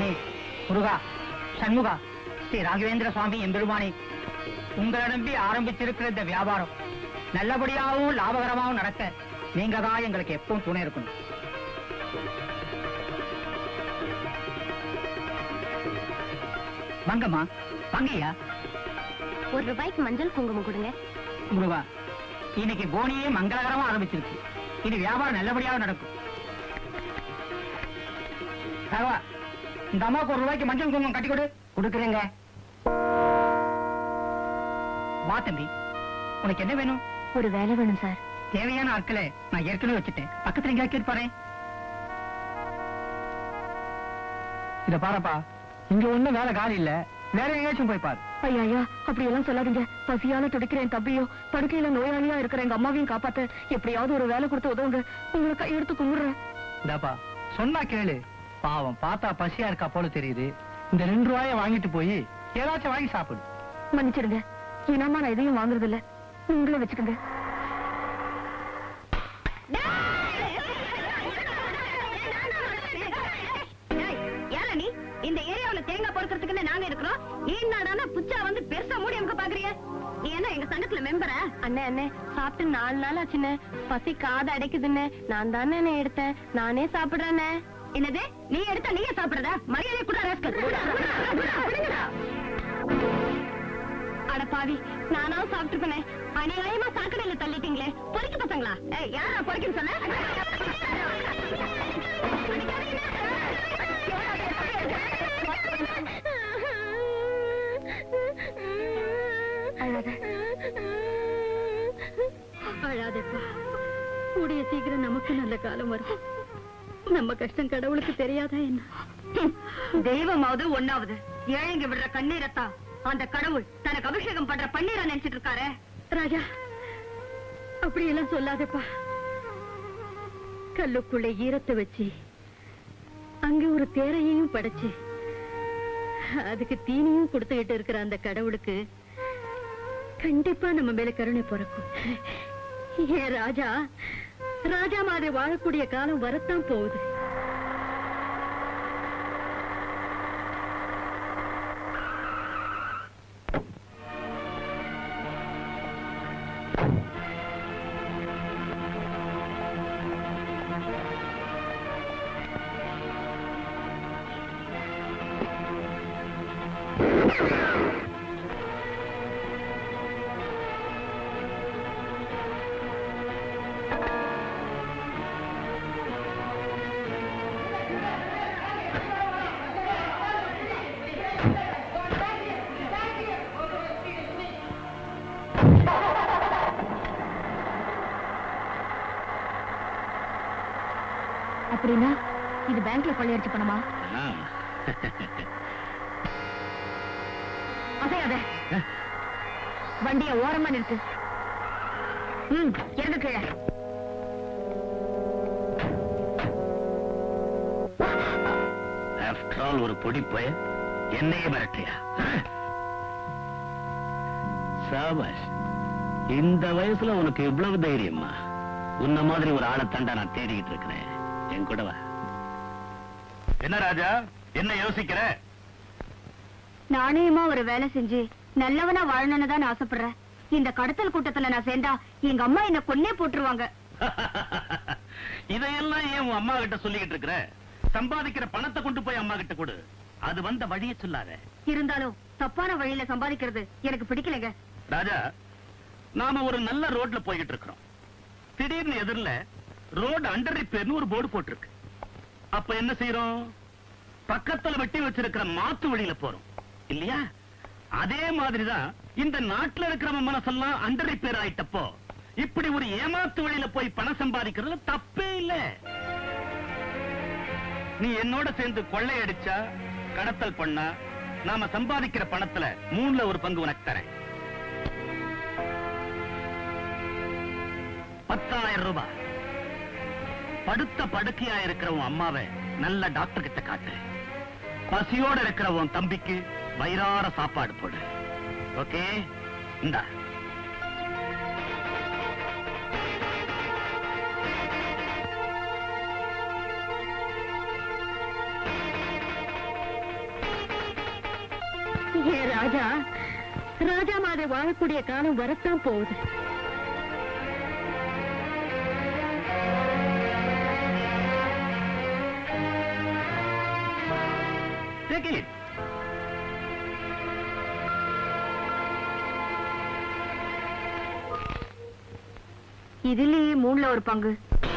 நாதனே முருகா சண்முகா ஸ்ரீ ராகவேந்திர சுவாமி எம்பெருமானே உங்களை நம்பி ஆரம்பிச்சிருக்கிற இந்த வியாபாரம் நல்லபடியாகவும் லாபகரமாகவும் நடக்க நீங்க தான் எங்களுக்கு எப்பவும் துணை இருக்கணும் வாங்கம்மா வாங்கய்யா ஒரு ரூபாய்க்கு மஞ்சள் குங்குமம் கொடுங்க முருகா இன்னைக்கு போனியே மங்களகரமா ஆரம்பிச்சிருக்கு இனி வியாபாரம் நல்லபடியாக நடக்கும் ராகவா இந்த அம்மாவுக்கு ஒரு ரூபாய்க்கு மஞ்சள் குங்குமம் கட்டி கொடு கொடுக்குறேங்க வா தம்பி உனக்கு என்ன வேணும் ஒரு வேலை வேணும் சார் தேவையான ஆட்களை நான் ஏற்கனவே வச்சுட்டேன் பக்கத்துல எங்கேயா கேட்பாரு இத பாருப்பா இங்க ஒண்ணும் வேலை காலி இல்ல வேற எங்கேயாச்சும் போய் பாரு ஐயா ஐயா அப்படி எல்லாம் சொல்லாதீங்க பசியால துடிக்கிறேன் தம்பியோ படுக்கையில நோயாளியா இருக்கிற எங்க அம்மாவையும் காப்பாத்த எப்படியாவது ஒரு வேலை கொடுத்து உதவுங்க உங்களை கையெடுத்து கும்பிடுறேன் இந்தாப்பா சொன்னா கேளு பாவம் பார்த்தா பசியா இருக்கா போல தெரியுது இந்த ரெண்டு ரூபாய வாங்கிட்டு போய் ஏதாச்சும் வாங்கி சாப்பிடு மன்னிச்சிடுங்க இனாமா நான் எதையும் வாங்குறது இல்ல நீங்களே வச்சுக்கோங்க ஏல நீ இந்த ஏரியாவுல தேங்காய் பொறுக்கிறதுக்குன்னு நாங்க இருக்கிறோம் நீ என்னடானா புச்சா வந்து பெருசா மூடி அமுக்க பாக்குறிய நீ என்ன எங்க சங்கத்துல மெம்பரா அண்ணே அண்ணே சாப்பிட்டு நாலு நாள் ஆச்சுண்ணே பசி காது அடைக்குதுண்ணே நான் தானே அண்ணே எடுத்தேன் நானே சாப்பிடுறேண்ணே என்னது நீ எடுத்தா நீயே சாப்பிடுறதா மரியாதை கூட ராஸ்கல் அட பாவி நானாவும் சாப்பிட்டுருப்பேனே அநியாயமா சாக்கடையில தள்ளிட்டீங்களே பொறுக்கி பசங்களா ஏய் யாரா பொறுக்கின்னு சொன்ன அழாத அழாதப்பா கூடிய சீக்கிரம் நமக்கு நல்ல காலம் வரும் நம்ம கஷ்டம் கடவுளுக்கு தெரியாதா என்ன தெய்வமாவது ஒண்ணாவது ஏழைங்க விடுற கண்ணீரத்தா அந்த கடவுள் தனக்கு அபிஷேகம் பண்ற பன்னீரா நினைச்சிட்டு இருக்காரே ராஜா அப்படி எல்லாம் சொல்லாதப்பா கல்லுக்குள்ள ஈரத்தை வச்சு அங்க ஒரு தேரையையும் படைச்சு அதுக்கு தீனியும் கொடுத்துக்கிட்டு இருக்கிற அந்த கடவுளுக்கு கண்டிப்பா நம்ம மேல கருணை பிறக்கும் ஏ ராஜா ராஜா மாதிரி வாழக்கூடிய காலம் வரத்தான் போகுது அப்படின்னா இது பேங்க்ல கொள்ளையடிச்சு பணமா அசையாத வண்டிய ஓரமா நிறுத்து ம் இறங்கு கீழே ஆஃப்டர் ஆல் ஒரு பொடி போய என்னையே மிரட்டியா சாபாஷ் இந்த வயசுல உனக்கு இவ்வளவு தைரியமா உன்ன மாதிரி ஒரு ஆளை தண்டா நான் தேடிக்கிட்டு இருக்கிறேன் என் கூட வா என்ன ராஜா என்ன யோசிக்கிற நாணயமா ஒரு வேலை செஞ்சு நல்லவனா வாழணும்னு தான் நான் ஆசைப்படுறேன் இந்த கடத்தல் கூட்டத்துல நான் சேர்ந்தா எங்க அம்மா என்ன கொன்னே போட்டுருவாங்க இதையெல்லாம் ஏன் உன் அம்மா கிட்ட சொல்லிக்கிட்டு இருக்கிற சம்பாதிக்கிற பணத்தை கொண்டு போய் அம்மா கிட்ட கொடு அது வந்த வழியை சொல்லாத இருந்தாலும் தப்பான வழியில சம்பாதிக்கிறது எனக்கு பிடிக்கலைங்க ராஜா நாம ஒரு நல்ல ரோட்ல போய்கிட்டு இருக்கிறோம் திடீர்னு எதிரில ரோடு அண்டர் ரிப்பேர்னு ஒரு போர்டு போட்டிருக்கு அப்ப என்ன செய்யறோம் பக்கத்துல வெட்டி வச்சிருக்கிற மாத்து வழியில போறோம் இல்லையா அதே மாதிரிதான் இந்த நாட்டுல இருக்கிறவன் மனசெல்லாம் அண்டர் ரிப்பேர் ஆயிட்டப்போ இப்படி ஒரு ஏமாத்து வழியில போய் பணம் சம்பாதிக்கிறதுல தப்பே இல்ல நீ என்னோட சேர்ந்து கொள்ளையடிச்சா கடத்தல் பண்ணா நாம சம்பாதிக்கிற பணத்துல மூணுல ஒரு பங்கு உனக்கு தரேன் பத்தாயிரம் ரூபாய் படுத்த படுக்கையா இருக்கிற உன் அம்மாவை நல்ல டாக்டர் கிட்ட காட்டு பசியோட இருக்கிற உன் தம்பிக்கு வயிறார சாப்பாடு போடு ஓகே இந்தா ராஜா ராஜா மாதிரி வாழக்கூடிய காலம் வரத்தான் போகுது Take it. இதுலயே மூணுல ஒரு பங்கு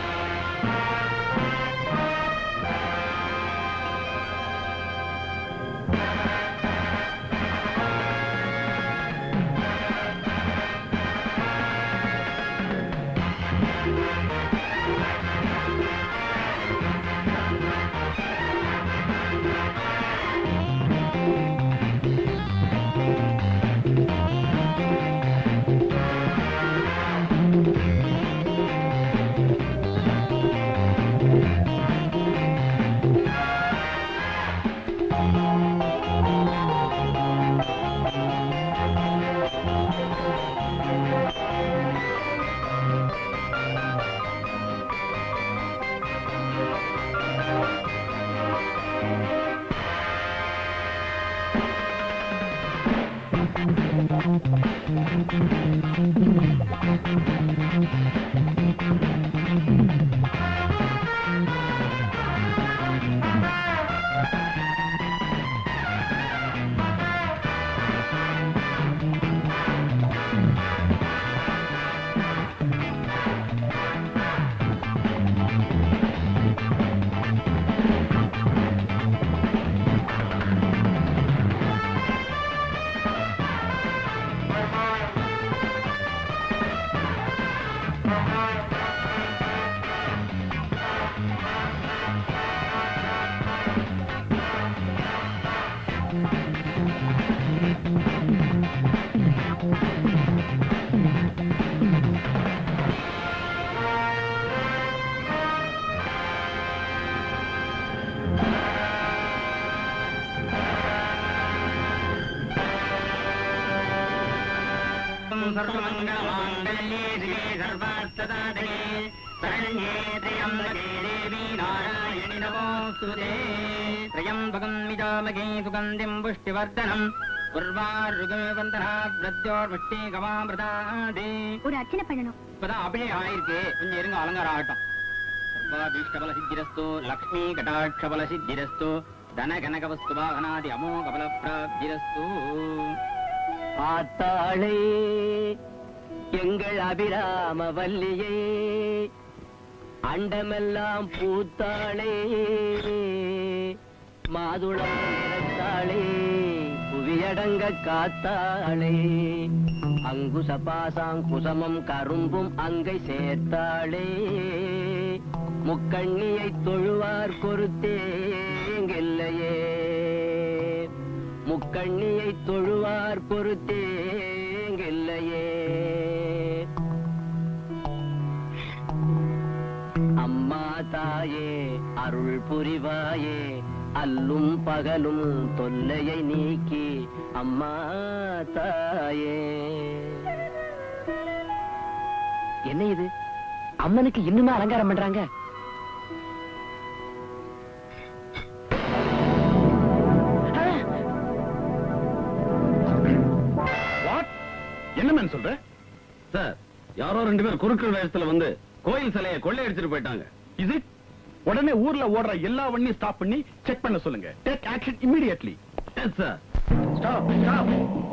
सर्वमङ्गलमाङ्गल्ये शिवे सर्वार्थसाधके शरण्ये त्र्यम्बके देवी नारायणि नमोऽस्तुते त्र्यम्बकम् विजामके सुगन्धिम् पुष्टिवर्धनम् உர்வாருகவந்தனா பிரத்யோர்வஷ்டி கமாமிரதாதி ஒரு அர்ச்சனை பண்ணணும் இப்பதான் அப்படியே ஆயிருக்கு கொஞ்சம் இருங்க அலங்காரம் ஆகட்டும் சர்வாபீஷ்டபல சித்திரஸ்து லக்ஷ்மி கடாட்சபல சித்திரஸ்து தன கனக வஸ்து வாகனாதி அமோக பல பிராப்திரஸ்து ஆத்தாளே எங்கள் அபிராம வல்லியே அண்டமெல்லாம் பூத்தாளே மாதுளம் நிறத்தாளே புவியடங்க காத்தாளே அங்குச பாசாங்குசமம் கரும்பும் அங்கை சேர்த்தாளே முக்கண்ணியை தொழுவார் பொறுத்தேங்கில்லையே முக்கண்ணியை தொழுவார் பொறுத்தேங்கில்லையே அம்மா தாயே அருள் புரிவாயே அல்லும் பகலும் தொல்லையை நீக்கி அம்மா தாயே என்ன இது அம்மனுக்கு இன்னுமே அலங்காரம் பண்றாங்க வாட் என்ன மேன் சொல்ற சார் யாரோ ரெண்டு பேர் குறுக்கள் வேஷத்துல வந்து கோயில் சிலையை கொள்ளையடிச்சிட்டு போயிட்டாங்க இது உடனே ஊர்ல ஓடுற எல்லா வண்டியும் ஸ்டாப் பண்ணி செக் பண்ண சொல்லுங்க take action immediately yes sir stop stop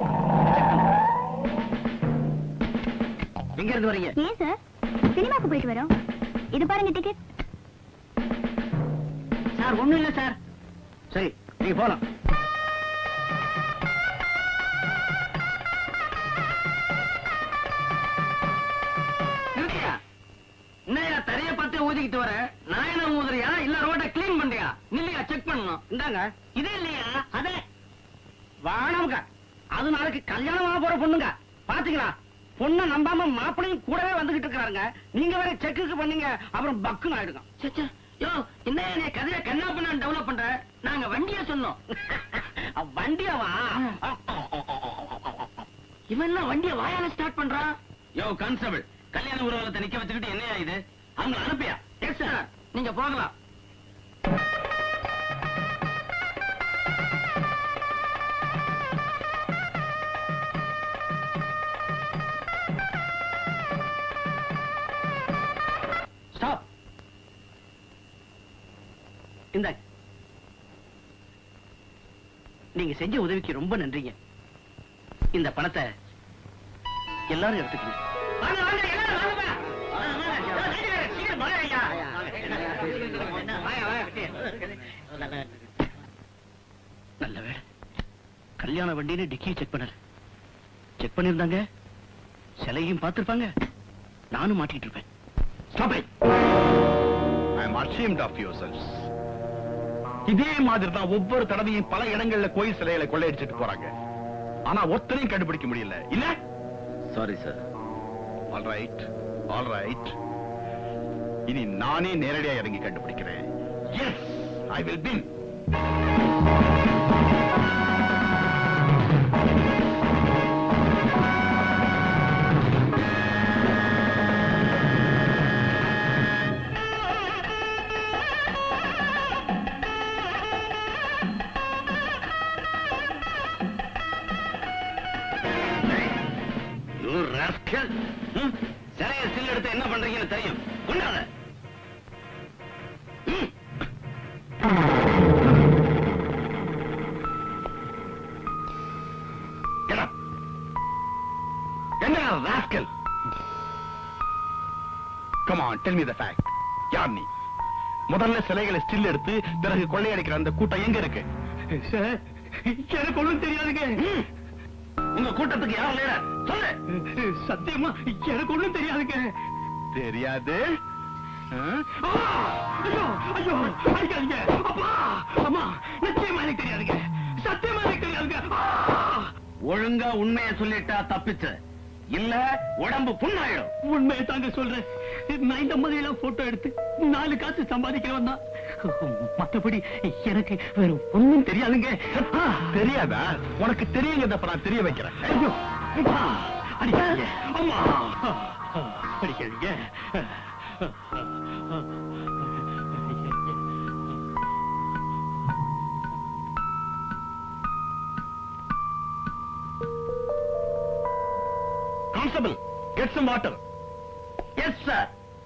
எங்க இருந்து வரீங்க ஏன் சார் சினிமாக்கு போயிட்டு வரோம் இது பாருங்க டிக்கெட் சார் ஒண்ணும் இல்ல சார் சரி நீங்க போலாம் நிறுத்தியா என்னையா தரைய பார்த்து ஊதிக்கிட்டு வர நான் என்ன ஊதுறியா இல்ல ரோட கிளீன் பண்றியா நில்லையா செக் பண்ணணும் இந்தாங்க இது இல்லையா அதே வாணமுங்க அது நாளைக்கு கல்யாணம் ஆக போற பொண்ணுங்க பாத்தீங்களா பொண்ணை நம்பாம மாப்பிளையும் கூடவே வந்துகிட்டு இருக்காருங்க நீங்க வேற செக்குக்கு பண்ணீங்க அப்புறம் பக்குன்னு ஆயிடுங்க சே யோ என்ன நீ கதைய கண்ணா பண்ண டெவலப் பண்ற நாங்க வண்டிய சொன்னோம் வண்டியவா இவன் என்ன வண்டிய வாயால ஸ்டார்ட் பண்றான் யோ கான்ஸ்டபிள் கல்யாண ஊர்வலத்தை நிக்க வச்சுக்கிட்டு என்னையா இது அவங்க அனுப்பியா எஸ் சார் நீங்க போகலாம் இந்தாங்க நீங்க செஞ்ச உதவிக்கு ரொம்ப நன்றிங்க இந்த பணத்தை எல்லாரும் எடுத்துக்கணும் வாங்க, வாங்க, எல்லாரும் வாங்கப்பா. வாங்க, வாங்க. எல்லாம் சீக்கிரம், சீக்கிரம் வாங்க ஐயா. வாங்க, வாங்க, வெட்டி. நல்ல வேலை கல்யாண வண்டின்னு டிக்கியை செக் பண்ணல செக் பண்ணிருந்தாங்க சிலையும் பார்த்திருப்பாங்க நானும் மாட்டிட்டு இருப்பேன் Stop it! I am ashamed of yourselves. இதே மாதிரி தான் ஒவ்வொரு தடவையும் பல இடங்கள்ல கோயில் சிலைகளை கொள்ளையடிச்சிட்டு போறாங்க ஆனா ஒருத்தரையும் கண்டுபிடிக்க முடியல இல்ல sorry sir all right all right இனி நானே நேரடியா இறங்கி கண்டுபிடிக்கிறேன் yes I will find you rascal சிலையை ஸ்டில் எடுத்து என்ன பண்றீங்கன்னு தெரியும் கொண்டாத ம். Get up. என்ன rascal come on tell me the fact யார் நீ முதல்ல சிலைகளை ஸ்டில் எடுத்து பிறகு கொள்ளையடிக்கிற அந்த கூட்டம் எங்க இருக்கு எனக்கு ஒண்ணும் தெரியாதுங்க ம். உங்க கூட்டத்துக்கு யார் லீடர் சொல்லு சத்தியமா எனக்கு ஒண்ணும் தெரியாதுங்க தெரியாது ஆ? ஆ! ஐயோ ஐயோ அடிக்காதீங்க அப்பா அம்மா நிச்சயமா எனக்கு தெரியாதுங்க சத்தியமா எனக்கு தெரியாதுங்க ஆ! ஒழுங்கா உண்மையை சொல்லிட்டா தப்பிச்சு இல்ல உடம்பு புண்ணாயிடும் உண்மையை தாங்க சொல்றேன் நான் இந்த மாதிரியெல்லாம் போட்டோ எடுத்து நாலு காசு சம்பாதிக்கிறவன் தான் மத்தபடி எனக்கு வேற ஒண்ணும் தெரியாதுங்க ஆ! தெரியாதா உனக்கு தெரியுங்கிறத நான் தெரிய வைக்கிறேன் ஐயோ ஆ! அடிக்காதீங்க அம்மா அடிக்காதீங்க constable get some water yes sir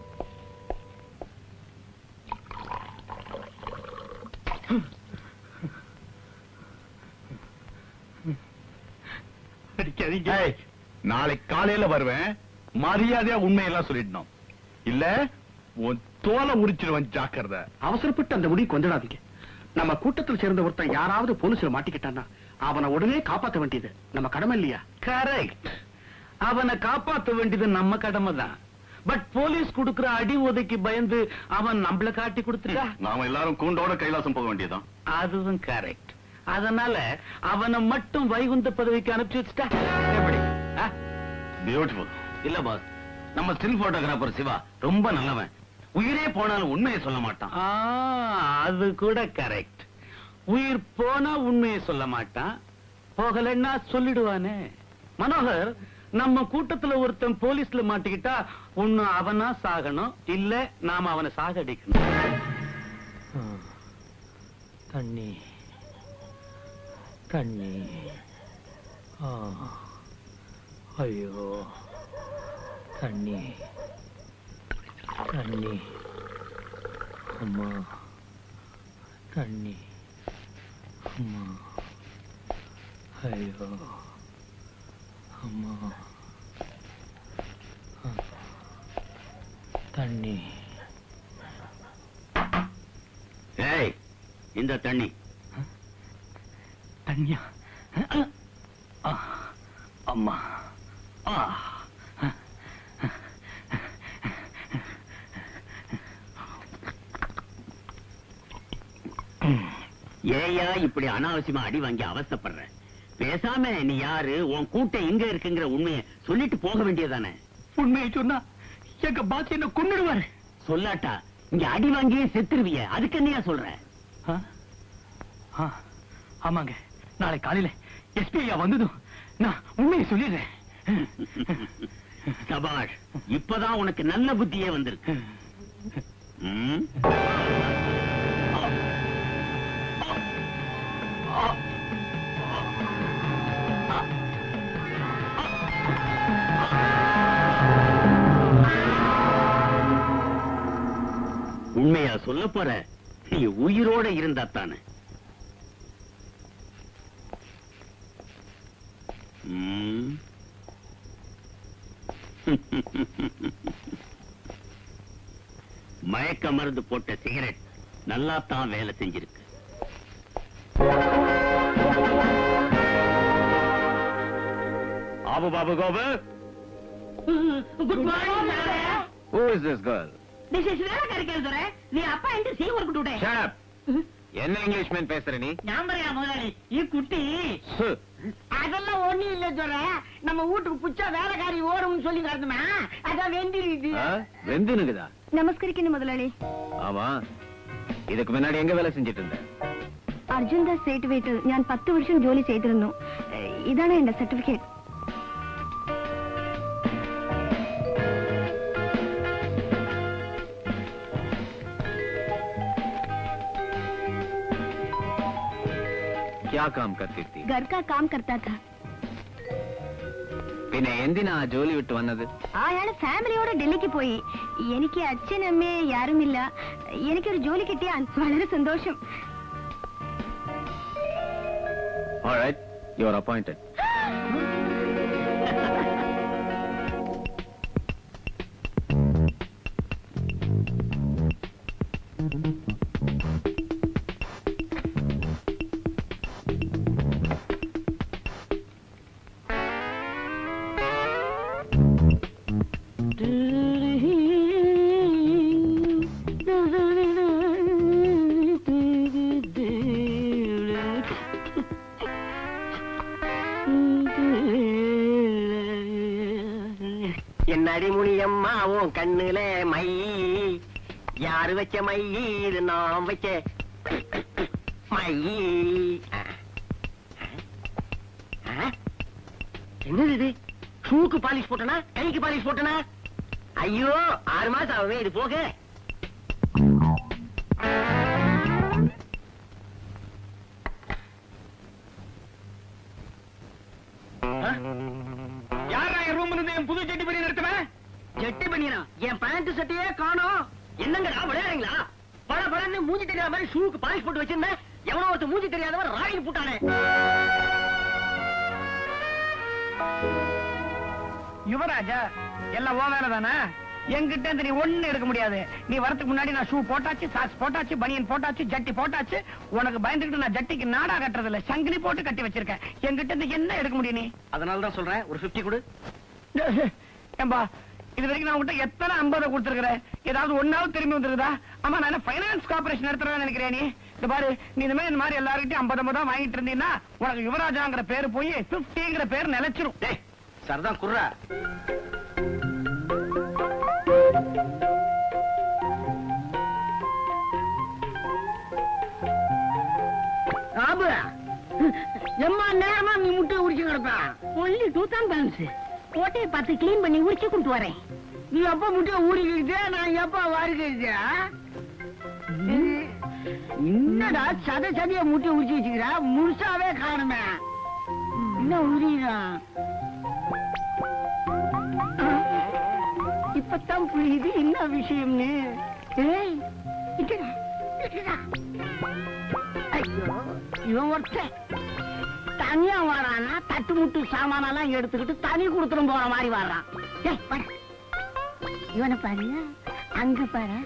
அடிக்காதீங்க நாளை காலையில வருவேன் மரியாதையா உண்மையெல்லாம் சொல்லிடணும் இல்ல உன் தோலை உரிச்சிருவன் ஜாக்கிரதை அவசரப்பட்டு அந்த முடிவுக்கு வந்துடாதீங்க நம்ம கூட்டத்தில் சேர்ந்த ஒருத்தன் யாராவது போலீஸ்ல மாட்டிக்கிட்டான்னா அவனை உடனே காப்பாத்த வேண்டியது நம்ம கடமை இல்லையா கரெக்ட் அவனை காப்பாத்த வேண்டியது நம்ம கடமை தான் பட் போலீஸ் கொடுக்கிற அடி உதைக்கு பயந்து அவன் நம்மள காட்டி கொடுத்துருக்கா நாம எல்லாரும் கூண்டோட கைலாசம் போக வேண்டியதுதான் அதுவும் கரெக்ட் அதனால அவனை மட்டும் வைகுந்த பதவிக்கு அனுப்பிச்சு வச்சுட்டா எப்படி ஆ? பியூட்டிஃபுல் இல்ல பாஸ் நம்ம ஸ்டில் போட்டோகிராஃபர் சிவா ரொம்ப நல்லவன் உயிரே போனாலும் உண்மையை சொல்ல மாட்டான் அது கூட கரெக்ட் உயிர் போனா உண்மையை சொல்ல மாட்டான் போகலன்னா சொல்லிடுவானே மனோகர் நம்ம கூட்டத்துல ஒருத்தன் போலீஸ்ல மாட்டிக்கிட்டா ஒண்ணு அவனா சாகணும் இல்ல நாம அவனை சாகடிக்கணும் தண்ணி தண்ணி ஆ ஐயோ தண்ணி தண்ணி அம்மா தண்ணி அம்மா ஐயோ அம்மா ஆ. தண்ணி ஏய் இந்த தண்ணி தண்ணியா ஆ, அம்மா ஆ ஏயா இப்படி அனாவசியமா அடி வாங்கி அவஸ்தைப்படுற பேசாம நீ யாரு உன் கூட்டம் எங்க இருக்குங்கிற உண்மையை சொல்லிட்டு போக வேண்டியதானே உண்மையை சொன்னா எங்க பாஸ் என்ன கொன்னுடுவாரு சொல்லாட்டா இங்க அடி வாங்கியே செத்துருவிய அதுக்கு என்னையா சொல்ற ஆ? ஆ, ஆமாங்க நாளை காலையில எஸ்பி ஐயா வந்ததும் நான் உண்மையை சொல்லிடுறேன் சபாஷ் இப்பதான் உனக்கு நல்ல புத்தியே வந்திருக்கு ம்? உண்மையா சொல்ல போற நீ உயிரோட இருந்தா தானே ம். மயக்க மருந்து போட்ட சிகரெட் நல்லா தான் வேலை செஞ்சிருக்கு Abu Babu Gopu good morning Who is this girl? This is வேலைக்காரி துரை நீ அப்பா என்று சீ ஒரு குட்டுடே Shut up. என்ன இங்கிலீஷ்மேன் பேசுற நீ ஞாபகம் முதலாளி இ குட்டி சு. அதெல்லாம் ஒண்ணும் இல்ல சொல்ற நம்ம வீட்டுக்கு புச்சா வேலைக்காரி ஓடும்னு சொல்லி காட்டுமே அதான் வெந்திருக்கு ஆ? வெந்தினுக்குதா நமஸ்கரிக்கணும் முதலாளி ஆமா இதுக்கு முன்னாடி எங்க வேலை செஞ்சிட்டு இருந்த അർജുൻ ദാസ് സേട്ട് വീട്ടിൽ ഞാൻ പത്ത് വർഷം ജോലി ചെയ്തിരുന്നു ഏഹ് ഇതാണ് എന്റെ സർട്ടിഫിക്കറ്റ് क्या काम करती थी घर का काम करता था പിന്നെ എന്തിനാ ആ ജോലി വിട്ട് വന്നത് അയാള് ഫാമിലിയോടെ ഡൽഹിക്ക് പോയി എനിക്ക് അച്ഛൻ അമ്മ യാരുമില്ല എനിക്കൊരു ജോലി കിട്ടിയാൽ വളരെ സന്തോഷം Alright, you are appointed. என் அடிமுனியம்மா உன் கண்ணுல மை யாரு வச்ச மை இது நான் வச்ச மை ஆ? என்னது இது ஷூக்கு பாலிஷ் போட்டனா கைக்கு பாலிஷ் போட்டனா ஐயோ ஆறு மாசம் ஆகுமே இது போக யாரா என் ரூம்ல இருந்து என் புது செட்டி பண்ணி நிறுத்துவேன் ஜெட்டி பண்ணினா என் பேண்ட் சட்டையே காணோம் என்னங்கடா விளையாடுங்களா பல பலன்னு மூஞ்சி தெரியாத மாதிரி ஷூக்கு பாலிஷ் போட்டு வச்சிருந்தேன் எவனோ ஒருத்தர் மூஞ்சி தெரியாதவன் ராயில் போட்டானே யுவராஜா எல்லாம் ஓ வேலை தானே என்கிட்ட இருந்து நீ ஒண்ணு எடுக்க முடியாது நீ வரதுக்கு முன்னாடி நான் ஷூ போட்டாச்சு சாக்ஸ் போட்டாச்சு பனியன் போட்டாச்சு ஜட்டி போட்டாச்சு உனக்கு பயந்துகிட்டு நான் ஜட்டிக்கு நாடா கட்டுறது இல்ல சங்கிலி போட்டு கட்டி வச்சிருக்கேன் என்கிட்ட இருந்து என்ன எடுக்க முடியும் நீ அதனால தான் சொல்றேன் ஒரு 50 கொடு ஏம்பா இது வரைக்கும் நான் உங்ககிட்ட எத்தனை ஐம்பதை கொடுத்துருக்கிறேன் ஏதாவது ஒன்னாவது திரும்பி வந்துருதா ஆமா நான் ஃபைனான்ஸ் கார்பரேஷன் நடத்துறதா நினைக்கிறேன் நீ இந்த பாரு நீ இந்த மாதிரி இந்த மாதிரி எல்லாருக்கிட்டையும் ஐம்பது ஐம்பதா வாங்கிட்டு இருந்தீங்கன்னா உனக்கு யுவராஜாங்கிற பேரு போய் பிப்டிங்கிற பேர் நிலைச்சிரும் டேய் சரதான் குர்ரா ஆபு எம்மா நேரமா நீ முட்டை உரிச்சு கிடப்ப ஒன்லி டூ தான் பேலன்ஸ் ஓட்டையை பார்த்து க்ளீன் பண்ணி உரிச்சு கொண்டு வரேன் நீ எப்ப முட்டையை ஊறிக்கிட்டு நான் எப்ப வாரிக்கிட்டு என்னடா சத சதைய முட்டை உரிச்சு வச்சுக்கிற முழுசாவே காணுமே என்ன உரிதான் இப்பதான் புரியுது என்ன விஷயம்னு ஏய் இங்கடா, இங்கடா. ஐயோ இவன் ஒருத்தன் தனியா வரானா தட்டு முட்டு சாமானெல்லாம் எடுத்துக்கிட்டு தனி கொடுத்துரும் போற மாதிரி வர்றான் ஏய், வாடா. இவனை பாரு அங்க பாரு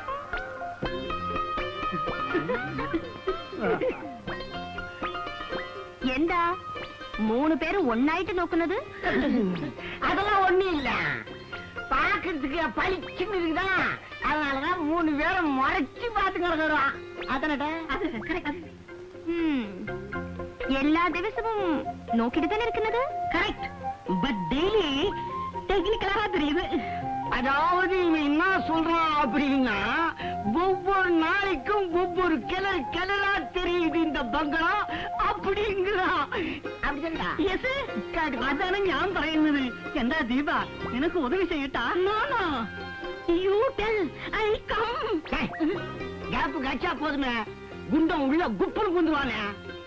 എന്താ മൂന്ന് പേര് ഒന്നായിട്ട് നോക്കുന്നത് அதெல்லாம் ஒண்ணு இல்ல பாக்கிறதுக்கு பளிச்சுன்னு இருக்குதா அதனாலதான் மூணு பேரும் மறைச்சு பார்த்து கிடக்குறோம் அதனட ഉം. എല്ലാ ദിവസവും നോക്കിട്ട് തന്നെ ഇരിക്കുന്നത് கரெக்ட் பட் டெய்லி டெக்னிக்கலா தெரியுது அதாவது இவன் என்ன சொல்றான் அப்படின்னா ஒவ்வொரு நாளைக்கும் ஒவ்வொரு கிளர் கிளறா தெரியுது இந்த பங்களா அப்படிங்கிறான் அப்படி சொல்றா യെസ് അതാണ് ഞാൻ പറയുന്നത് എന്താ ദീപ നിനക്ക് ഉദവി ചെയ്യട്ടാ യു ടെൽ ഐ കം கேப்பு கச்சா போதுமே குண்டம் உள்ள குப்புன்னு குந்துவானே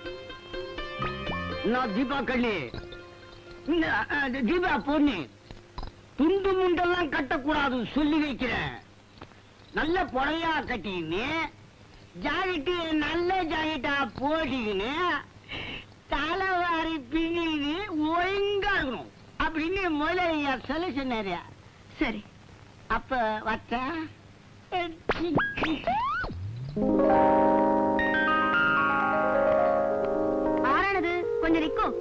நான் தீபா கண்ணி இந்த, அஹ், தீபா பொண்ணு துண்டு முண்டெல்லாம் கட்டக்கூடாது சொல்லி வைக்கிறேன் நல்ல புடையா கட்டின்னு ஜாக்கெட்டு நல்ல ஜாக்கெட்டா போட்டிக்கின்னு தலைவாரி பின்னின்னு ஒழுங்கா இருக்கணும் அப்படின்னு முதலாளியா சொல்ல சொன்னாரு சரி அப்ப வச்சா ஆறானது கொஞ்சம் நிக்கும்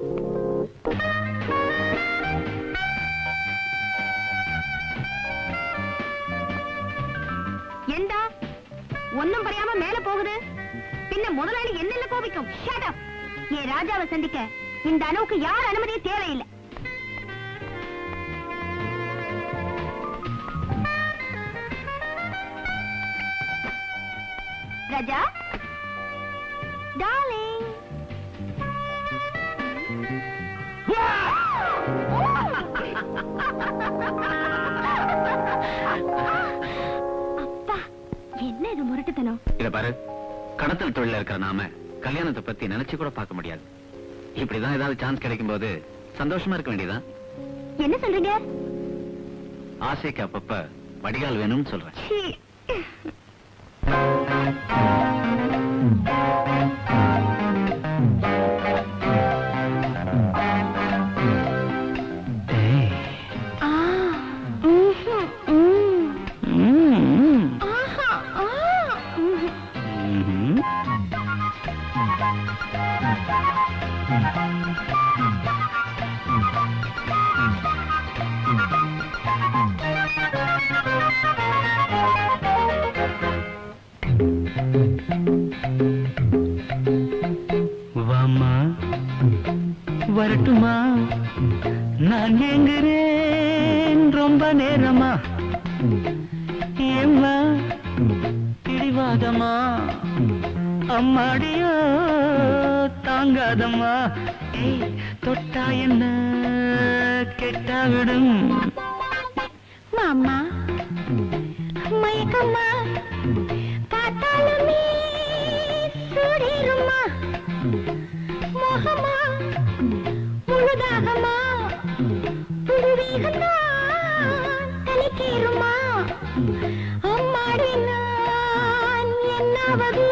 ஏண்டா ஒண்ணும் புரியாம மேல போகுது பின்ன முதலாளி என்னென்ன கோபிக்கும் Shut up. என் ராஜாவை சந்திக்க இந்த அளவுக்கு யார் அனுமதியும் தேவையில்லை ராஜா டார்லிங் அப்பா என்ன இது முரட்டுத்தனம் இத பாரு கடத்தல் தொழில இருக்கிற நாம கல்யாணத்தை பத்தி நினைச்சு கூட பார்க்க முடியாது இப்படிதான் ஏதாவது சான்ஸ் கிடைக்கும் போது சந்தோஷமா இருக்க வேண்டியதான் என்ன சொல்றீங்க ஆசைக்கு அப்பப்ப வடிகால் வேணும்னு சொல்றேன் சீ. ஆ, ம்ஹும், ம். ஆஹா, ஆ, ம்ஹும். வாமா வரட்டுமா நான் எங்குறேன் ரொம்ப நேரமா ஏம்மா பிடிவாதமா அம்மாடியோ தாங்காதம்மா ஏய், தொட்டா என்ன கெட்டா விடும் மாமா மயக்கம்மா பார்த்தாலுமே சூடிருமா மோகமா முழுதாகமா புதுவீகமா தலைக்கேறுமா அம்மாடி நான் என்னாவது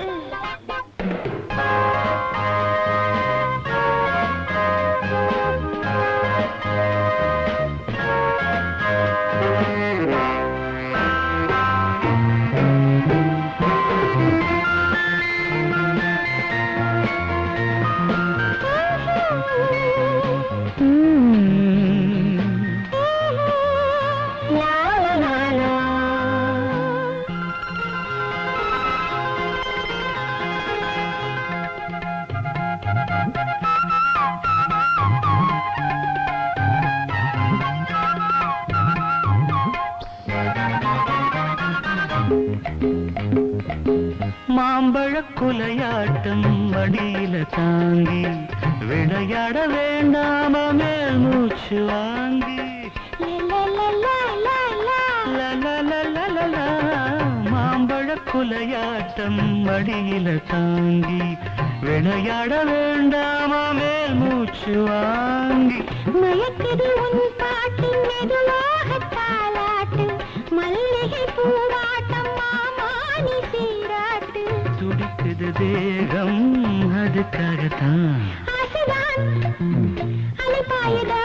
மாம்பழ குலையாட்டம் மடியில தாங்கி விளையாட வேண்டாம மேல் மூச்சு வாங்கி லலலலலலா, மாம்பழ குலையாட்டம் மடியில தாங்கி விளையாட வேண்டாம மேல் மூச்சு வாங்கி மயக்குது உன் பாட்டு மெதுவாக தாலாட்டு மல்லிகை பூவாட்டம் மாமானி சீராட்டு துடிக்குது தேகம் அதுக்காகத்தான் ஆசைதான் அலைப்பாயுதா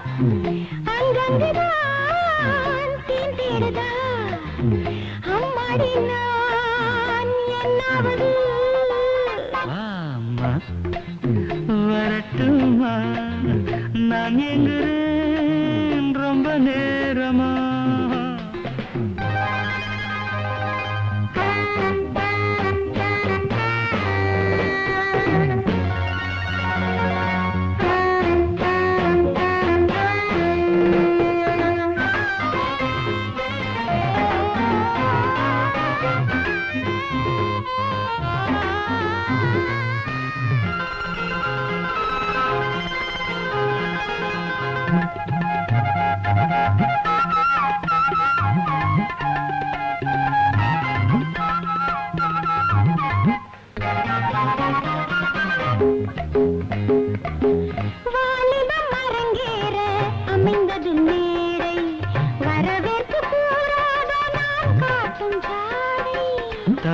அங்கங்குதான் தேன் தேடுதா அம்மாடி நான் என்னாவது வாம்மா, வரட்டுமா நான் எங்குறேன் ரொம்ப நேரமா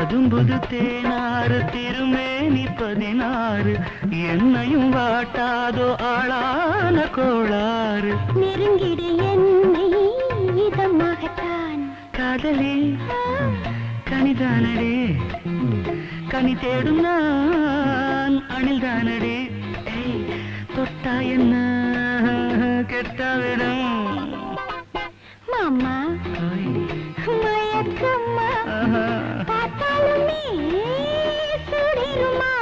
பதும்புது தேனாறு திருமேனி பதினாறு என்னையும் வாட்டாதோ ஆளான கோளாறு நெருங்கிடு என்னை இதமாகத்தான் காதலே கனிதானடே கனி தேடும் நான் அணில்தானடே ஏய், தொட்டா என்ன கெட்டாவிடும் மாமா ஓய், மயக்கம்மா ஆஹா. பார்த்தாலுமே சுடிருமா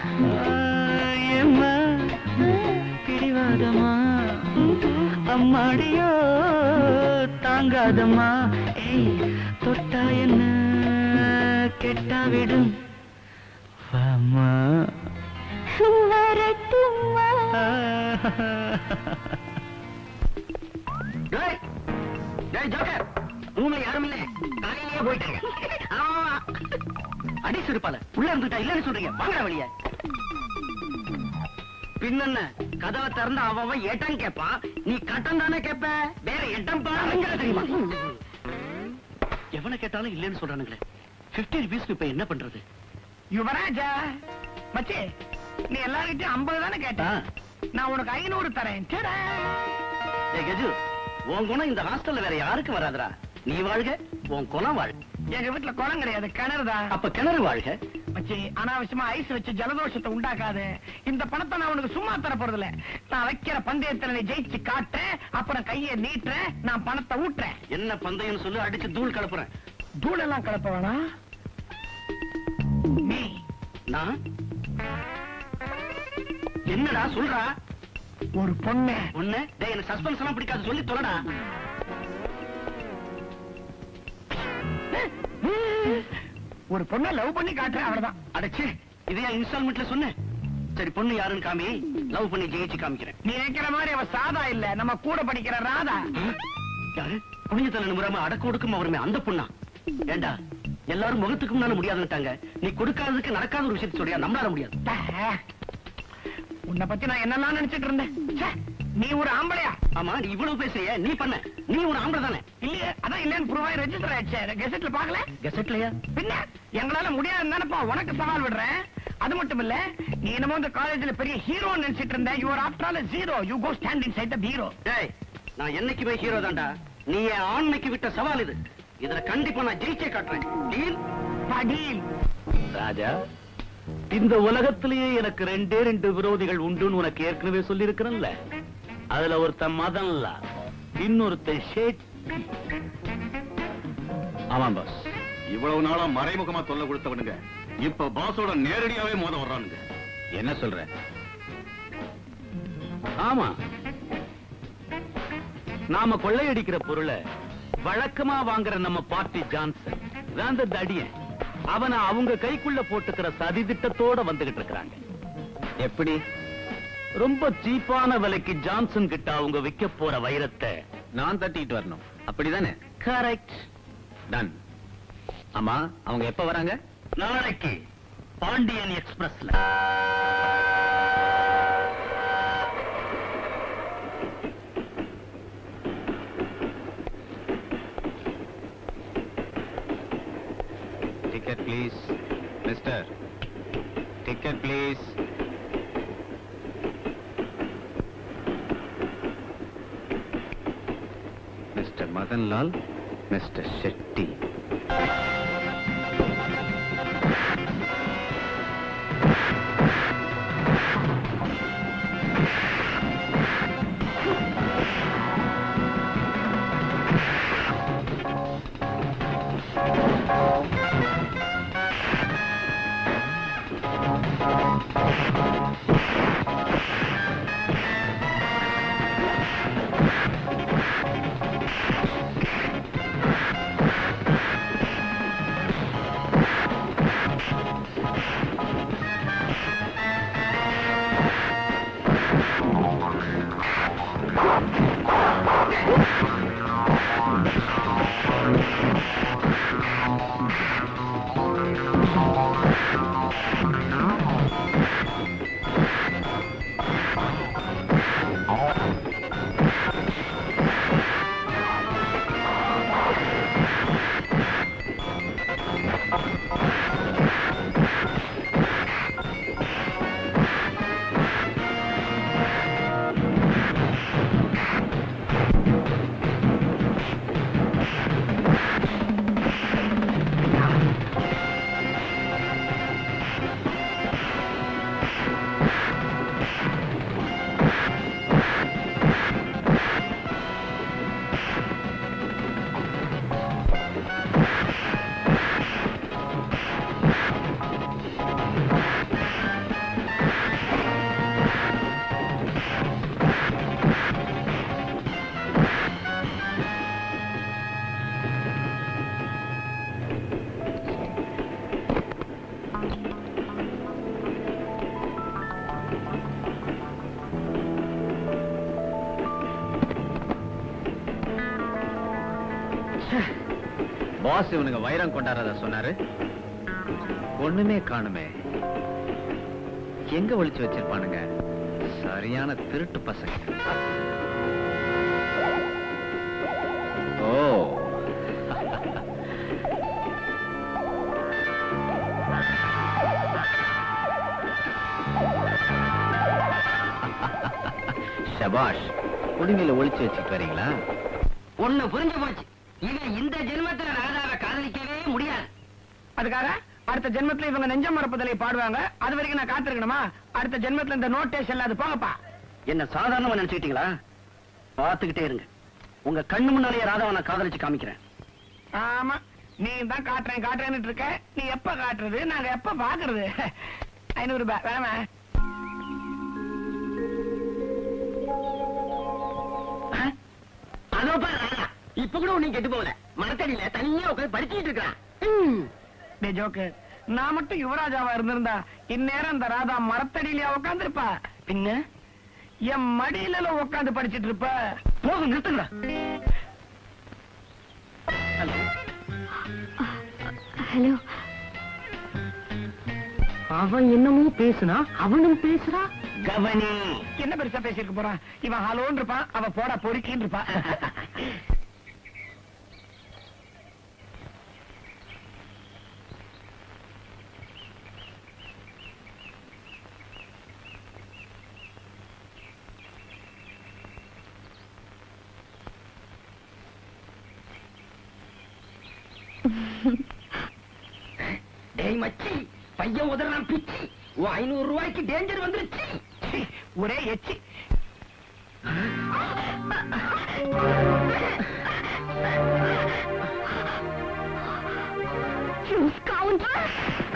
ஏம்மா பிடிவாதமா அம்மாடியோ தாங்காதம்மா ஏய் தொட்டா என்ன கெட்டா விடும் வாம்மா வரட்டுமா டேய், டேய் ஜோக்கர், ரூம்ல யாரும் இல்ல காலையிலேயே போயிட்டாங்க ஆமா. அடி சிறுப்பால உள்ள இருந்துட்டா இல்லன்னு சொல்றீங்க வாங்கடா வெளிய பின்னென்ன கதவை திறந்து அவன் அவன் எட்டம் கேட்பான் நீ கட்டம் தானே கேட்ப வேற எட்டம் பாருங்க தெரியுமா எவனை கேட்டாலும் இல்லைன்னு சொல்றானுங்களே 50 ருபீஸ்க்கு இப்ப என்ன பண்றது யுவராஜா மச்சே நீ எல்லார்கிட்டயும் ஐம்பது தானே கேட்ட ஆ. நான் உனக்கு ஐநூறு தரேன் சரி ஏய் கஜு உன் குணம் இந்த ஹாஸ்டல்ல வேற யாருக்கும் வராதுடா நீ வாழ்க உன் குணம் வாழ் எங்க வீட்டுல குளம் கிடையாது கிணறுதான் அப்ப கிணறு வாழ்க மச்சி அனாவசியமா ஐஸ் வச்சு ஜலதோஷத்தை உண்டாக்காது இந்த பணத்தை நான் உனக்கு சும்மா தர போறது இல்ல நான் வைக்கிற பந்தயத்துல நீ ஜெயிச்சு காட்டுறேன் அப்புறம் கையை நீட்டுறேன் நான் பணத்தை ஊட்டுறேன் என்ன பந்தயம்னு சொல்லு அடிச்சு தூள் கலப்புறேன் தூள் எல்லாம் கலப்ப வேணாம் நீ நான் என்னடா சொல்றா ஒரு பொண்ணு ஒண்ணு டேய் எனக்கு சஸ்பென்ஸ் எல்லாம் பிடிக்காது சொல்லி தொலைடா ஒரு பொண்ணை லவ் பண்ணி காட்டுறேன் அவ்வளவுதான் அடச்சே இதையா இன்ஸ்டால்மெண்ட்ல சொன்ன சரி பொண்ணு யாருன்னு காமி லவ் பண்ணி ஜெயிச்சு காமிக்கிறேன் நீ நினைக்கிற மாதிரி அவ சாதா இல்ல நம்ம கூட படிக்கிற ராதா யாரு புனித தலை நிமிராம அடக்க ஒடுக்கம் அவருமே அந்த பொண்ணா ஏண்டா எல்லாரும் முகத்துக்கு முன்னால முடியாதுன்னுட்டாங்க நீ கொடுக்காததுக்கு நடக்காத ஒரு விஷயத்தை சொல்றியா நம்மளால முடியாது உன்னை பத்தி நான் என்னெல்லாம் நினைச்சிட்டு இருந்தேன் ச்சே, நீ ஒரு ஆம்பளையா ஆமா நீ இவ்வளவு பேசுறிய நீ பண்ண நீ ஒரு ஆம்பளை தானே இல்லையே அதான் இல்லன்னு ப்ரூவ் ஆகி ரெஜிஸ்டர் ஆயிடுச்சு கெசட்ல பாக்கல கெசட்லயா பின்ன எங்களால முடியாது தானப்பா உனக்கு சவால் விடுறேன் அது மட்டும் இல்ல நீ என்னமோ இந்த காலேஜ்ல பெரிய ஹீரோ நினைச்சிட்டு இருந்த you are after all zero you go stand inside the hero டேய் நான் என்னைக்குமே ஹீரோ தான்டா நீ என் ஆண்மைக்கு விட்ட சவால் இது இதுல கண்டிப்பா நான் ஜெயிச்சே காட்டுறேன் டீல் படீல் ராஜா இந்த உலகத்திலேயே எனக்கு ரெண்டே ரெண்டு விரோதிகள் உண்டுன்னு உனக்கு ஏற்கனவே சொல்லி இருக்கிறேன்ல அதுல ஒருத்தன் மதன்ல இன்னொருத்தன் ஷேட் ஆமாம் பாஸ் இவ்வளவு நாளா மறைமுகமா தொல்லை கொடுத்தவனுங்க இப்ப பாஸோட நேரடியாவே மோத வர்றானுங்க என்ன சொல்ற ஆமா நாம கொள்ளையடிக்கிற பொருளை வழக்கமா வாங்குற நம்ம பார்ட்டி ஜான்சன் வேந்த தடியன் அவனை அவங்க கைக்குள்ள போட்டுக்கிற சதி திட்டத்தோட வந்துகிட்டு இருக்கிறாங்க எப்படி ரொம்ப சீப்பான விலைக்கு ஜான்சன் கிட்ட அவங்க விற்க போற வைரத்தை நான் தட்டிட்டு வரணும் அப்படிதானே கரெக்ட் டன் ஆமா அவங்க எப்ப வராங்க நாளைக்கு பாண்டியன் எக்ஸ்பிரஸ்ல ticket please mister ticket please mister Madanlal mister Shetty boss இவனுங்க வைரம் கொண்டாடுறத சொன்னாரு ஒண்ணுமே காணுமே எங்க ஒளிச்சு வச்சிருப்பானுங்க சரியான திருட்டு பசங்க ஓ ஷபாஷ் குடுமையில ஒளிச்சு வச்சுட்டு வரீங்களா ஒண்ணு புரிஞ்சு போச்சு இவன் இந்த ஜென்மத்துல ராதாவை காதலிக்கவே முடியாது அதுக்காக அடுத்த ஜென்மத்துல இவங்க நெஞ்சம் மரப்பதலை பாடுவாங்க அது வரைக்கும் நான் காத்திருக்கணுமா அடுத்த ஜென்மத்துல இந்த நோட்டேஷ் இல்லாது போங்கப்பா என்ன சாதாரணமா நினைச்சுக்கிட்டீங்களா பார்த்துக்கிட்டே இருங்க உங்க கண்ணு முன்னாலேயே ராதாவை நான் காதலிச்சு காமிக்கிறேன் ஆமா நீ தான் காட்டுறேன் காட்டுறேன்னு இருக்க நீ எப்ப காட்டுறது நாங்க எப்ப பாக்குறது ஐநூறு ரூபாய் வேணாமா அதோ பாரு ராதா இப்ப கூட நீ கெட்டு போகல மரத்தடியில தனியா உட்காந்து படிச்சுட்டு இருக்கிறான் டே ஜோக்கு நான் மட்டும் யுவராஜாவா இருந்திருந்தா இந்நேரம் அந்த ராதா மரத்தடியிலயா உட்காந்துருப்பா பின்ன என் மடியில உட்காந்து படிச்சிட்டு இருப்ப போதும் நிறுத்துங்க ஹலோ அவன் என்னமோ பேசுனா அவனும் பேசுறா கவனி என்ன பெருசா பேசிருக்க போறான் இவன் ஹலோன்னு இருப்பான் அவ போடா பொறுக்கின்னு இருப்பான் டேய் மச்சி பையன் உதறான் பிச்சி உன் ஐநூறு ரூபாய்க்கு டேஞ்சர் வந்துருச்சு சீ, ஒரே எச்சி You scoundrel!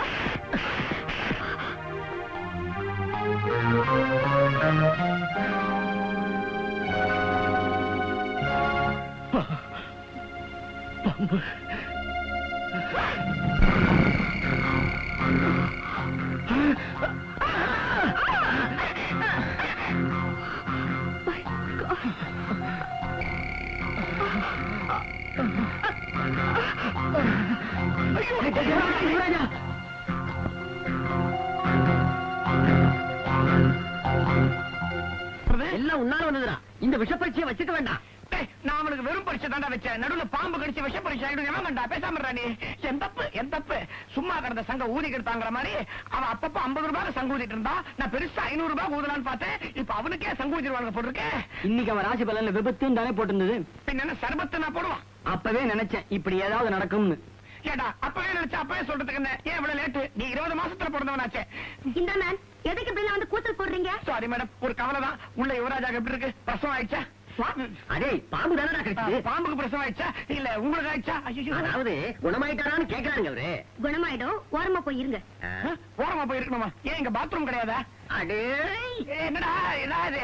எல்லாம் உன்னால வந்ததுடா இந்த விஷப்பரிச்சியை வச்சுக்க வேண்டாம் டேய், நான் அவனுக்கு வெறும் பரிசை தாண்டா வச்சேன் நடுவுல பாம்பு கடிச்சு விஷ பரிசை ஆயிடும் எவன் கண்டா பேசாம இருடா நீ என் தப்பு என் தப்பு சும்மா கிடந்த சங்க ஊதி கெடுத்தாங்கிற மாதிரி அவன் அப்பப்ப ஐம்பது ரூபாய் சங்கு ஊதிட்டு இருந்தா நான் பெருசா ஐநூறு ரூபாய் ஊதலான்னு பார்த்தேன் இப்ப அவனுக்கே சங்கு ஊதிடுவாங்க போட்டிருக்கேன் இன்னைக்கு அவன் ராசி பலன்ல விபத்துன்னு தானே போட்டிருந்தது பின்ன என்ன சர்பத்தை நான் போடுவான் அப்பவே நினைச்சேன் இப்படி ஏதாவது நடக்கும்னு ஏடா அப்பவே நினைச்சா அப்பவே சொல்றதுக்கு என்ன ஏன் இவ்வளவு லேட்டு நீ இருபது மாசத்துல பிறந்தவனாச்சே இந்த மேன் எதுக்கு பின்ன வந்து கூச்சல் போடுறீங்க சாரி மேடம் ஒரு கவலை தான் உள்ள யுவராஜா எப்படி இருக்கு பிரசவம் ஆயிடுச்சா அதே பாம்பு தானடா ஆ, கிடைச்சது பாம்புக்கு பிரசவம் ஆயிடுச்சா இல்ல உங்களுக்கு ஆயிடுச்சா ஐயோ அதாவது குணமாயிட்டாரான்னு கேக்குறாங்க அவரு குணமாயிடும் ஓரமா போய் இருங்க ஆ. ஓரமா போய் இருக்கணுமா ஏன் இங்க பாத்ரூம் கிடையாதா அடே ஏய், என்னடா என்னது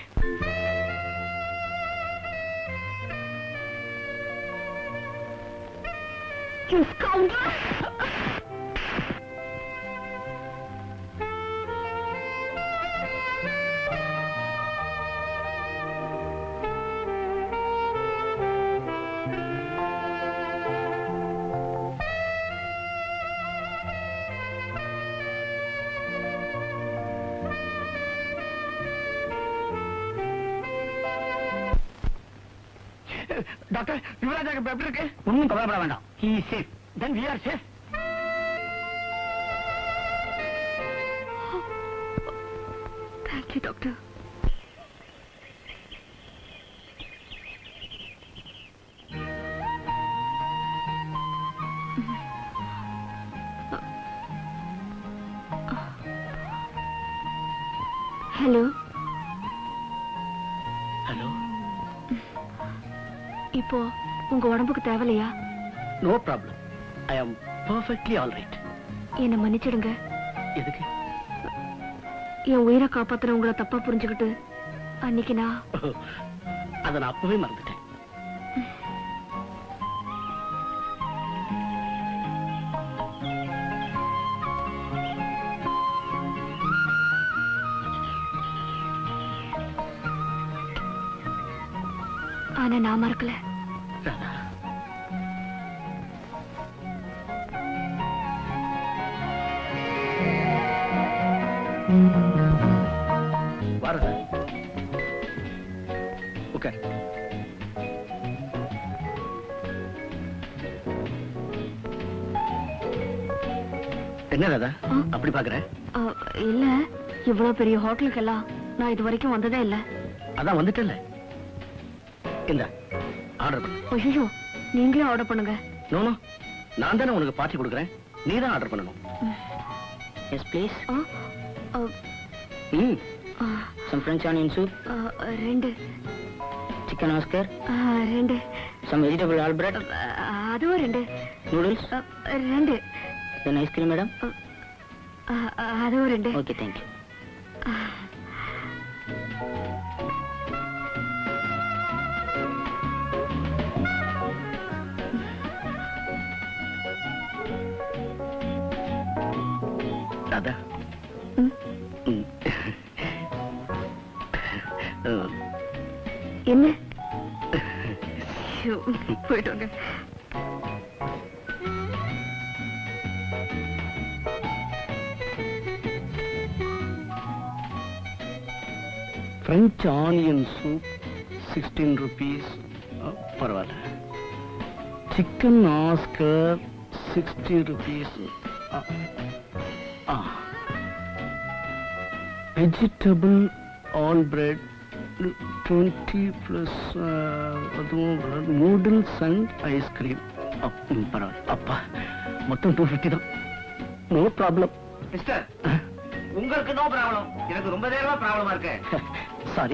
You scoundrel! டாக்டர் யுவராஜாக்கு இப்ப எப்படி இருக்கு ஒண்ணும் கவலைப்பட வேண்டாம் he safe then we are safe Thank you, doctor. Hello hello இப்போ உங்க உடம்புக்கு தேவையில்லையா நோ ப்ராப்ளம் ஐ ஆம் பர்ஃபெக்ட்லி ஆல் ரைட் என்னை மன்னிச்சிடுங்க எதுக்கு என் உயிரை காப்பாத்துற உங்களை தப்பா புரிஞ்சுக்கிட்டு அன்னைக்கு நான் அதை நான் அப்பவே மறந்துட்டேன் ஆனா நான் மறக்கல ராதா வரதா உட்கார் என்ன ராதா ஆ? அப்படி பாக்குற ஆ, இல்ல இவ்வளவு பெரிய ஹோட்டலுக்கெல்லாம் நான் இது வரைக்கும் வந்ததே இல்ல அதான் வந்துட்டல இந்த ஆர்டர் பண்ணு ஐயோ நீங்களே ஆர்டர் பண்ணுங்க நோ நோ நான் தானே உனக்கு பார்ட்டி கொடுக்குறேன் நீ தான் ஆர்டர் பண்ணணும் எஸ் ப்ளீஸ் ஆ, ஆ, ம் ஆ, சம் ஃப்ரெஞ்ச் ஆனியன் சூப் ஆ, ரெண்டு சிக்கன் ஆஸ்கர் ஆ, ரெண்டு சம் வெஜிடபிள் ஆல்பிரட் ஆ, அதுவும் ரெண்டு நூடுல்ஸ் ஆ, ரெண்டு தென் ஐஸ்கிரீம் மேடம் ஆ, ஆ, அதுவும் ரெண்டு ஓகே தேங்க்யூ ராதா ம், ம். ம். என்ன ஐயோ, போயிட்டு வாங்க French onion soup sixteen rupees பரவாயில்ல chicken Oscar sixty rupees vegetable all bread twenty plus அதுவும் நூடுல்ஸ் அண்ட் ஐஸ்கிரீம் பரவாயில்ல அப்பா மொத்தம் டூ ஃபிஃப்டி தான் நோ ப்ராப்ளம் மிஸ்டர் உங்களுக்கு நோ ப்ராப்ளம் எனக்கு ரொம்ப நேரமா ப்ராப்ளமா இருக்கு சாரி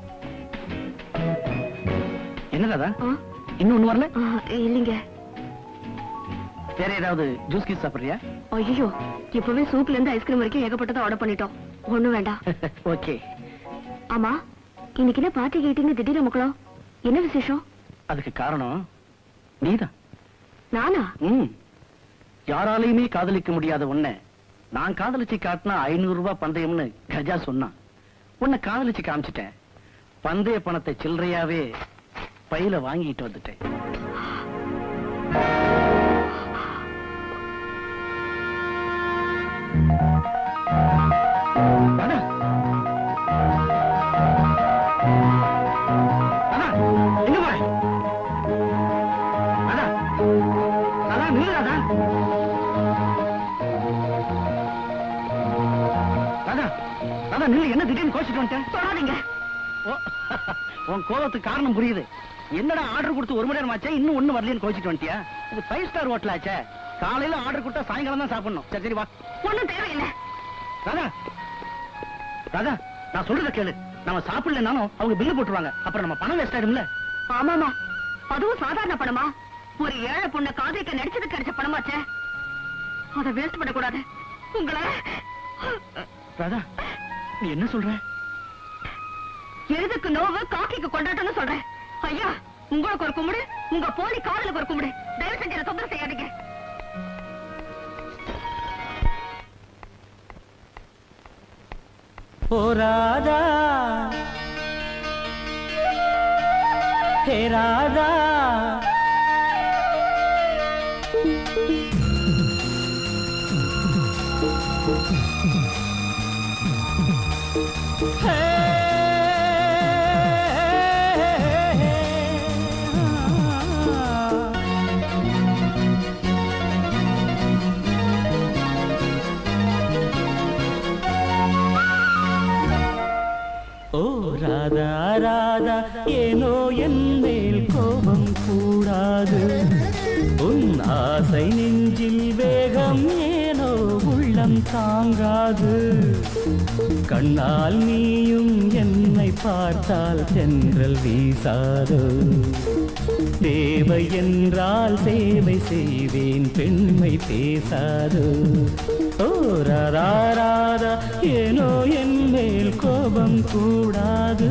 என்னதா ஆ, இன்னும் ஒண்ணு வரல ஆ, இல்லைங்க வேற ஏதாவது ஜூஸ் கீஸ் சாப்பிடுறியா ஐயோ இப்பவே சூப்ல இருந்து ஐஸ்கிரீம் வரைக்கும் ஏகப்பட்டதை ஆர்டர் பண்ணிட்டோம் ஒண்ணும் வேண்டாம் ஓகே ஆமா இன்னைக்கு என்ன பார்ட்டி கேட்டீங்க திடீர்னு மக்களோ என்ன விசேஷம் அதுக்கு காரணம் நீதான் நானா ம் யாராலையுமே காதலிக்க முடியாத உன்னை நான் காதலிச்சு காட்டினா ஐநூறு ரூபாய் பந்தயம்னு கஜா சொன்னான் உன்னை காதலிச்சு காமிச்சிட்டேன் பந்தய பணத்தை சில்லறையாவே பையில வாங்கிட்டு வந்துட்டேன் அண்ணா. அண்ணா, எங்க போற? அண்ணா. அதான் நில்லு அதான் ராதா ராதா நில்லு என்ன திடீர்னு கோச்சிட்டு வந்துட்டேன் சொல்லாதீங்க ஓ, உன் கோபத்துக்கு காரணம் புரியுது என்னடா ஆர்டர் கொடுத்து ஒரு மணி நேரம் ஆச்சே இன்னும் ஒண்ணு வரலன்னு கோச்சிட்டு வந்துட்டியா இது ஃபைவ் ஸ்டார் ஹோட்டல் ஆச்சே காலையில ஆர்டர் கொடுத்தா சாயங்காலம் தான் சாப்பிடணும் சரி சரி வா ஒண்ணும் தேவையில்லை ராதா ராதா நான் சொல்றத கேளு நம்ம சாப்பிடலனாலும் அவங்க பில்லு போட்டுருவாங்க அப்புறம் நம்ம பணம் வேஸ்ட் ஆயிடும்ல ஆமாமா அதுவும் சாதாரண பணமா ஒரு ஏழை பொண்ண காதலிக்க நடிச்சது கிடைச்ச பணமாச்சே அத வேஸ்ட் பண்ணக்கூடாது உங்களை ராதா நீ என்ன சொல்ற எதுக்கு நோவு காக்கிக்கு கொண்டாட்டம்னு சொல்றேன் ஐயா உங்களுக்கு ஒரு கும்பிடு உங்க போலி காதலுக்கு ஒரு கும்பிடு தயவு செஞ்சு என்ன தொந்தரவு செய்யாதீங்க ஓ ராதா ஹே ராதா ஹே, ஆ. ஓ ராதா ராதா ஏனோ என் மேல் கோபம் கூடாது உன் ஆசை நெஞ்சில் வேகம் ஏனோ உள்ளம் தாங்காது கண்ணால் நீயும் என்னை பார்த்தால் சென்றல் வீசாதோ தேவை என்றால் சேவை செய்வேன் பெண்மை பேசாதோ ஓ ராதா ராதா ஏனோ என் மேல் கோபம் கூடாது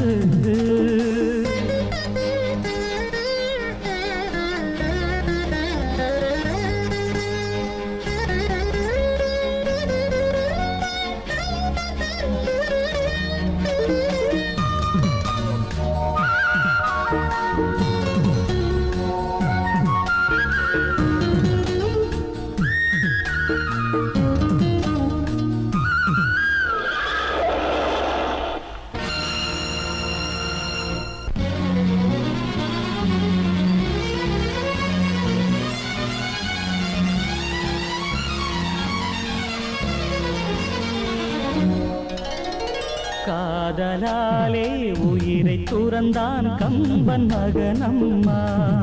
ஆதலாலே உயிரை துறந்தான் கம்பன் மகனம்மா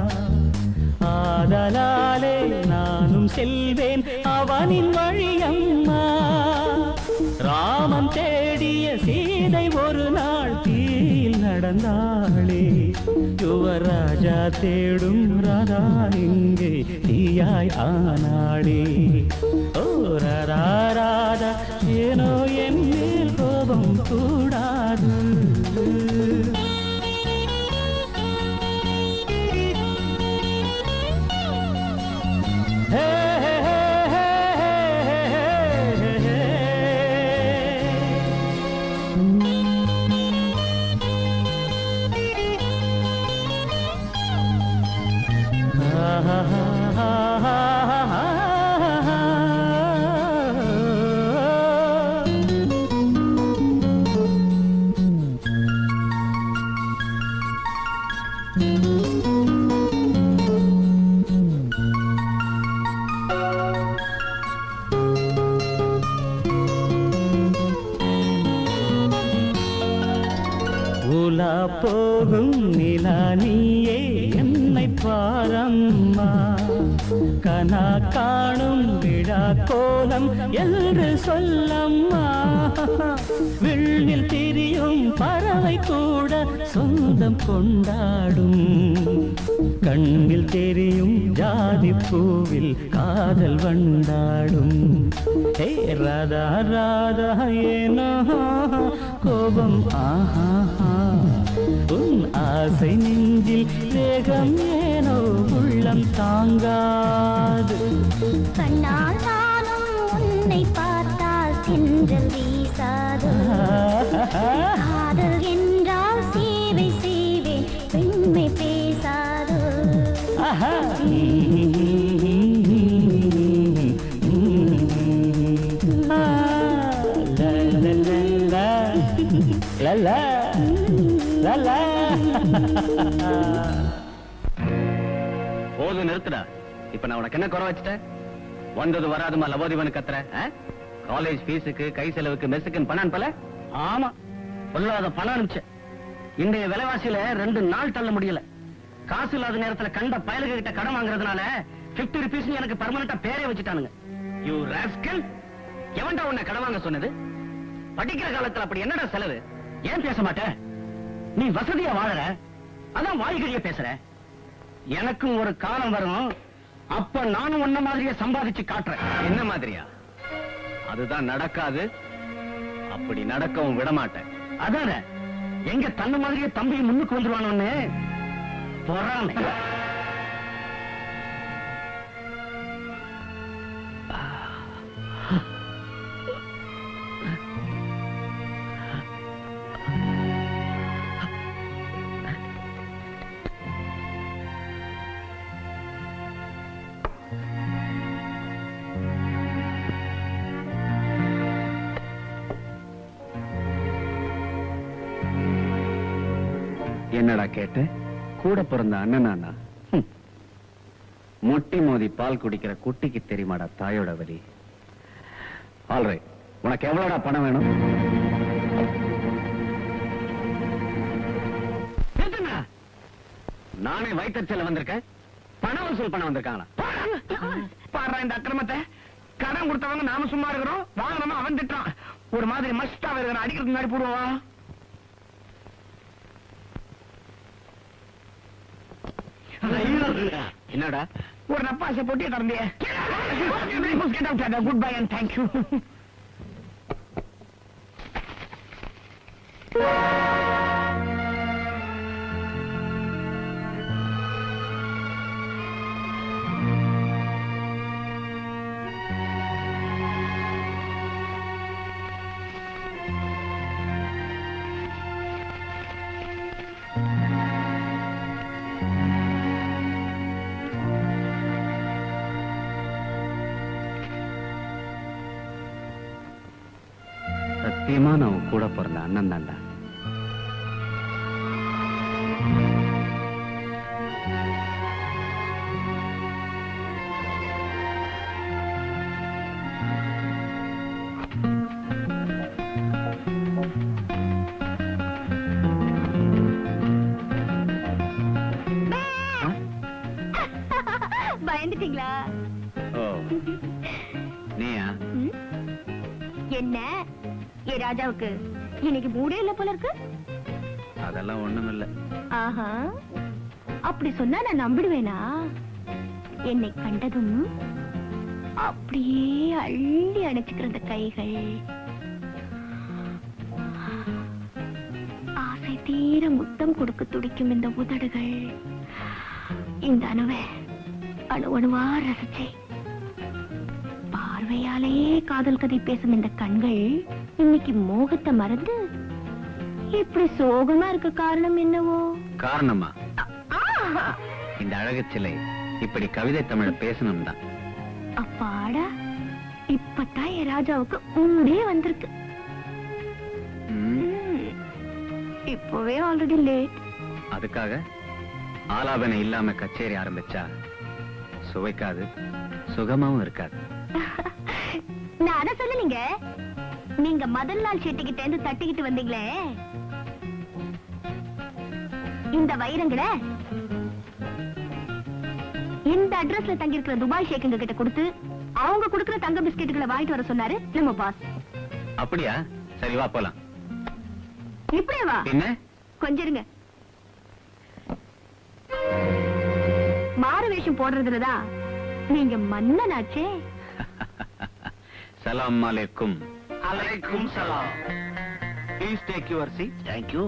ஆதலாலே நானும் செல்வேன் அவனின் வழியம்மா ராமன் தேடிய சீதை ஒரு நாள் தீயில் நடந்தாளே யுவராஜா தேடும் ராதா இங்கே தீயாய் ஆனாளே ஓ ராதா ராதா ஏனோ என் மேல் கோபம் கூடாது ஹே ஹே ஹே ஹே ஹே ஹே உலா போகும் நிலா நீயே என்னை பாரம்மா கனா காணும் விழா கோலம் என்று சொல்லம்மா விண்ணில் திரியும் பறவை கூட சொந்தம் கொண்டாடும் கண்ணில் தெரியும் ஜாதி பூவில் காதல் வண்டாடும் ஹே ராதா ராதா ஏனோ கோபம் ஆஹா உன் ஆசை நெஞ்சில் வேகம் ஏனோ உள்ளம் தாங்காது கண்ணால் நானும் உன்னை பார்த்தால் சென்றல் வீசாது காதல் என்றால் சேவை செய்வேன் பெண்மை பேசாது ஆஹா. ஆ, லா, லா, லா, லா. லா, லா, லா, லா. போதும் நிறுத்துடா இப்ப நான் உனக்கு என்ன குறை வச்சுட்டேன் வந்தது வராதுமா லவோதிவனு கத்துற காலேஜ் ஃபீஸுக்கு கை செலவுக்கு மெஸ்ஸுக்குன்னு பணம் அனுப்பல ஆமா பொல்லாத பணம் அனுப்பிச்சேன் இன்றைய விலைவாசியில ரெண்டு நாள் தள்ள முடியல காசு இல்லாத நேரத்துல கண்ட பயலுக கிட்ட கடன் வாங்குறதுனால 50 ருபீஸ் எனக்கு பர்மனண்டா பேரே வச்சுட்டானுங்க யூ ராஸ்கல் எவன்டா உன்னை கடன் வாங்க சொன்னது படிக்கிற காலத்துல அப்படி என்னடா செலவு ஏன் பேச மாட்ட நீ வசதியா வாழற அதான் வாய்கழிய பேசுற எனக்கும் ஒரு காலம் வரும் அப்ப நானும் உன்ன மாதிரியே சம்பாதிச்சு காட்டுறேன் என்ன மாதிரியா அதுதான் நடக்காது அப்படி நடக்கவும் விட மாட்டேன் அதான எங்க தன்ன மாதிரியே தம்பி முன்னுக்கு வந்துருவானோன்னு பொறாமை என்னடா கேட்ட கூட பிறந்த அண்ணனானா ஹம். முட்டி மோதி பால் குடிக்கிற குட்டிக்கு தெரியுமாடா தாயோட வலி ஆல்ரைட் உனக்கு எவ்வளவுடா பணம் வேணும் நிறுத்துங்க. நானே வயிற்றுச்சல வந்திருக்கேன் பணம் வசூல் பண்ண வந்திருக்காங்களா பாடுறா இந்த அக்கிரமத்தை கடன் கொடுத்தவங்க நாம சும்மா இருக்கிறோம் வாங்கினோம் அவன் திட்டான் ஒரு மாதிரி மஸ்டா இருக்கிற அடிக்கிறதுக்கு முன்னாடி போடுவா என்னடா ஒரு நப்பாசை பொட்டியை திறந்தியே குட் பை அண்ட் தேங்க்யூ சத்தியமா நான் உன் கூட பிறந்த அண்ணன் தான்டா பயந்துட்டீங்களா ஓ நீயா ம்? என்ன ஏ ராஜாவுக்கு இன்னைக்கு மூடே இல்ல போல இருக்கு அதெல்லாம் ஒண்ணுமில்ல ஆஹா அப்படி சொன்னா நான் நம்பிடுவேனா என்னை கண்டதும் அப்படியே அள்ளி அணைச்சுக்கிற அந்த கைகள் ஆசை தீர முத்தம் கொடுக்க துடிக்கும் இந்த உதடுகள் இந்த அணுவை அணு அணுவா ரசிச்சே பார்வையாலேயே காதல் கதை பேசும் இந்த கண்கள் இன்னைக்கு மோகத்தை மறந்து இப்படி சோகமா இருக்க காரணம் என்னவோ காரணமா ஆ! இந்த அழகு சிலை இப்படி கவிதை தமிழ் பேசணும் தான் அப்பாடா இப்பதான் என் ராஜாவுக்கு ஊடே வந்திருக்கு ம். இப்பவே ஆல்ரெடி லேட் அதுக்காக ஆலாபனை இல்லாம கச்சேரி ஆரம்பிச்சா சுவைக்காது சுகமாவும் இருக்காது நான் அத சொல்லலீங்க நீங்க முதல் நாள் செட்டிக்கிட்ட இருந்து தட்டிக்கிட்டு வந்தீங்களே இந்த வைரங்களை இந்த அட்ரஸ்ல தங்கி இருக்கிற துபாய் ஷேக்குங்க கிட்ட கொடுத்து அவங்க கொடுக்கிற தங்க பிஸ்கெட்டுகளை வாங்கிட்டு வர சொன்னாரு நம்ம பாஸ் அப்படியா சரி வா போலாம் இப்படியே வா என்ன கொஞ்சம் இருங்க மாறு வேஷம் போடுறதுலதான் நீங்க மன்னனாச்சே சலாம் அலைக்கும் அலைக்கும் சலாம் please take your seat thank you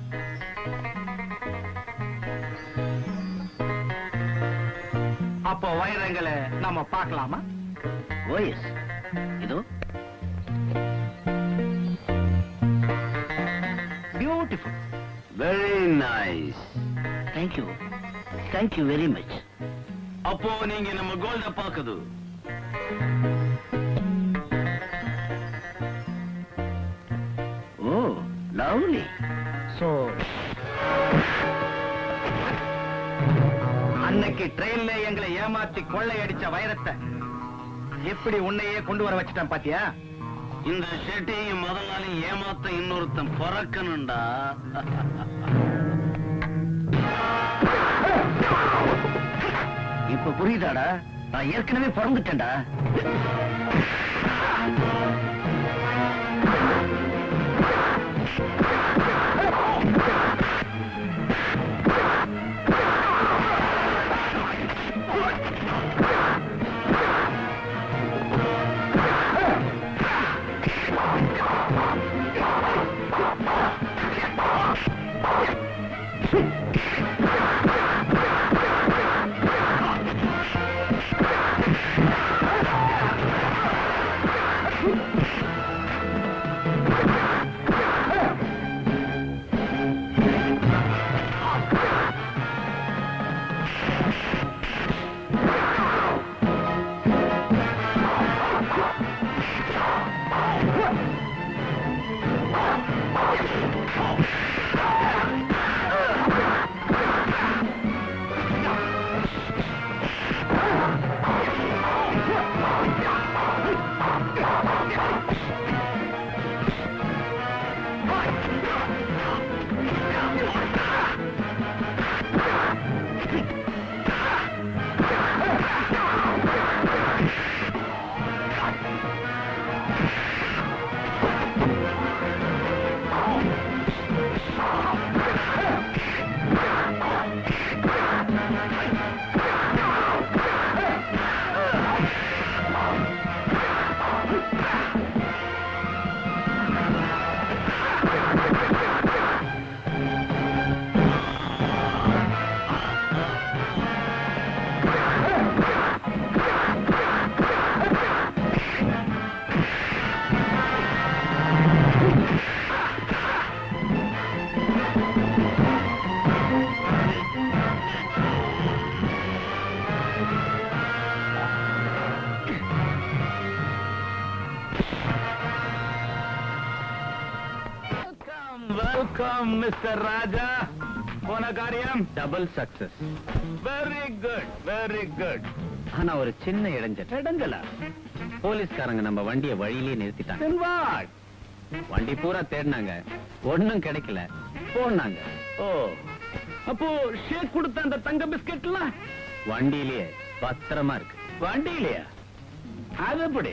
அப்போ வைரங்களை நாம பார்க்கலாமா ஓஎஸ் இதோ beautiful very nice thank you thank you very much அப்போ நீங்க நம்ம கோல்ட பாக்குது ஓ லவ்லி சோ அன்னைக்கு ட்ரெயின்ல எங்களை ஏமாத்தி கொள்ளையடிச்ச வைரத்தை எப்படி உன்னையே கொண்டு வர வச்சுட்டான் பாத்தியா இந்த ஷெட்டியும் முதலாளியும் ஏமாத்த இன்னொருத்தன் பிறக்கணும்டா இப்ப புரியுதாடா நான் ஏற்கனவே பிறந்துட்டேன்டா வெல்கம் மிஸ்டர் ராஜா போன காரியம் double success very good very good ஆனா ஒரு சின்ன இடைஞ்சல் இடைஞ்சலா போலீஸ்காரங்க நம்ம வண்டியை வழியிலேயே நிறுத்திட்டாங்க வண்டி பூரா தேடினாங்க ஒண்ணும் கிடைக்கல போனாங்க ஓ அப்போ ஷேக் கொடுத்த அந்த தங்க பிஸ்கெட்லாம் வண்டியிலேயே பத்திரமா இருக்கு வண்டியிலையா அது எப்படி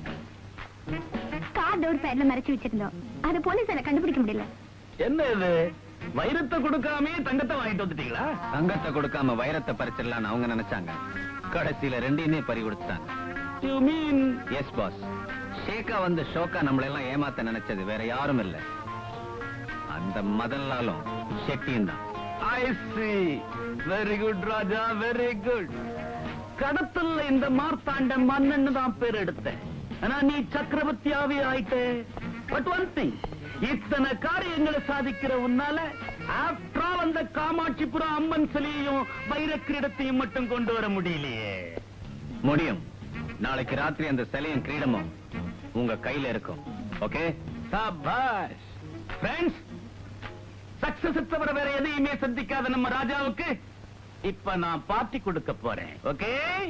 கார் டோர் பேர்ல மறைச்சு வச்சிருந்தோம் அது போலீஸால கண்டுபிடிக்க முடியல என்ன இது வைரத்தை கொடுக்காமே தங்கத்தை வாங்கிட்டு வந்துட்டீங்களா தங்கத்தை கொடுக்காம வைரத்தை பறிச்சிடலாம்னு அவங்க நினைச்சாங்க கடைசியில ரெண்டையுமே பறி கொடுத்துட்டாங்க யூ மீன் எஸ் பாஸ் ஷேக்கா வந்து ஷோக்கா நம்மள எல்லாம் ஏமாத்த நினைச்சது வேற யாரும் இல்ல அந்த மதன்லாலும் ஷெட்டியும் தான் I see very good Raja very good கடத்தல்ல இந்த மார்த்தாண்ட மன்னன்னு தான் பேர் எடுத்தேன் ஆனா நீ சக்கரவர்த்தியாவே ஆயிட்ட பட் ஒன் திங் இத்தனை காரியங்களை சாதிக்கிற உன்னால ஆஃப்டர் ஆல் அந்த காமாட்சிபுரம் அம்மன் சிலையையும் வைர கிரீடத்தையும் மட்டும் கொண்டு வர முடியலையே முடியும் நாளைக்கு ராத்திரி அந்த சிலையும் கிரீடமும் உங்க கையில இருக்கும் ஓகே சபாஷ் ஃப்ரெண்ட்ஸ் சக்சஸ் தவிர வேற எதையுமே சந்திக்காத நம்ம ராஜாவுக்கு இப்ப நான் பார்ட்டி கொடுக்க போறேன் ஓகே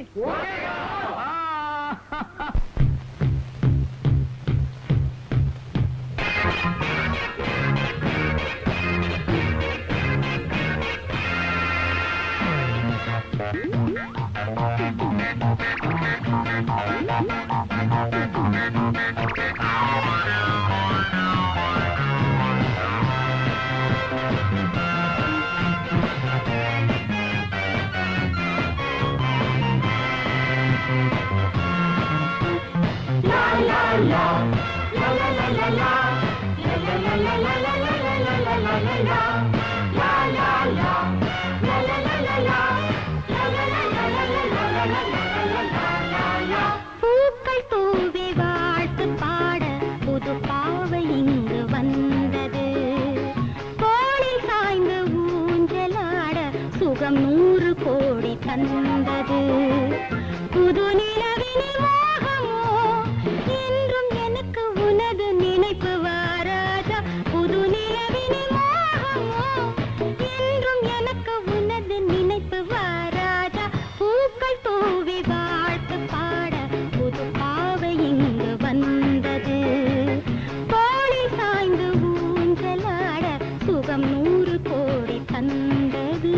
பூக்கள் தூவி வாழ்த்து பாட புது பாவை இங்கு வந்தது கோழி சாய்ந்து ஊஞ்சலாட சுகம் நூறு கோடி தந்தது புது நிலவினில் மோகமோ என்றும் எனக்கு உனது நினைப்பு வாராதா புது நிலவினில் மோகமோ என்றும் எனக்கு உனது நினைப்பு வாராதா பூக்கள் தூவி வாழ்த்து பாட புது பாவை இங்கு வந்தது கோழி சாய்ந்து ஊஞ்சலாட சுகம் நூறு கோடி தந்தது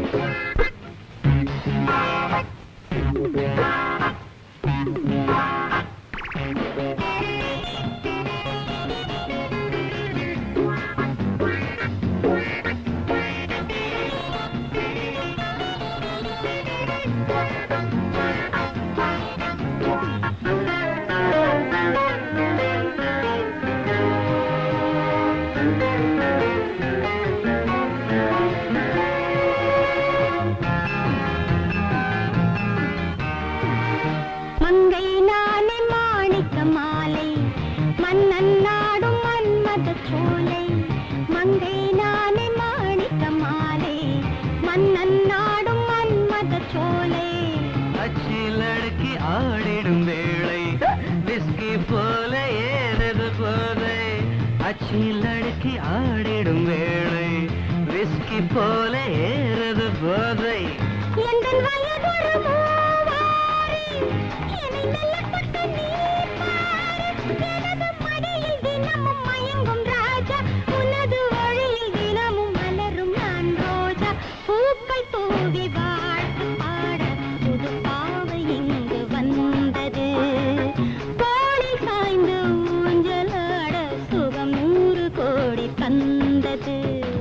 மங்கை நானே மாணிக்க மாலை மன்னன் நாடும் மன்மத சோலை மங்கை நானே மாணிக்க மாலை மன்னன் நாடும் மன்மத சோலை அச்சி லடுக்கி ஆடிடும் வேளை விஸ்கி போல ஏறது போதை அச்சி லடுக்கி ஆடிடும் வேளை விஸ்கி போல ஏறது போதை எந்தன் வயதொரு மூவாரி என்னை மெல்ல தொட்டு நீர் பாரு எனது மடியில் தினமும் மயங்கும் ராஜா உனது வழியில் தினமும் மலரும் நான் ரோஜா பூக்கள் தூவி வாழ்த்து பாட புது பாவை இங்கு வந்தது கோழி சாய்ந்து ஊஞ்சலாட சுகம் நூறு கோடி தந்தது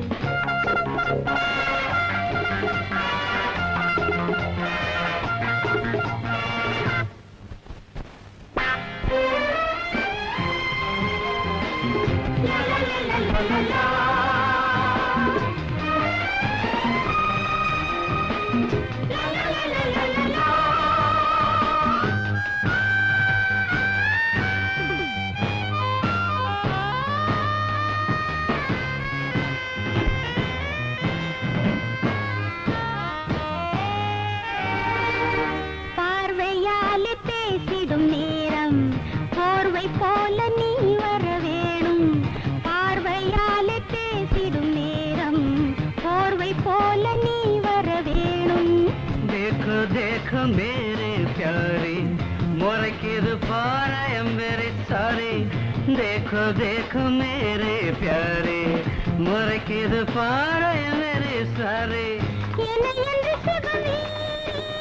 பார்வையாலே பேசிடும் நேரம் போர்வை போல நீ வர வேணும் பார்வையாலே பேசிடும் நேரம் போர்வை போல நீ வர வேணும் देखो देखो मेरे प्यारे मोरकिद पारा मेरे सारे देखो देखो मेरे प्यारे मोरकिद पारा मेरे सारे என்னை என்று சுகவீரி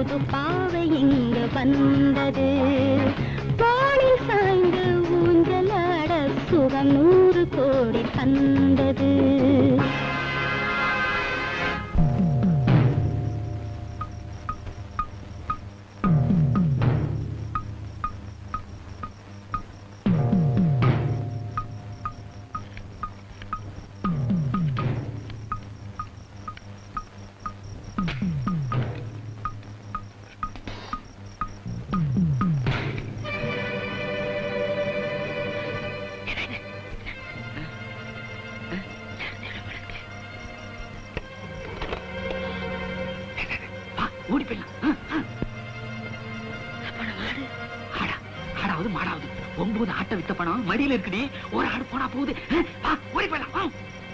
ஒரு பாவை இங்கு வந்தது தோளில் சாய்ந்து ஊஞ்சலாட சுகம் நூறு கோடி தந்தது வா, ஓடி போயிடலாம் ஆ, ஆ. ஆடா, ஆடாவது மாடாவது ஒன்பது ஆட்டை வித்த பணம் மடியில இருக்குடி ஒரு ஆடு போனா போகுது ஆ, வா, ஓடி போயிடலாம் வா.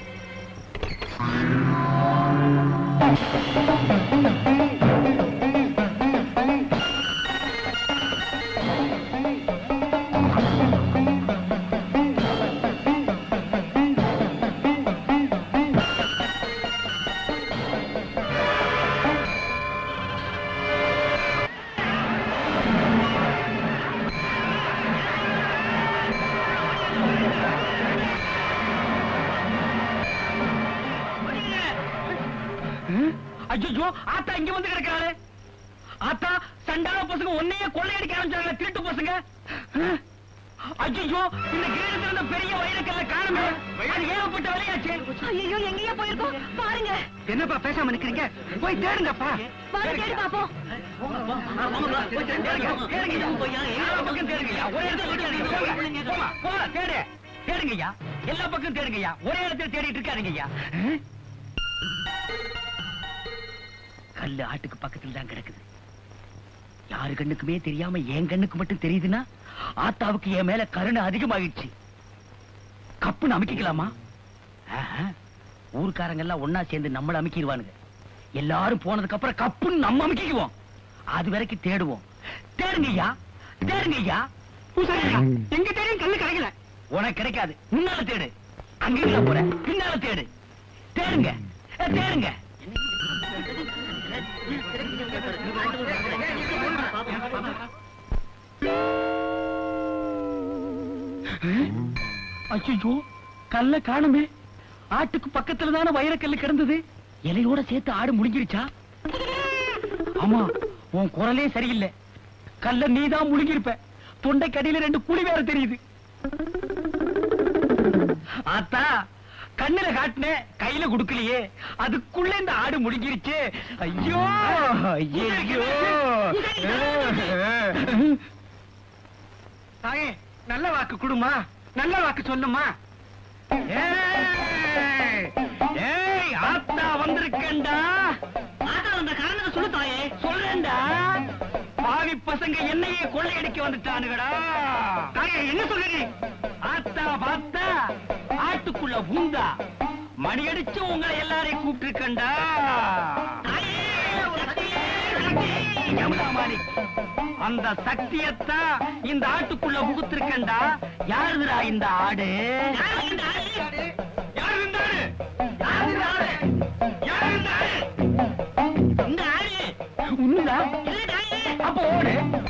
ஐயோ ஆத்தா இங்க வந்து கிடக்காரு ஆத்தா சண்டால பசங்க ஒன்னையே கொள்ளையடிக்க ஆரம்பிச்சாங்க திருட்டு பசங்க ஐயோ இந்த கிரீடு திறந்த பெரிய வைரக்கல்ல காணுமே அது ஏகப்பட்ட வேலையாச்சு ஐயோ எங்கேயா போயிருக்கோம் பாருங்க என்னப்பா பேசாம நிக்கிறீங்க போய் தேடுங்கப்பா வாங்க தேடி பாப்போம் தேடுங்கய்யா எல்லா பக்கம் தேடுங்கய்யா ஒரே இடத்துல தேடிட்டு இருக்காருங்கய்யா கல்லு ஆட்டுக்கு பக்கத்துல தான் கிடக்குது யாரு கண்ணுக்குமே தெரியாம என் கண்ணுக்கு மட்டும் தெரியுதுன்னா ஆத்தாவுக்கு என் மேல கருணை அதிகமாகிடுச்சு கப்புன்னு அமைக்கலாமா ஊர்க்காரங்க எல்லாம் ஒன்னா சேர்ந்து நம்மள அமைக்கிடுவானுங்க எல்லாரும் போனதுக்கு அப்புறம் கப்புன்னு நம்ம அமைக்கிக்குவோம் அது வரைக்கும் தேடுவோம் தேடுங்கய்யா தேடுங்கய்யா எங்க தேடியும் கல்லு கிடைக்கல உனக்கு கிடைக்காது முன்னால தேடு அங்க இல்ல போற பின்னால தேடு தேடுங்க ஏ, தேடுங்க அச்சோ கல்ல காணுமே ஆட்டுக்கு பக்கத்துல தானே வைரக்கல்லு கிடந்தது இலையோட சேர்த்து ஆடு முழுங்கிருச்சா ஆமா உன் குரலே சரியில்லை கல்ல நீதான் முழுங்கிருப்ப தொண்டை கடியில ரெண்டு குழி வேற தெரியுது ஆத்தா கண்ணுல காட்டின கையில குடுக்கலையே அதுக்குள்ள இந்த ஆடு முழுங்கிருச்சு ஐயோ ஐயோ தாயே நல்ல வாக்கு கொடுமா நல்ல வாக்கு சொல்லுமா ஏய், ஏய், ஆத்தா வந்திருக்கேன்டா ஆத்தா வந்த காரணத்தை சொல்லு தாயே சொல்றேன்டா பாவி பசங்க என்னையே கொள்ளையடிக்க வந்துட்டானுங்கடா தாயே என்ன சொல்றீங்க ஆத்தா பார்த்தா ஆட்டுக்குள்ள பூந்தா மணி அடிச்சு உங்களை எல்லாரையும் கூப்பிட்டுருக்கண்டா அந்த சக்தியத்தான் இந்த ஆட்டுக்குள்ள புகுத்திருக்கண்டா யாருதுடா இந்த ஆடு யாரு இந்த ஆடு? யாரு இந்த ஆடு? யாரு இந்த ஆடு? யாரு இந்த ஆடு? இந்த ஆடு உண்மைதா அப்ப ஓடு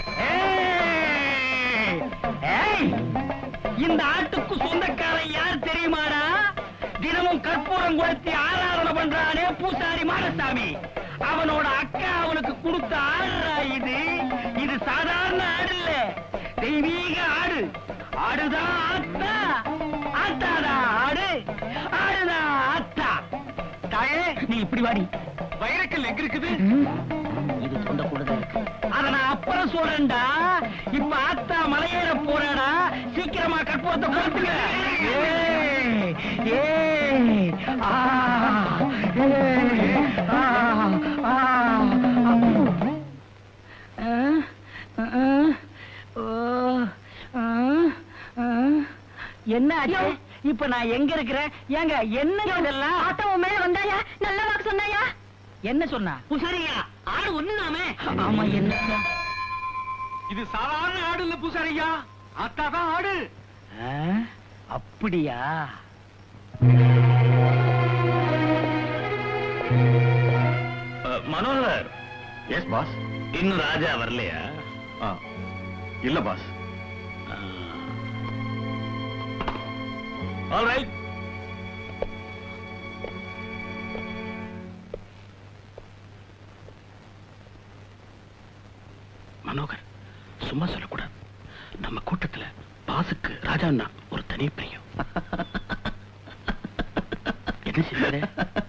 ஏய்! ஏய்! இந்த ஆட்டுக்கு சொந்தக்காரன் யார் தெரியுமாடா தினமும் கற்பூரம் கொளுத்தி ஆராதனை பண்றானே பூசாரி மாடசாமி அவனோட அக்கா அவனுக்கு கொடுத்த ஆடுறா இது இது சாதாரண ஆடு இல்ல தெய்வீக ஆடு ஆடுதான் ஆத்தா ஆத்தாடா ஆடு ஆடுதான் ஆத்தா தாயே நீ இப்படி வாடி வைரக்கல் எங்க இருக்குது இது தொண்ட கூடதான் இருக்கு அத நான் அப்புறம் சொல்றேன்டா இப்ப ஆத்தா மலையேற போறாடா சீக்கிரமா கற்பூரத்தை கொளுத்துங்க ஏய், ஏய், ஆ, ஏய், ஆ, ஆ, அப்பு. ஆ, ஆ, ஓ, ஆ, ஆ. என்ன ஆச்சு இப்ப நான் எங்க இருக்கிறேன் ஏங்க என்ன இதெல்லாம் ஆட்டோ உன் மேல வந்தாயா நல்ல வாக்கு சொன்னாயா என்ன சொன்னா புசாரியா ஆடு ஒண்ணுதாமே ஆமா என்ன இது சாதாரண ஆடு இல்ல பூசாரியா ஆத்தா தான் ஆடு ஆ, அப்படியா மனோகர் எஸ் பாஸ் இன்னும் ராஜா வரலையா ஆ, இல்ல பாஸ் ஆல் ரைட் மனோகர் சும்மா சொல்லக்கூடாது நம்ம கூட்டத்துல பாசுக்கு ராஜான்னா ஒரு தனி பிரியம் என்ன செய்ய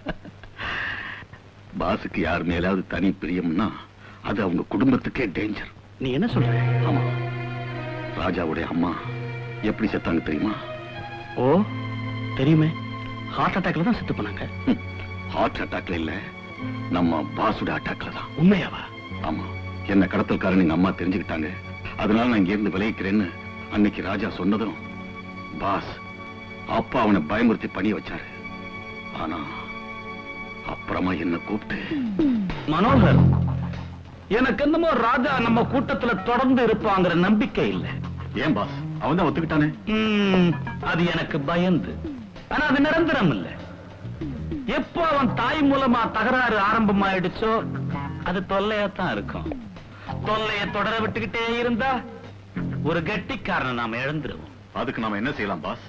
பாஸுக்கு யார் மேலாவது தனி பிரியம்னா அது அவங்க குடும்பத்துக்கே டேஞ்சர் நீ என்ன சொல்ற ஆமா ராஜாவுடைய அம்மா எப்படி செத்தாங்க தெரியுமா ஓ தெரியுமே ஹார்ட் அட்டாக்ல தான் செத்து போனாங்க ஹார்ட் அட்டாக்ல இல்ல நம்ம பாஸுடைய அட்டாக்ல தான் உண்மையாவா ஆமா என்ன கடத்தல்காரன் எங்க அம்மா தெரிஞ்சுக்கிட்டாங்க அதனால நான் இங்க இருந்து விளைவிக்கிறேன்னு அன்னைக்கு ராஜா சொன்னதும் பாஸ் அப்பா அவனை பயமுறுத்தி பணிய வச்சாரு ஆனா அப்புறமா என்ன கூப்பிட்டு மனோகர் எனக்கு என்னமோ ராஜா நம்ம கூட்டத்துல தொடர்ந்து இருப்பாங்கிற நம்பிக்கை இல்ல ஏன் பாஸ் அவன் தான் ஒத்துக்கிட்டானே ம், அது எனக்கு பயந்து ஆனா அது நிரந்தரம் இல்ல எப்போ அவன் தாய் மூலமா தகராறு ஆரம்பமாயிடுச்சோ அது தொல்லையாத்தான் இருக்கும் தொல்லைய தொடர விட்டுக்கிட்டே இருந்தா ஒரு கெட்டிக்காரனை நாம இழந்துருவோம் அதுக்கு நாம என்ன செய்யலாம் பாஸ்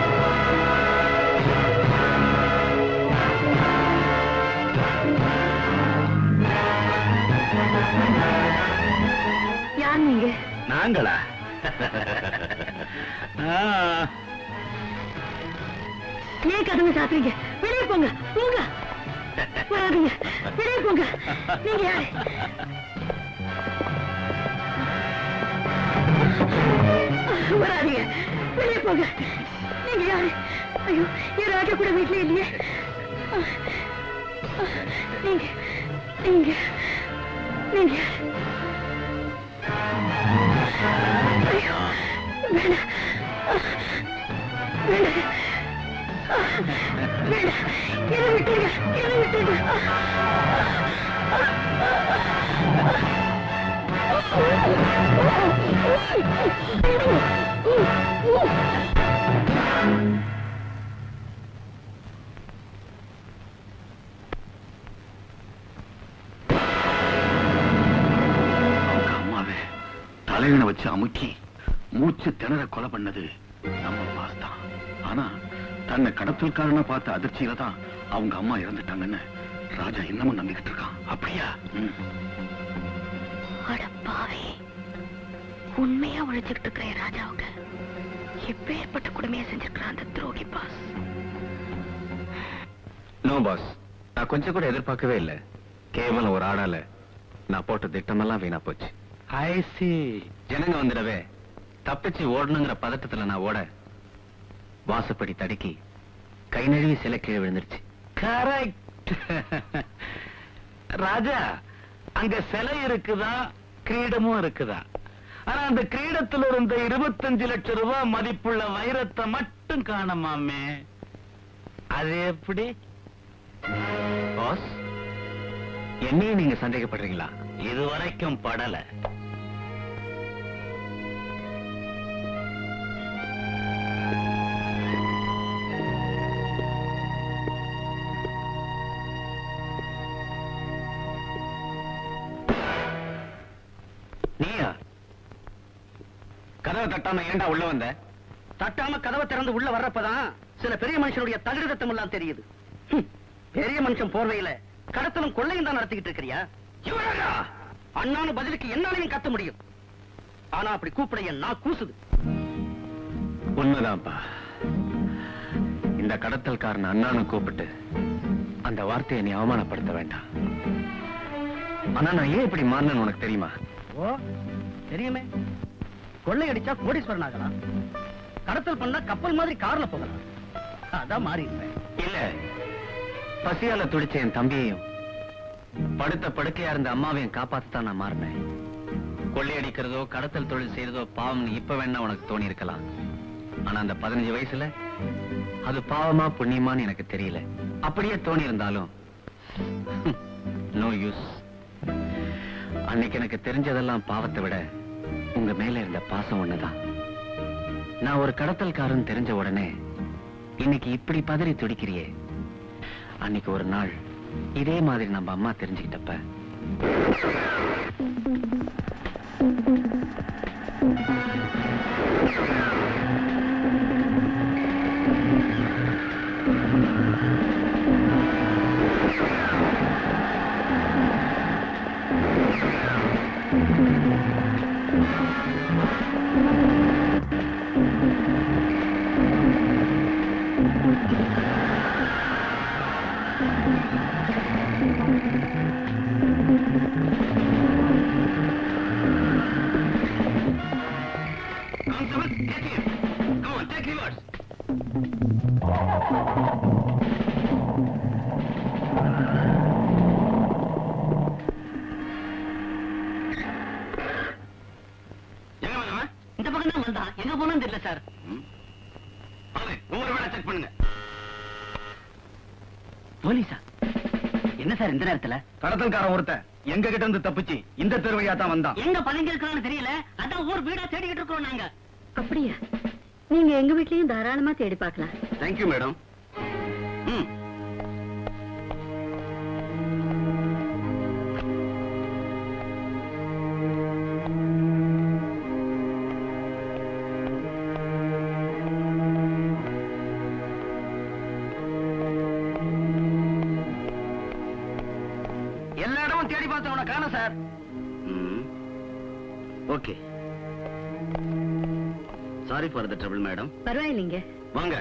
யார் நீங்க நாங்களா ஆ, ஏன் கதவு சாத்துறீங்க வெளியே போங்க போங்க வராதீங்க வெளியே போங்க நீங்க யாரு வராதீங்க வெளியே போங்க நீங்க யாரு ஐயோ என் ராஜா கூட வீட்டுல இல்லையே நீங்க நீங்க நீங்க ஐயோ வேணாம் வேணாம் வேணாம் என்னை விட்டுருங்க என்னை விட்டுருங்க அவங்க அம்மாவை தலையணை வச்சு அமுக்கி மூச்சு திணற கொலை பண்ணது நம்ம பாஸ் தான் ஆனா தன்னை கடத்தல்காரனா பார்த்த அதிர்ச்சியில தான் அவங்க அம்மா இறந்துட்டாங்கன்னு ராஜா இன்னமும் நம்பிக்கிட்டு இருக்கான் அப்படியா ம். அட பாவி உண்மையா உழைச்சுக்கிட்டு இருக்கிற என் ராஜாவுக்கு எப்பேற்பட்ட கொடுமையை செஞ்சிருக்கிறான் அந்த துரோகி பாஸ் நோ பாஸ் நான் கொஞ்சம் கூட எதிர்பார்க்கவே இல்லை கேவலம் ஒரு ஆடால நான் போட்ட திட்டமெல்லாம் வீணா போச்சு I see. ஜனங்க வந்துடவே தப்பிச்சு ஓடணுங்கிற பதட்டத்துல நான் ஓட வாசப்படி தடுக்கி கை நழுவி சிலை கீழே விழுந்துருச்சு கரெக்ட் ராஜா அங்க சிலை இருக்குதா கிரீடமும் இருக்குதா ஆனா அந்த கிரீடத்துல இருந்த இருபத்தஞ்சு லட்சம் ரூபாய் மதிப்புள்ள வைரத்தை மட்டும் காணமாமே அது எப்படி பாஸ் என்னையும் நீங்க சந்தேகப்படுறீங்களா இதுவரைக்கும் படல நீயா கதவை தட்டாம ஏன்டா உள்ள வந்த தட்டாம கதவை திறந்து உள்ள வர்றப்பதான் சில பெரிய மனுஷனுடைய தகுதித்தம் எல்லாம் தெரியுது ஹம், பெரிய மனுஷன் போர்வையில கடத்தலும் கொள்ளையும் தான் நடத்திக்கிட்டு இருக்கிறியா அண்ணான்னு பதிலுக்கு என்னாலையும் கத்த முடியும் ஆனா அப்படி கூப்பிட என் நான் கூசுது உண்மைதான்ப்பா இந்த கடத்தல்காரன் அண்ணான்னு கூப்பிட்டு அந்த வார்த்தையை நீ அவமானப்படுத்த வேண்டாம் ஆனா நான் ஏன் இப்படி மாறினேன்னு உனக்கு தெரியுமா ஓ தெரியுமே கொள்ளையடிச்சா கோடீஸ்வரன் ஆகலாம் கடத்தல் பண்ணா கப்பல் மாதிரி கார்ல போகலாம் அதான் மாறி இருப்பேன் இல்ல பசியால துடிச்ச என் தம்பியையும் படுத்த படுக்கையா இருந்த அம்மாவையும் காப்பாத்தத்தான் நான் மாறினேன் கொள்ளையடிக்கிறதோ கடத்தல் தொழில் செய்யறதோ பாவம்னு இப்ப வேணா உனக்கு தோணி இருக்கலாம் ஆனா அந்த பதினஞ்சு வயசுல அது பாவமா புண்ணியமான்னு எனக்கு தெரியல அப்படியே தோணி இருந்தாலும் நோ யூஸ் அன்னைக்கு எனக்கு தெரிஞ்சதெல்லாம் பாவத்தை விட உங்க மேல இருந்த பாசம் ஒண்ணுதான் நான் ஒரு கடத்தல்காரன் தெரிஞ்ச உடனே இன்னைக்கு இப்படி பதறி துடிக்கிறியே அன்னைக்கு ஒரு நாள் இதே மாதிரி நம்ம அம்மா தெரிஞ்சுக்கிட்டப்ப Constable, get here. Come on, take reverse. எங்க வேணாமா இந்த பக்கம் தான் வந்தான் எங்க போனோம்னு தெரியல சார் வாங்க ஒவ்வொரு வேலை செக் பண்ணுங்க போலீஸா என்ன சார் இந்த நேரத்துல கடத்தல்காரன் ஒருத்தன் எங்க கிட்ட இருந்து தப்பிச்சு இந்த தெருவையா தான் வந்தான் எங்க பதுங்கி இருக்கிறான்னு தெரியல அதான் ஊர் வீடா தேடிக்கிட்டு இருக்கோம் நாங்க அப்படியா நீங்க எங்க வீட்லயும் தாராளமா தேடி பார்க்கலாம் தேங்க்யூ மேடம் ம் எல்லா இடமும் தேடி பார்த்தோம் உன காணோம் sir okay sorry for the trouble madam பரவாயில்லைங்க வாங்க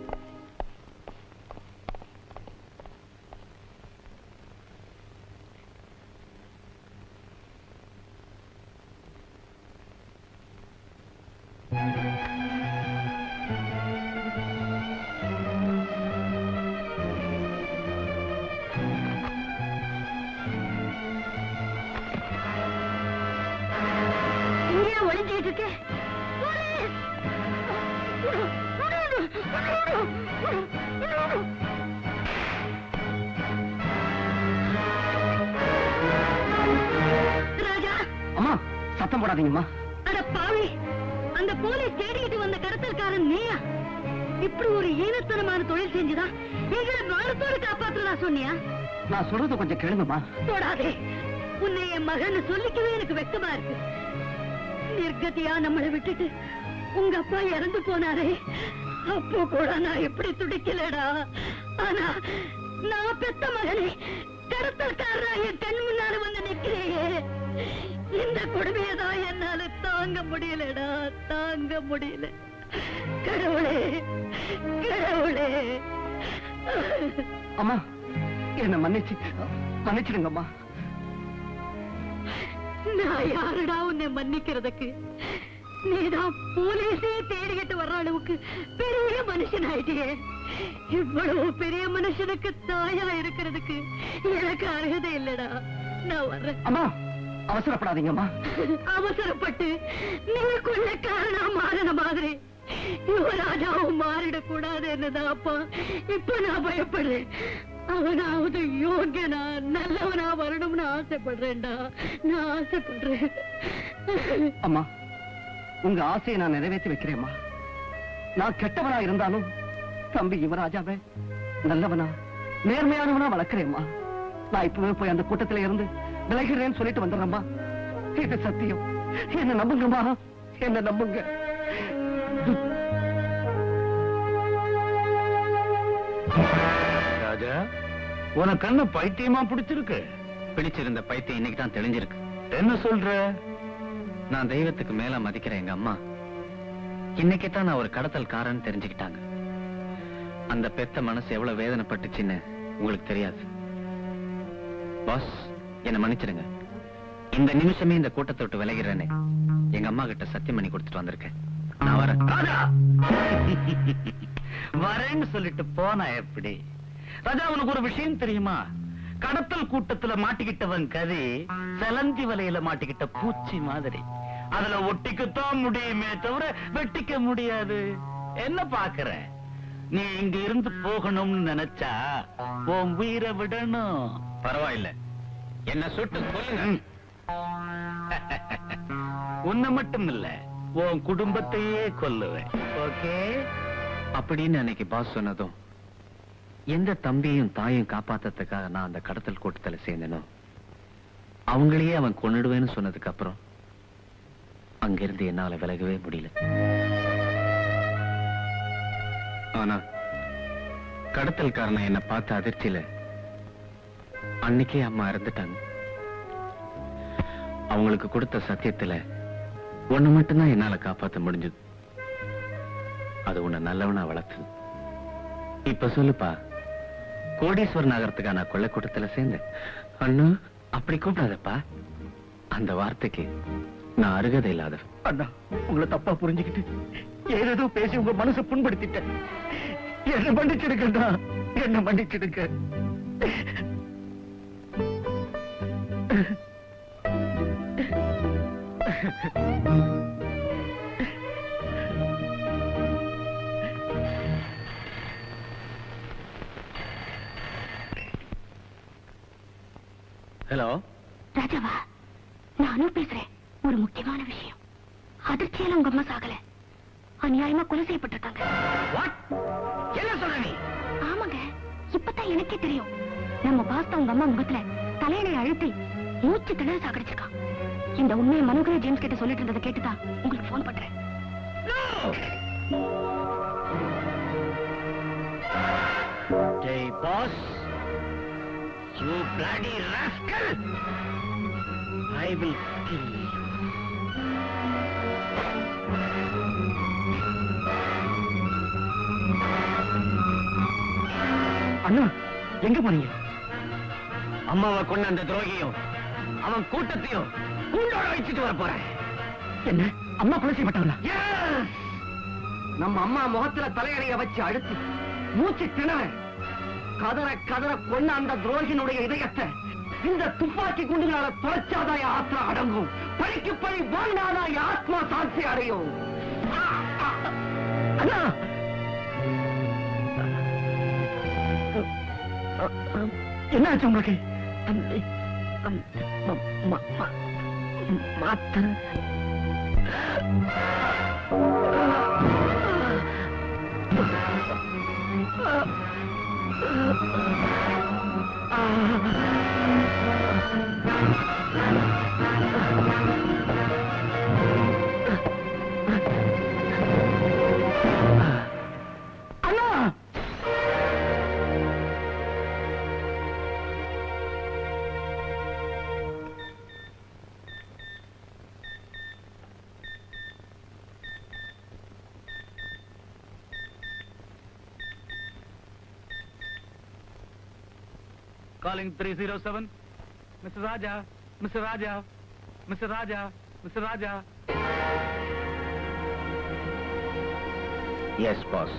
இங்கே ஒளிஞ்சிட்டு இருக்க போலீஸ்! ராஜா அம்மா சத்தம் போடாதீங்கம்மா அட பாவி அந்த போலீஸ் தேடிக்கிட்டு வந்த கடத்தல்காரன் நீயா இப்படி ஒரு ஈனத்தனமான தொழில் செஞ்சுதான் எங்களை மானத்தோடு காப்பாத்துறதா சொன்னியா நான் சொல்றது கொஞ்சம் கேளுங்கம்மா தொடாதே உன்னை என் மகன் சொல்லிக்கவே எனக்கு வெக்கமா இருக்கு நிர்கதியா நம்மளை விட்டுட்டு உங்க அப்பா இறந்து போனாரே அப்போ கூட நான் எப்படி துடிக்கலடா ஆனா நான் பெத்த மகனே கடத்தல்காரரா என் கண் முன்னால வந்து நிக்கிறேயே இந்த கொடுமையை தான் என்னால தாங்க முடியலடா தாங்க முடியல கடவுளே கடவுளே அம்மா என்ன மன்னிச்சு மன்னிச்சிடுங்கம்மா நான் யாருடா உன்னை மன்னிக்கிறதுக்கு நீதான் போலீஸே தேடிக்கிட்டு வர்ற அளவுக்கு பெரிய மனுஷன் ஆயிட்டியே இவ்வளவு பெரிய மனுஷனுக்கு தாயா இருக்கிறதுக்கு எனக்கு அருகதை இல்லடா நான் வர்றேன் அம்மா அவசரப்படாதீங்கம்மா அவசரப்பட்டு நீ கொள்ளக்காரனா மாறின மாதிரி யுவராஜாவும் மாறிடக்கூடாது என்னதான் அப்பா இப்ப நான் பயப்படுறேன் அவனாவது யோகியனா நல்லவனா வரணும்னு ஆசைப்படுறேன்டா நான் ஆசைப்படுறேன் அம்மா உங்க ஆசையை நான் நிறைவேற்றி வைக்கிறேம்மா நான் கெட்டவனா இருந்தாலும் தம்பி யுவராஜாவே நல்லவனா நேர்மையானவனா வளர்க்கிறேம்மா நான் இப்பவே போய் அந்த கூட்டத்துல இருந்து விலகிறேன்னு சொல்லிட்டு வந்துடுறேம்மா இது சத்தியம் என்ன நம்புங்கம்மா என்ன நம்புங்க ராஜா உனக்கு என்ன பைத்தியமா பிடிச்சிருக்கு பிடிச்சிருந்த பைத்தியம் இன்னைக்கு தான் தெளிஞ்சிருக்கு என்ன சொல்ற நான் தெய்வத்துக்கு மேல மதிக்கிறேன் எங்க அம்மா இன்னைக்கு தான் நான் ஒரு கடத்தல்காரன்னு தெரிஞ்சுக்கிட்டாங்க அந்த பெத்த மனசு எவ்வளவு வேதனைப்பட்டுச்சுன்னு உங்களுக்கு தெரியாது பாஸ் என்ன மன்னிச்சிடுங்க இந்த நிமிஷமே இந்த கூட்டத்தை விட்டு விலகிறேன்னு எங்க அம்மா கிட்ட சத்தியம் பண்ணி கொடுத்துட்டு வந்திருக்கேன் நான் வரேன் ராஜா வரேன்னு சொல்லிட்டு போனா எப்படி ராஜா உனக்கு ஒரு விஷயம் தெரியுமா கடத்தல் கூட்டத்துல மாட்டிக்கிட்டவன் கதி செலந்தி வலையில மாட்டிக்கிட்ட பூச்சி மாதிரி அதுல ஒட்டிக்கத்தான் முடியுமே தவிர வெட்டிக்க முடியாது என்ன பாக்குற நீ இங்க இருந்து போகணும்னு நினைச்சா உன் உயிரை விடணும் பரவாயில்ல என்ன சுட்டு கொல்லுங்க உன்னை மட்டும் இல்ல உன் குடும்பத்தையே கொல்லுவேன் ஓகே அப்படின்னு அன்னைக்கு பாஸ் சொன்னதும் எந்த தம்பியும் தாயும் காப்பாத்ததுக்காக நான் அந்த கடத்தல் கூட்டத்துல சேர்ந்தனோ அவங்களையே அவன் கொன்னுடுவேன்னு சொன்னதுக்கு அப்புறம் அங்கிருந்து என்னால விலகவே முடியல ஆனா கடத்தல்காரனை என்ன பார்த்த அதிர்ச்சியில அன்னைக்கே அம்மா இறந்துட்டாங்க அவங்களுக்கு கொடுத்த சத்தியத்துல ஒண்ணு மட்டும்தான் என்னால காப்பாத்த முடிஞ்சது அது உன்னை நல்லவனா வளர்த்தது இப்ப சொல்லுப்பா கோடீஸ்வரன் நகரத்துக்கான நான் கொள்ளைக்கூட்டத்துல சேர்ந்தேன் அண்ணா அப்படி கூப்பிடாதப்பா அந்த வார்த்தைக்கு நான் அருகதை இல்லாதவன் அண்ணா உங்களை தப்பா புரிஞ்சுக்கிட்டு ஏதேதோ பேசி உங்க மனசை புண்படுத்திட்டேன் என்ன மன்னிச்சிடுங்கண்ணா என்ன மன்னிச்சிடுங்க ஹலோ ராஜாவா நானும் பேசுறேன் ஒரு முக்கியமான விஷயம் அதிர்ச்சியால உங்க அம்மா சாகல அநியாயமா கொலை செய்யப்பட்டிருக்காங்க என்ன சொல்ற நீ ஆமாங்க இப்பதான் எனக்கே தெரியும் நம்ம பாஸ்தா உங்க அம்மா முகத்துல தலையணை அழுத்தி மூச்சு திணற சாகடிச்சிருக்கான் இந்த உண்மையை மனோகர ஜேம்ஸ் கிட்ட சொல்லிட்டு இருந்ததை கேட்டுதான் உங்களுக்கு போன் பண்றேன் Hey, boss. You bloody rascal! I will kill you. அண்ணா எங்க போனீங்க அம்மாவை கொண்ட அந்த துரோகியும் அவன் கூட்டத்தையும் கூண்டோட வச்சுட்டு வர போறேன் என்ன அம்மா கொலை செய்யப்பட்டாங்களா நம்ம அம்மா முகத்துல தலையணைய வச்சு அழுத்தி மூச்சு திணற கதற கதற கொண்ட அந்த துரோகினுடைய இதயத்தை இந்த துப்பாக்கி குண்டுகளால தொலைச்சாதான் என் ஆத்மா அடங்கும் பழிக்கு பழி வாழ்ந்தாதான் என் ஆத்மா சாட்சி அடையும் அண்ணா என்னாச்சு உங்களுக்கு மாத்திர அண்ணா Calling 307. Mr. Raja, Mr. Raja, Mr. Raja, Mr. Raja. Yes boss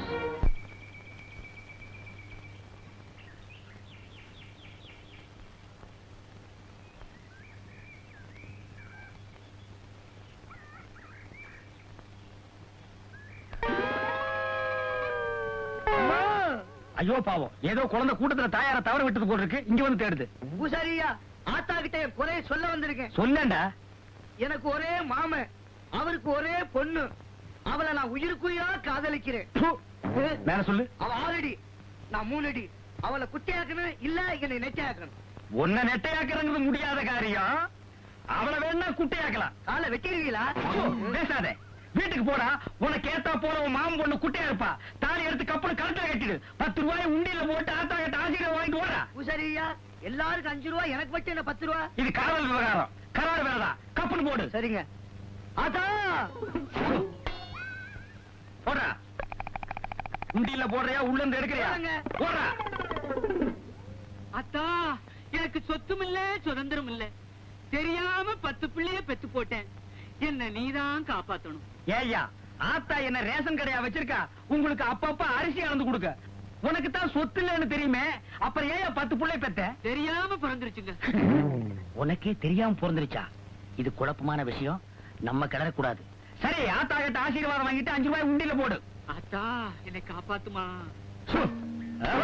ஐயோ பாவம் ஏதோ குழந்தை கூட்டத்துல தாயார தவற விட்டது போல இருக்கு இங்க வந்து தேடுது பூசாரியா ஆத்தா கிட்ட என் குறைய சொல்ல வந்திருக்கேன் சொல்லேன்டா எனக்கு ஒரே மாமன் அவருக்கு ஒரே பொண்ணு அவளை நான் உயிருக்குயிரா காதலிக்கிறேன் ப்பு. மேல சொல்லு அவ ஆறடி நான் மூணு அடி அவளை குட்டையாக்கணும் இல்ல என்னை நெட்டையாக்கணும் உன்னை நெட்டையாக்குறது முடியாத காரியம் அவளை வேணா குட்டையாக்கலாம் காலை வெட்டிடுவீங்களா ஐயோ, பேசாத வீட்டுக்கு போடா உனக்கு ஏத்தா போல உன் மாமன் பொண்ணு குட்டையா இருப்பா தாலி எடுத்து கப்புனு கழுத்துல கட்டிடு பத்து ரூபாய் உண்டியில போட்டு ஆத்தா கிட்ட ஆசீர்வாதம் வாங்கிட்டு ஓடா பூசாரியா எல்லாருக்கும் அஞ்சு ரூபா எனக்கு மட்டும் என்ன பத்து ரூபா இது காதல் விவகாரம் கரார் வேறதா கப்புனு போடு சரிங்க ஆத்தா போடுறா உண்டியில போடுறியா உள்ள இருந்து எடுக்கிறியா போடுங்க. போடுறா அத்தா எனக்கு சொத்தும் இல்ல சுதந்திரம் இல்ல தெரியாம பத்து பிள்ளைய பெத்து போட்டேன் என்ன நீதான் காப்பாத்தணும் ஏய்யா ஆத்தா என்ன ரேஷன் கடையா வச்சிருக்கா உங்களுக்கு அப்பப்ப அரிசி அளந்து கொடுக்க உனக்கு தான் சொத்து இல்லைன்னு தெரியுமே அப்புறம் ஏன் பத்து புள்ளை பெத்த தெரியாம பிறந்துருச்சுங்க உனக்கே தெரியாம பிறந்துருச்சா இது குழப்பமான விஷயம் நம்ம கிளறக்கூடாது சரி ஆத்தா கிட்ட ஆசீர்வாதம் வாங்கிட்டு அஞ்சு ரூபாய் உண்டியில போடு அத்தா என்னை காப்பாத்துமா சு. ஆ.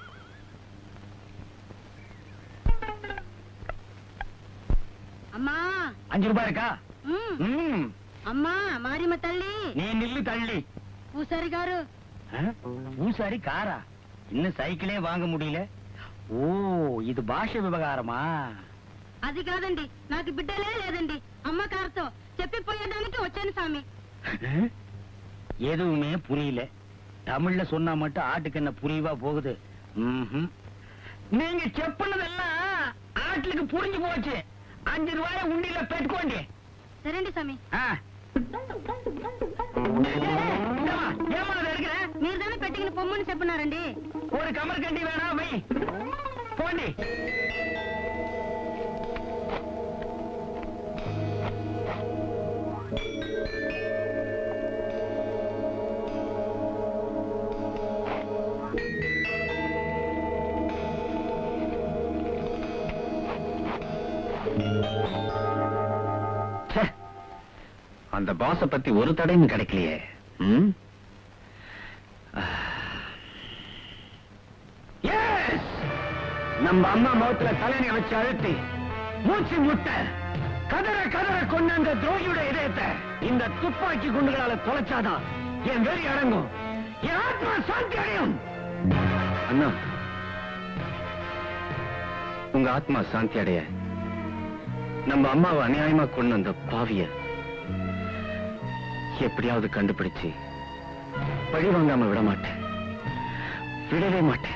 அம்மா அஞ்சு ரூபாய் இருக்கா ம் ம் அம்மா மாரியம்ம தள்ளி நீ நில்லு தள்ளி பூசாரி காரு ஆ? பூசாரி காரா இன்னும் சைக்கிளே வாங்க முடியல ஓ இது பாஷ விவகாரமா అది కాదండి నాకు బిడ్డలే లేదండి అమ్మ కారుతో చెప్పిపోయేదానికి వచ్చాను స్వామి எதுவுமே புரியல தமிழ்ல சொன்னா மட்டும் ஆட்டுக்கு என்ன புரியவா போகுது ம்ஹும். நீங்க செப்புனதெல்லாம் ஆட்டுக்கு புரிஞ்சு போச்சு அஞ்சு ரூபாய உண்டியில பெட்டுக்கோண்டி సరేండి స్వామి ஏமா இருக்கிற మీరు దాన్ని పెట్టుకుని పొమ్మని చెప్పినారండి ஒரு கமர் கண்டி வேணாம் வை போண்டி ச்சே, அந்த பாஸ பத்தி ஒரு தடையும் கிடைக்கலையே ம்? Yes! நம்ம அம்மா முகத்துல தலைனை வச்சு அழுத்தி மூச்சு முட்டை கதற கதற கொண்ட அந்த துரோகியோட இதயத்தை இந்த துப்பாக்கி குண்டுகளால தொலைச்சாதான் என் வெறி அடங்கும் என் ஆத்மா சாந்தி அடையும் அண்ணா உங்க ஆத்மா சாந்தி அடைய நம்ம அம்மாவை அநியாயமா கொண்டு வந்த பாவிய எப்படியாவது கண்டுபிடிச்சு பழி வாங்காம விட மாட்டேன் விடவே மாட்டேன்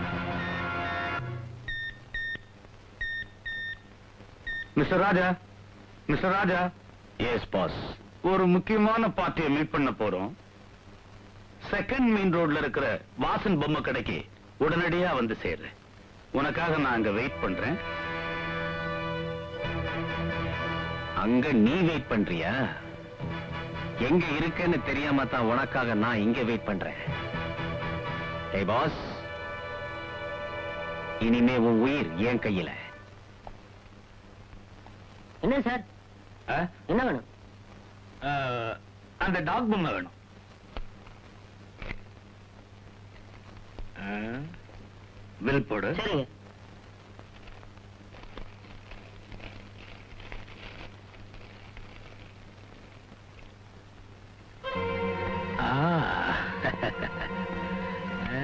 mister Raja mister Raja yes boss ஒரு முக்கியமான பார்ட்டியை மீட் பண்ண போறோம் செகண்ட் மெயின் ரோட்ல இருக்கிற வாசன் பொம்மை கடைக்கு உடனடியா வந்து சேர்றேன் உனக்காக நான் அங்க வெயிட் பண்றேன் அங்க நீ வெயிட் பண்றியா எங்க இருக்கேன்னு தெரியாம தான் உனக்காக நான் இங்க வெயிட் பண்றேன் ஏய் பாஸ் இனிமே உன் உயிர் என் கையில என்ன சார் என்ன வேணும் அஹ், அந்த டாக் பொம்மை வேணும் அஹ், வில் போடு சரிங்க ஆ. ஆ.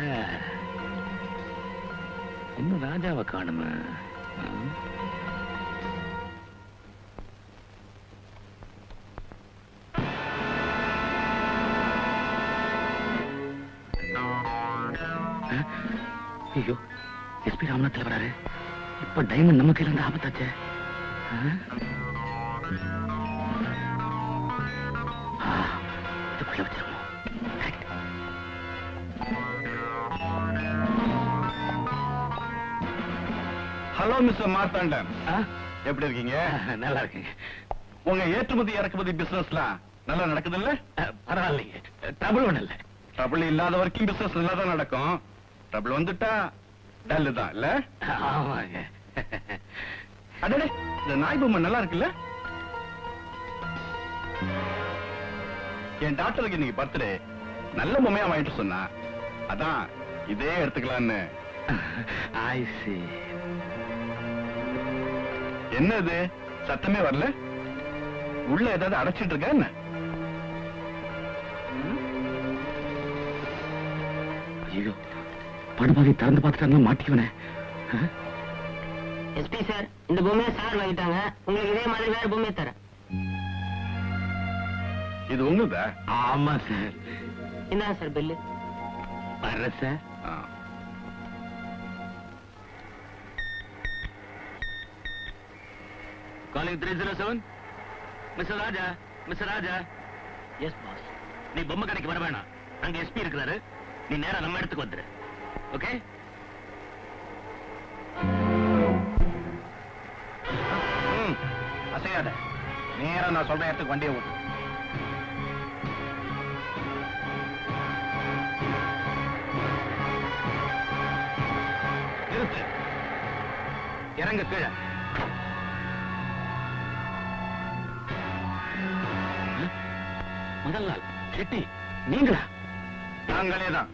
இன்னும் ராஜாவை காணுமா ஆ. ஐயோ எஸ்பி ராமநாத்ல வராரு இப்ப டைமண்ட் நம்ம கையில இருந்து ஆபத்தாச்சே ஆ? ஆ, இதுக்குள்ள வச்சிருவோம் Correct. ஹலோ மிஸ்டர் மார்த்தாண்டன் ஆ? எப்படி இருக்கீங்க நல்லா இருக்குங்க உங்க ஏற்றுமதி இறக்குமதி பிசினஸ்லாம் நல்லா நடக்குது இல்ல அஹ், பரவாயில்லைங்க டபுள் ஒண்ணு இல்ல ட்ரபிள் இல்லாத வரைக்கும் பிசினஸ் நல்லா தான் நடக்கும் ட்ரபிள் வந்துட்டா டல்லு தான் இல்ல ஆமாங்க அடடே இந்த நாய் பொம்மை நல்லா இருக்குல்ல என் டாக்டருக்கு இன்னைக்கு பர்த்டே நல்ல பொம்மையா வாங்கிட்டு சொன்னா அதான் இதே எடுத்துக்கலான்னு ஐ see என்ன இது சத்தமே வரல உள்ள ஏதாவது அடைச்சிட்டு இருக்கா என்ன ஐயோ படுபாதி திறந்து பார்த்துட்டாங்க மாட்டிக்குவனே எஸ்பி சார் இந்த பொம்மையை சார் வாங்கிட்டாங்க உங்களுக்கு இதே மாதிரி வேற பொம்மையை தரேன் இது உங்களுதா ஆமா சார் இந்தாங்க சார் பில்லு வர்ற சார் ஆ. Calling three zero seven mister Raja mister Raja yes boss நீ பொம்மை கடைக்கு வர வேணாம் அங்க எஸ்பி இருக்கிறாரு நீ நேரா நம்ம இடத்துக்கு வந்துரு ஓகே ம், அசையாத நேரா நான் சொல்ற இடத்துக்கு வண்டியை ஓட்டு நிறுத்து இறங்க கீழே முதல் நாள் செட்டி நீங்களா நாங்களே தான்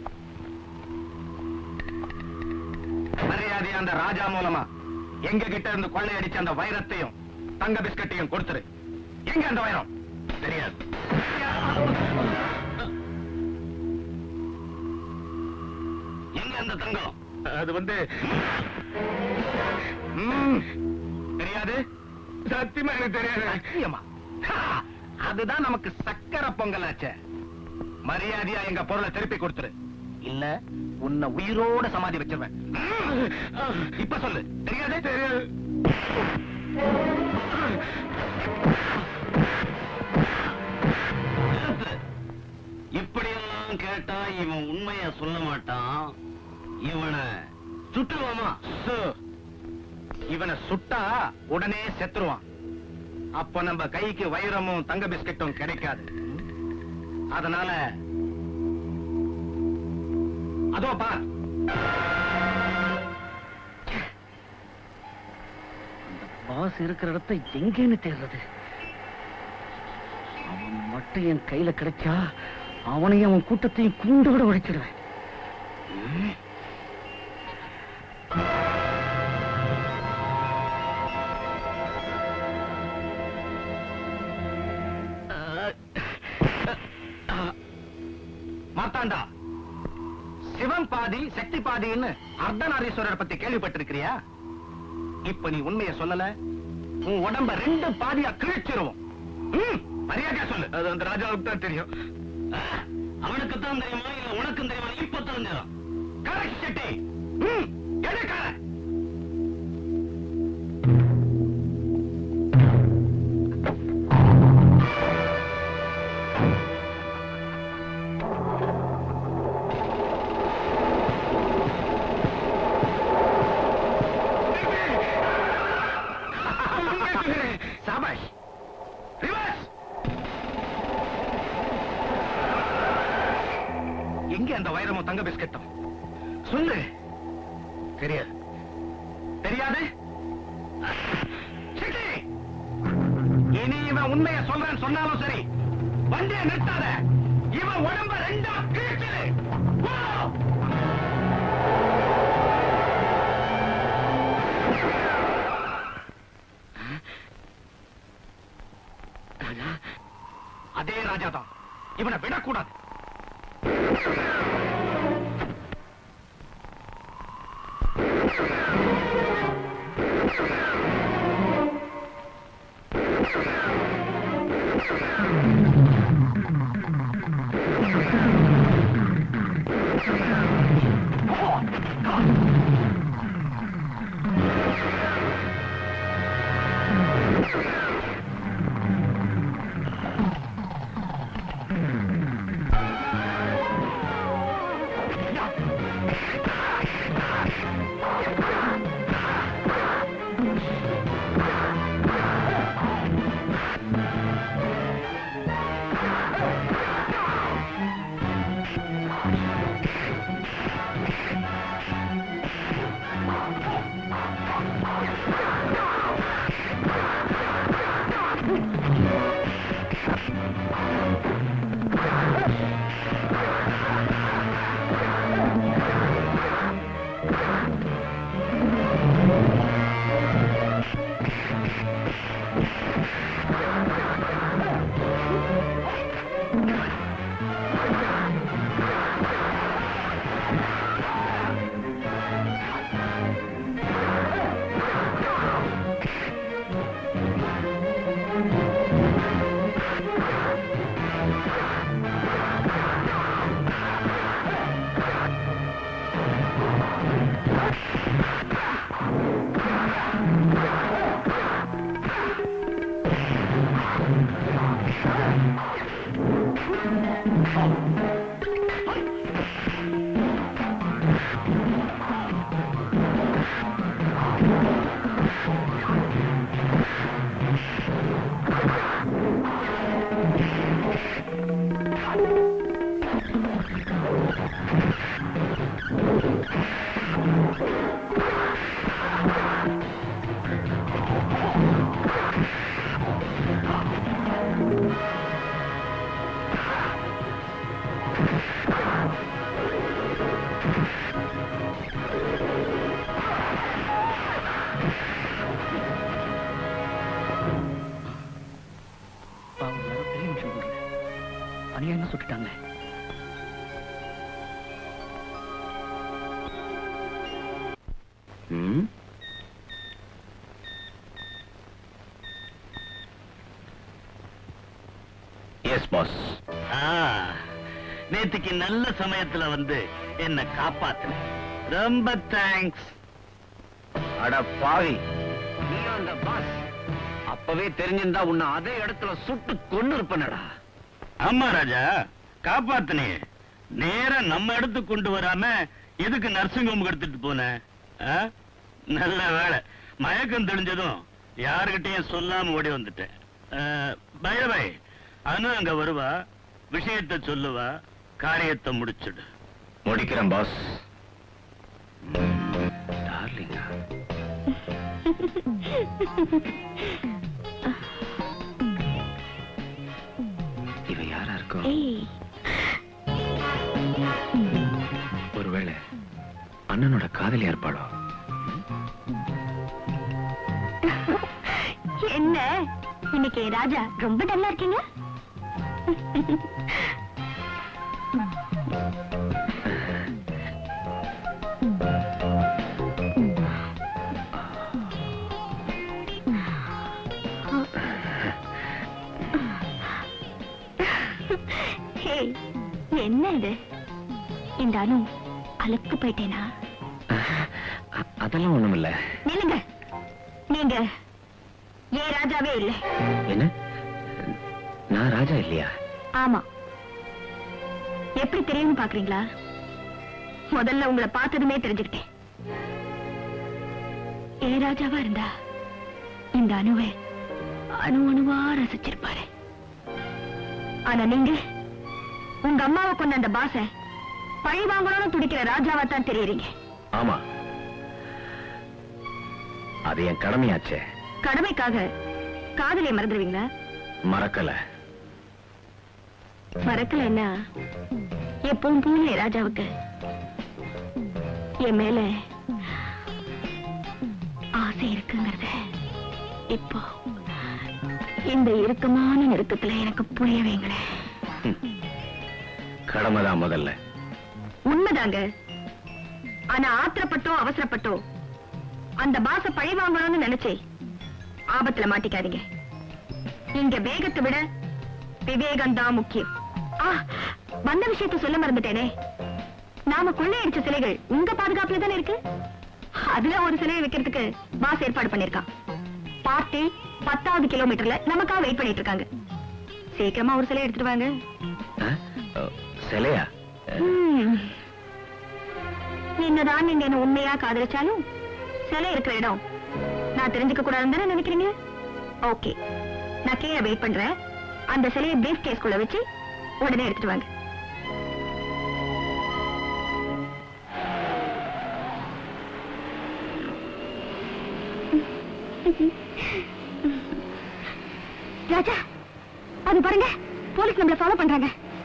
மரியாதை அந்த ராஜா மூலமா எங்க கிட்ட இருந்து கொள்ளையடிச்ச அந்த வைரத்தையும் தங்க பிஸ்கட்டையும் கொடுத்துரு எங்க அந்த வைரம் தெரியாது எங்க அந்த தங்கம் அது வந்து ம், தெரியாது சத்தியமா எனக்கு தெரியாது சத்தியமா ஹா, அதுதான் நமக்கு சக்கரை பொங்கலாச்சே மரியாதையா எங்க பொருளை திருப்பி கொடுத்துரு இல்ல உன்னை உயிரோட சமாதி வச்சிருவேன் இப்ப சொல்லு தெரியாதே தெரியாது நிறுத்து. இப்படியெல்லாம் கேட்டா இவன் உண்மைய சொல்ல மாட்டான் இவனை சுட்டுருவாமா சு. இவனை சுட்டா உடனே செத்துருவான் அப்ப நம்ம கைக்கு வைரமும் தங்க பிஸ்கட்டும் கிடைக்காது அதனால அதோ பார் பாஸ் இருக்கிற இடத்த எங்கேன்னு தேடுறது அவன் மட்டும் என் கையில கிடைச்சா அவனையும் அவன் கூட்டத்தையும் கூண்டோட உடைச்சிடுவேன் ம். மாத்தாண்டா சிவன் பாதி சக்தி பாதின்னு அர்த்தநாரீஸ்வரர் பத்தி கேள்விப்பட்டிருக்கிறியா இப்ப நீ உண்மையை சொல்லல உன் உடம்ப ரெண்டு பாதியா கிழிச்சிருவோம் ம், மரியாதையா சொல்லு அது அந்த ராஜாவுக்கு தான் தெரியும் அவனுக்கு தான் தெரியுமா இல்ல உனக்கும் தெரியுமா இப்ப தெரிஞ்சிடும் கரெக்ட் செட்டி ம், எடுக்காத சாபாஷ் ரிவர்ஸ் எங்க அந்த வைரமும் தங்க பிஸ்கட்டும் சொல்லு தெரியாது தெரியாது சிட்டி! இனி இவன் உண்மையை சொல்றேன்னு சொன்னாலும் சரி வண்டியை நிறுத்தாத இவன் உடம்ப ரெண்டா கிழிச்சிரு போ! அதே ராஜா தான் இவனை விடக்கூடாது பாவம் யாரோ பெரிய மனுஷன் போடுற அநியாயமா சுட்டுட்டாங்க ம்? எஸ் பாஸ் ஆ, நேத்துக்கு நல்ல சமயத்துல வந்து என்ன காப்பாத்துன ரொம்ப தேங்க்ஸ் அட பாவி நீ அந்த பாஸ் அப்பவே தெரிஞ்சிருந்தா உன்னை அதே இடத்துல சுட்டு கொண்டு இருப்பனடா ஆமா ராஜா காப்பாத்துனே நேரா நம்ம இடத்துக்கு கொண்டு வராம எதுக்கு நர்சிங் ஹோம் எடுத்துட்டு போன ஆ? நல்ல வேலை மயக்கம் தெளிஞ்சதும் யாருகிட்டயும் சொல்லாம ஓடி வந்துட்டேன் பய அனு அங்க வருவா விஷயத்தை சொல்லுவா காரியத்தை முடிச்சுடு முடிக்கிறேன் பாஸ் டார்லிங்கா இவ யாரா இருக்கும் ஏய் ஒருவேளை அண்ணனோட காதலியா இருப்பாளோ என்ன இன்னைக்கு ராஜா ரொம்ப டல்லா இருக்கீங்க ஹே, என்ன இது இந்த அனு அலுக்கு போயிட்டேனா அ- அதெல்லாம் ஒண்ணுமில்ல நில்லுங்க நீங்க ஏ ராஜாவே இல்லை என்ன நான் ராஜா இல்லையா ஆமா எப்படி தெரியும்னு பாக்குறீங்களா முதல்ல உங்களை பார்த்ததுமே தெரிஞ்சுக்கிட்டேன் ஏ ராஜாவா இருந்தா இந்த அணுவை அணு அணுவா ரசிச்சிருப்பாரு ஆனா நீங்க உங்க அம்மாவை கொண்ட அந்த பாச பழி வாங்கணும்னு துடிக்கிற ராஜாவா தான் தெரியுறீங்க ஆமா அது என் கடமையாச்சே கடமைக்காக காதலியை மறந்துடுவீங்களா மறக்கல மறக்கலைன்னா எப்பவும் போல ராஜாவுக்கு என் மேல ஆசை இருக்குங்கிறத இப்போ இந்த இறுக்கமான நெருக்கத்துல எனக்கு புரிய வைங்களேன் கடமைதான் முதல்ல உண்மைதாங்க ஆனா ஆத்திரப்பட்டோ அவசரப்பட்டோ அந்த பாச பழி வாங்கணும்னு நினைச்சே ஆபத்துல மாட்டிக்காதீங்க இங்க வேகத்தை விட விவேகம் தான் முக்கியம் ஆ, வந்த விஷயத்த சொல்ல மறந்துட்டேனே நாம கொள்ளையடிச்ச சிலைகள் உங்க பாதுகாப்புல தானே இருக்கு அதுல ஒரு சிலையை வைக்கிறதுக்கு பாஸ் ஏற்பாடு பண்ணிருக்கான் பார்ட்டி பத்தாவது கிலோமீட்டர்ல நமக்காக வெயிட் பண்ணிட்டு இருக்காங்க சீக்கிரமா ஒரு சிலை எடுத்துட்டு வாங்க ஆ? ஓ, சிலையா ம். என்னதான் நீங்க என்ன உண்மையா காதலிச்சாலும் சிலை இருக்கிற இடம் நான் தெரிஞ்சுக்க கூடாதுன்னு தானே நினைக்கிறீங்க ஓகே நான் கீழே வெயிட் பண்றேன் அந்த சிலையை பிரீஃப் கேஸ்குள்ள வச்சு உடனே எடுத்துட்டு வாங்க ராஜா அது பாருங்க போலீஸ் நம்மள ஃபாலோ பண்றாங்க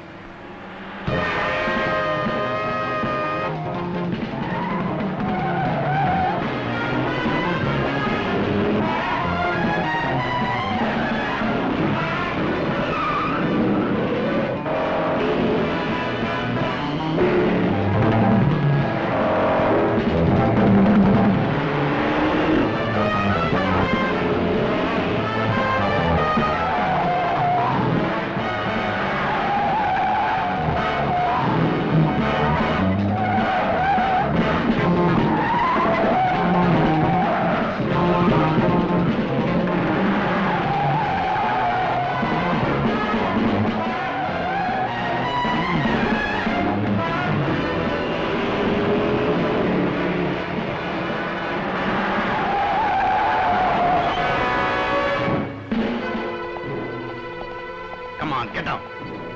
Come on, get up.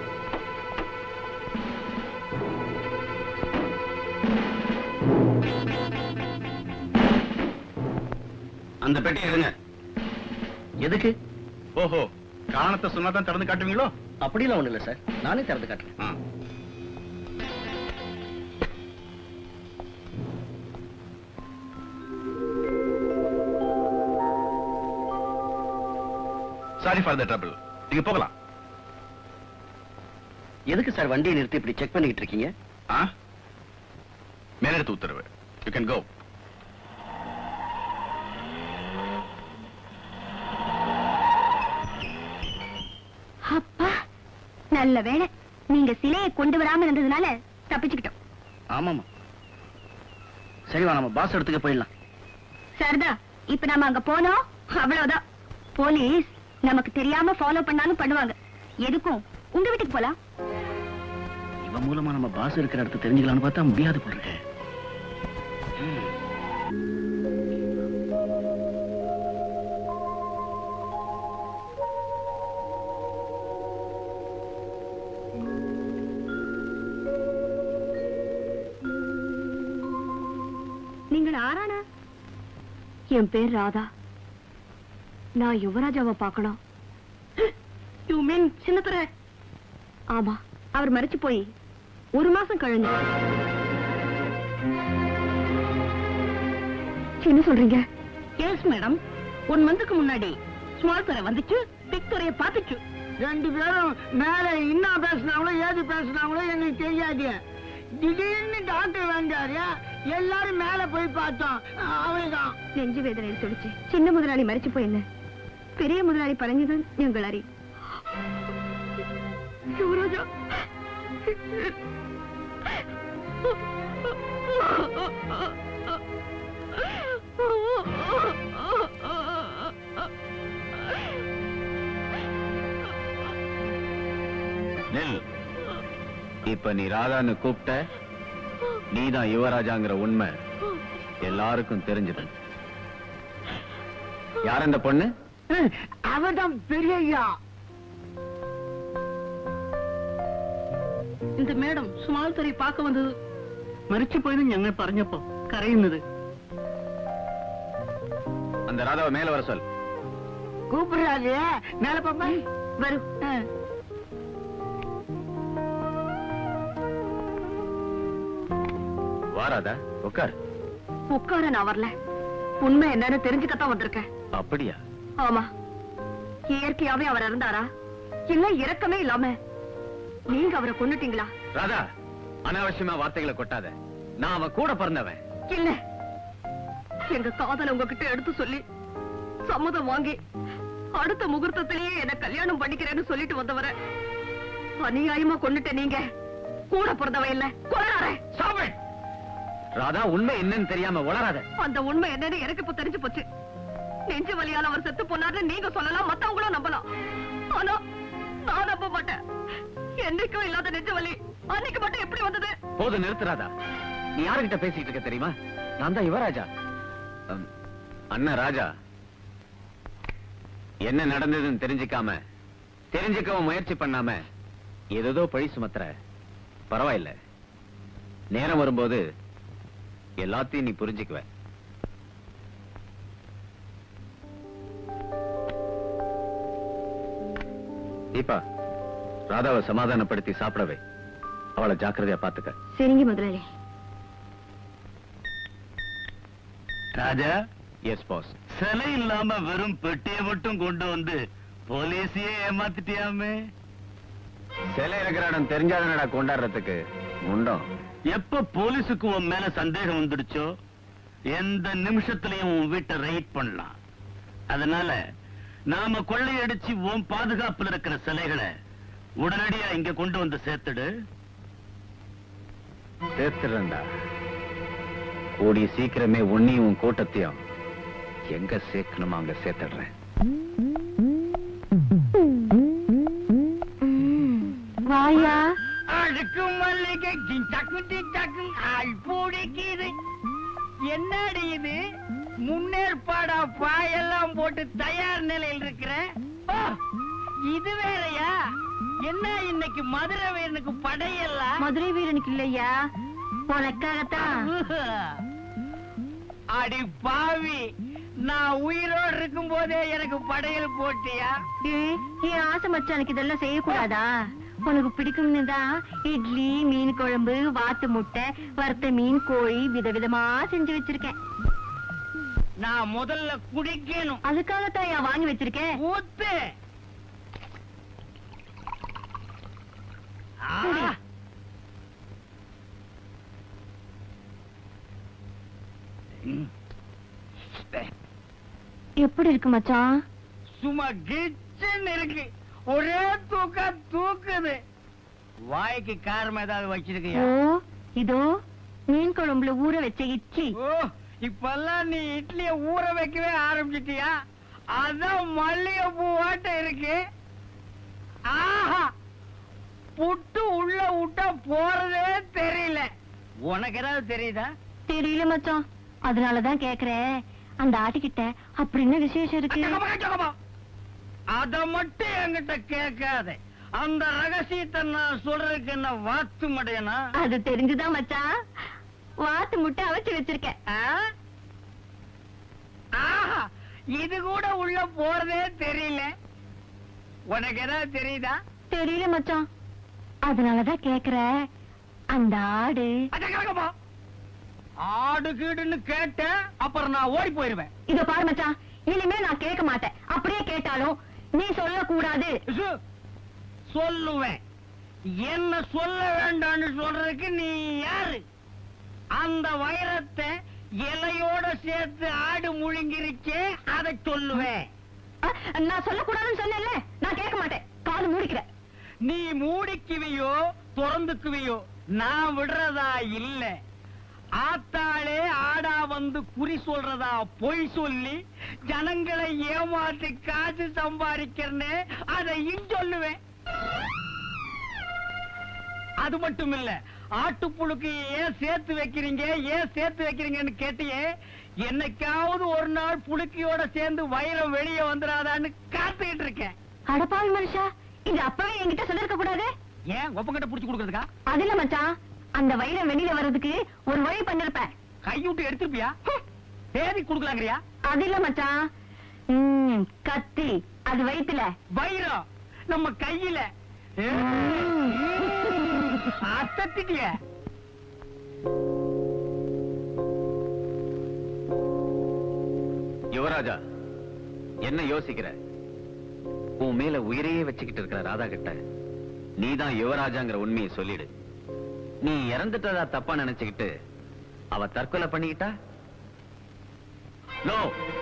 அந்த பெட்டி எடுங்க எதுக்கு ஓஹோ காரணத்தை சொன்னா தான் திறந்து காட்டுவீங்களோ அப்படிலாம் ஒண்ணு இல்ல சார் நானே திறந்து காட்டுறேன் ஆ. சாரி ஃபார் த ட்ரபிள் நீங்க போகலாம் எதுக்கு சார் வண்டியை நிறுத்தி இப்படி செக் பண்ணிக்கிட்டு இருக்கீங்க ஆ மேலிடத்து உத்தரவு யூ கேன் கோ அப்பா நல்ல வேளை நீங்க சிலையை கொண்டு வராம இருந்ததுனால தப்பிச்சுக்கிட்டோம் ஆமாமா சரி வா நம்ம பாஸ் இடத்துக்கு போயிடலாம் சரிதா இப்ப நாம அங்க போனோம் அவ்வளவுதான் போலீஸ் நமக்கு தெரியாம ஃபாலோ பண்ணாலும் பண்ணுவாங்க எதுக்கும் உங்க வீட்டுக்கு போலாம் இவன் மூலமா நம்ம பாஸ் இருக்கிற இடத்த தெரிஞ்சுக்கலாம்னு பார்த்தா முடியாது போல இருக்கு. நீங்கள் ஆரானா என் பேர் ராதா நான் யுவராஜாவை பார்க்கணும் யூ மீன் சின்னத்துறை ஆமா அவர் மறைச்சு போய் ஒரு மாசம் கழிஞ்சு என்ன சொல்றீங்க எஸ் மேடம் ஒன் மந்த்துக்கு முன்னாடி ஸ்மால் துறை வந்துச்சு பிக் துறையை பார்த்துச்சு ரெண்டு பேரும் மேல என்ன பேசினாங்களோ ஏது பேசினாங்களோ எனக்கு தெரியாது திடீர்னு டாக்டர் வந்தாரு எல்லாரும் மேல போய் பார்த்தோம் அவளுதான் நெஞ்சு வேதனை சொல்லிச்சு சின்ன முதலாளி மறைச்சு போய் என்ன பெரிய முதலாளி பழஞ்சதும் எங்கள் அறி யுவராஜா நெல் இப்ப நீ ராதான்னு கூப்பிட்ட நீதான் யுவராஜாங்கிற உண்மை எல்லாருக்கும் தெரிஞ்சிடும் யார் அந்த பொண்ணு அவதான் பெரிய ஐயா இந்த மேடம் സ്മാൾ തുறை பார்க்க വന്നത് മരിച്ചുപോയെന്ന് ഞങ്ങൾ പറഞ്ഞപ്പോ കരയുന്നത് அந்த ராதாவை மேல வர சொல் கூப்பிடுறாரு மேல பாப்பா வரும் வா ராதா உட்கார் உட்கார நான் வரல உண்மை என்னன்னு தெரிஞ்சுக்கத்தான் வந்திருக்கேன் அப்படியா ஆமா இயற்கையாவே அவர் இறந்தாரா இல்ல இறக்கமே இல்லாம நீங்க அவரை கொன்னுட்டீங்களா ராதா அனாவசியமா வார்த்தைகளை கொட்டாத நான் அவன் கூட பிறந்தவன் இல்ல எங்க காதல உங்ககிட்ட எடுத்து சொல்லி சம்மதம் வாங்கி அடுத்த முகூர்த்தத்திலேயே என்ன கல்யாணம் பண்ணிக்கிறேன்னு சொல்லிட்டு வந்தவர அநியாயமா கொன்னுட்ட நீங்க கூட பிறந்தவ இல்ல கொலறாரே சாவு ராதா உண்மை என்னன்னு தெரியாம உளராத அந்த உண்மை என்னன்னு எனக்கு இப்ப தெரிஞ்சு போச்சு நெஞ்சு வலியால அவர் செத்து போனாருன்னு நீங்க சொல்லலாம் மத்தவங்களும் நம்பலாம் ஆனா நான் நம்ப மாட்டேன் என்னைக்கும் இல்லாத நெஞ்சு வலி அன்னைக்கு மட்டும் எப்படி வந்தது போது நிறுத்து ராதா நீ யாருகிட்ட பேசிட்டு இருக்க தெரியுமா நான் தான் யுவராஜா அம், அண்ணன் ராஜா என்ன நடந்ததுன்னு தெரிஞ்சுக்காம தெரிஞ்சுக்கவும் முயற்சி பண்ணாம ஏதோ பழி சுமத்துற பரவாயில்ல நேரம் வரும்போது எல்லாத்தையும் நீ புரிஞ்சுக்குவ தீபா ராதாவை சமாதானப்படுத்தி சாப்பிடவே அவளை ஜாக்கிரதையா பாத்துக்க சரிங்க முதலாளி ராஜா எஸ் பாஸ் சிலை இல்லாம வெறும் பெட்டியை மட்டும் கொண்டு வந்து போலீஸையே ஏமாத்திட்டியாமே சிலை இருக்கிற இடம் தெரிஞ்சாதனடா கொண்டாடுறதுக்கு முண்டம் எப்ப போலீஸுக்கு உன் மேல சந்தேகம் வந்துடுச்சோ எந்த நிமிஷத்திலையும் உன் வீட்டை ரைட் பண்ணலாம் அதனால நாம கொள்ளையடிச்சு உன் பாதுகாப்புல இருக்கிற சிலைகளை உடனடியா இங்க கொண்டு வந்து சேர்த்துடு சேர்த்துறேன்டா கூடி சீக்கிரமே உன்னையும் உன் கூட்டத்தையும் எங்க சேர்க்கணுமோ அங்க சேர்த்துடுறேன் வாயா அடுக்கு மல்லிகை டிங்டாக்கு டிங்டாக்கு ஆள் பூடிக்குது என்னடி இது முன்னேற்பாடா பாயெல்லாம் போட்டு தயார் நிலையில் இருக்கிற ஓ, இது வேறயா என்ன இன்னைக்கு மதுரை வீரனுக்கு படையெல்லாம் மதுரை வீரனுக்கு இல்லையா உனக்காகத்தான் அடி பாவி நான் உயிரோடு இருக்கும் போதே எனக்கு படையல் போட்டியா ஏய், என் ஆசை மச்சானுக்கு இதெல்லாம் செய்யக்கூடாதா உனக்கு பிடிக்கும்னு தான் இட்லி மீன் குழம்பு வாத்து முட்டை வறுத்த மீன் கோழி விதவிதமா செஞ்சு வச்சிருக்கேன் நான் முதல்ல குடிக்கணும் அதுக்காகத்தான் ஏன் வாங்கி வச்சிருக்கேன் ஊத்து ஆ. குடி. எப்படி இருக்கு மச்சான் சும்மா கிச்சன் இருக்கு ஒரே தூக்கா தூக்குது வாய்க்கு காரம் ஏதாவது வச்சிருக்கியா ஓ இதோ மீன் குழம்புல ஊற வச்ச இட்லி ஓ இப்பெல்லாம் நீ இட்லிய ஊற வைக்கவே ஆரம்பிச்சிட்டியா அதான் மல்லிகை பூ வாட்ட இருக்கு ஆஹா புட்டு உள்ள விட்டா போறதே தெரியல உனக்கு ஏதாவது தெரியுதா தெரியல மச்சான் அதனாலதான் கேக்குறேன் அந்த ஆட்டுக்கிட்ட அப்படி என்ன விசேஷம் இருக்கு அத மட்டும் என்கிட்ட கேட்காத அந்த ரகசியத்தை நான் சொல்றதுக்கு என்ன வாத்து மடையனா அது தெரிஞ்சுதான் மச்சான் வாத்து முட்டை அவிச்சு வச்சிருக்கேன் ஆ? ஆஹா இது கூட உள்ள போறதே தெரியல உனக்கு ஏதாவது தெரியுதா தெரியல மச்சான் அதனாலதான் கேக்குறேன் அந்த ஆடு அட கிடக்கப்பா. ஆடு கீடுன்னு கேட்ட அப்புறம் நான் ஓடி போயிருவேன் இத பாரு மச்சான் இனிமே நான் கேட்க மாட்டேன் அப்படியே கேட்டாலும் நீ சொல்லக்கூடாது சு, சொல்லுவேன் என்ன சொல்ல வேண்டாம்னு சொல்றதுக்கு நீ யாரு அந்த வைரத்தை இலையோட சேர்த்து ஆடு முழுங்கிருச்சே அதை சொல்லுவேன் அ, நான் சொல்லக்கூடாதுன்னு சொன்னேன்ல நான் கேட்க மாட்டேன் காது மூடிக்கிறேன் நீ மூடிக்குவியோ திறந்துக்குவியோ நான் விடுறதா இல்ல ஆத்தாளே ஆடா வந்து குறி சொல்றதா பொய் சொல்லி ஜனங்களை ஏமாத்தி காசு சம்பாதிக்கிறனே அதையும் சொல்லுவேன் அது மட்டும் இல்ல ஆட்டுப்புழுக்கு ஏன் சேர்த்து வைக்கிறீங்க ஏன் சேர்த்து வைக்கிறீங்கன்னு கேட்டியே என்னைக்காவது ஒரு நாள் புழுக்கியோட சேர்ந்து வைரம் வெளியே வந்துடாதான்னு காத்துக்கிட்டு இருக்கேன் அடப்பாவி மனுஷா இது அப்பவே என்கிட்ட சொல்லிருக்க கூடாது ஏன் ஒப்பங்கிட்ட புடிச்சு கொடுக்கறதுக்கா அது இல்ல மச்சான் அந்த வைரம் வெளியில வர்றதுக்கு ஒரு வழி பண்ணிருப்பேன் கையூட்டு எடுத்துருப்பியா தேதி குடுக்கலாங்கறியா அது இல்ல மச்சான் ம், கத்தி அது வயித்துல வைரம் நம்ம கையில அசத்திட்டிய யுவராஜா என்ன யோசிக்கிற உன் மேல உயிரையே வச்சுக்கிட்டு இருக்கிற ராதா கிட்ட நீதான் யுவராஜாங்கிற உண்மையை சொல்லிடு நீ இறந்துட்டதா தப்பா நினைச்சுக்கிட்டு அவ தற்கொலை பண்ணிக்கிட்டா நோ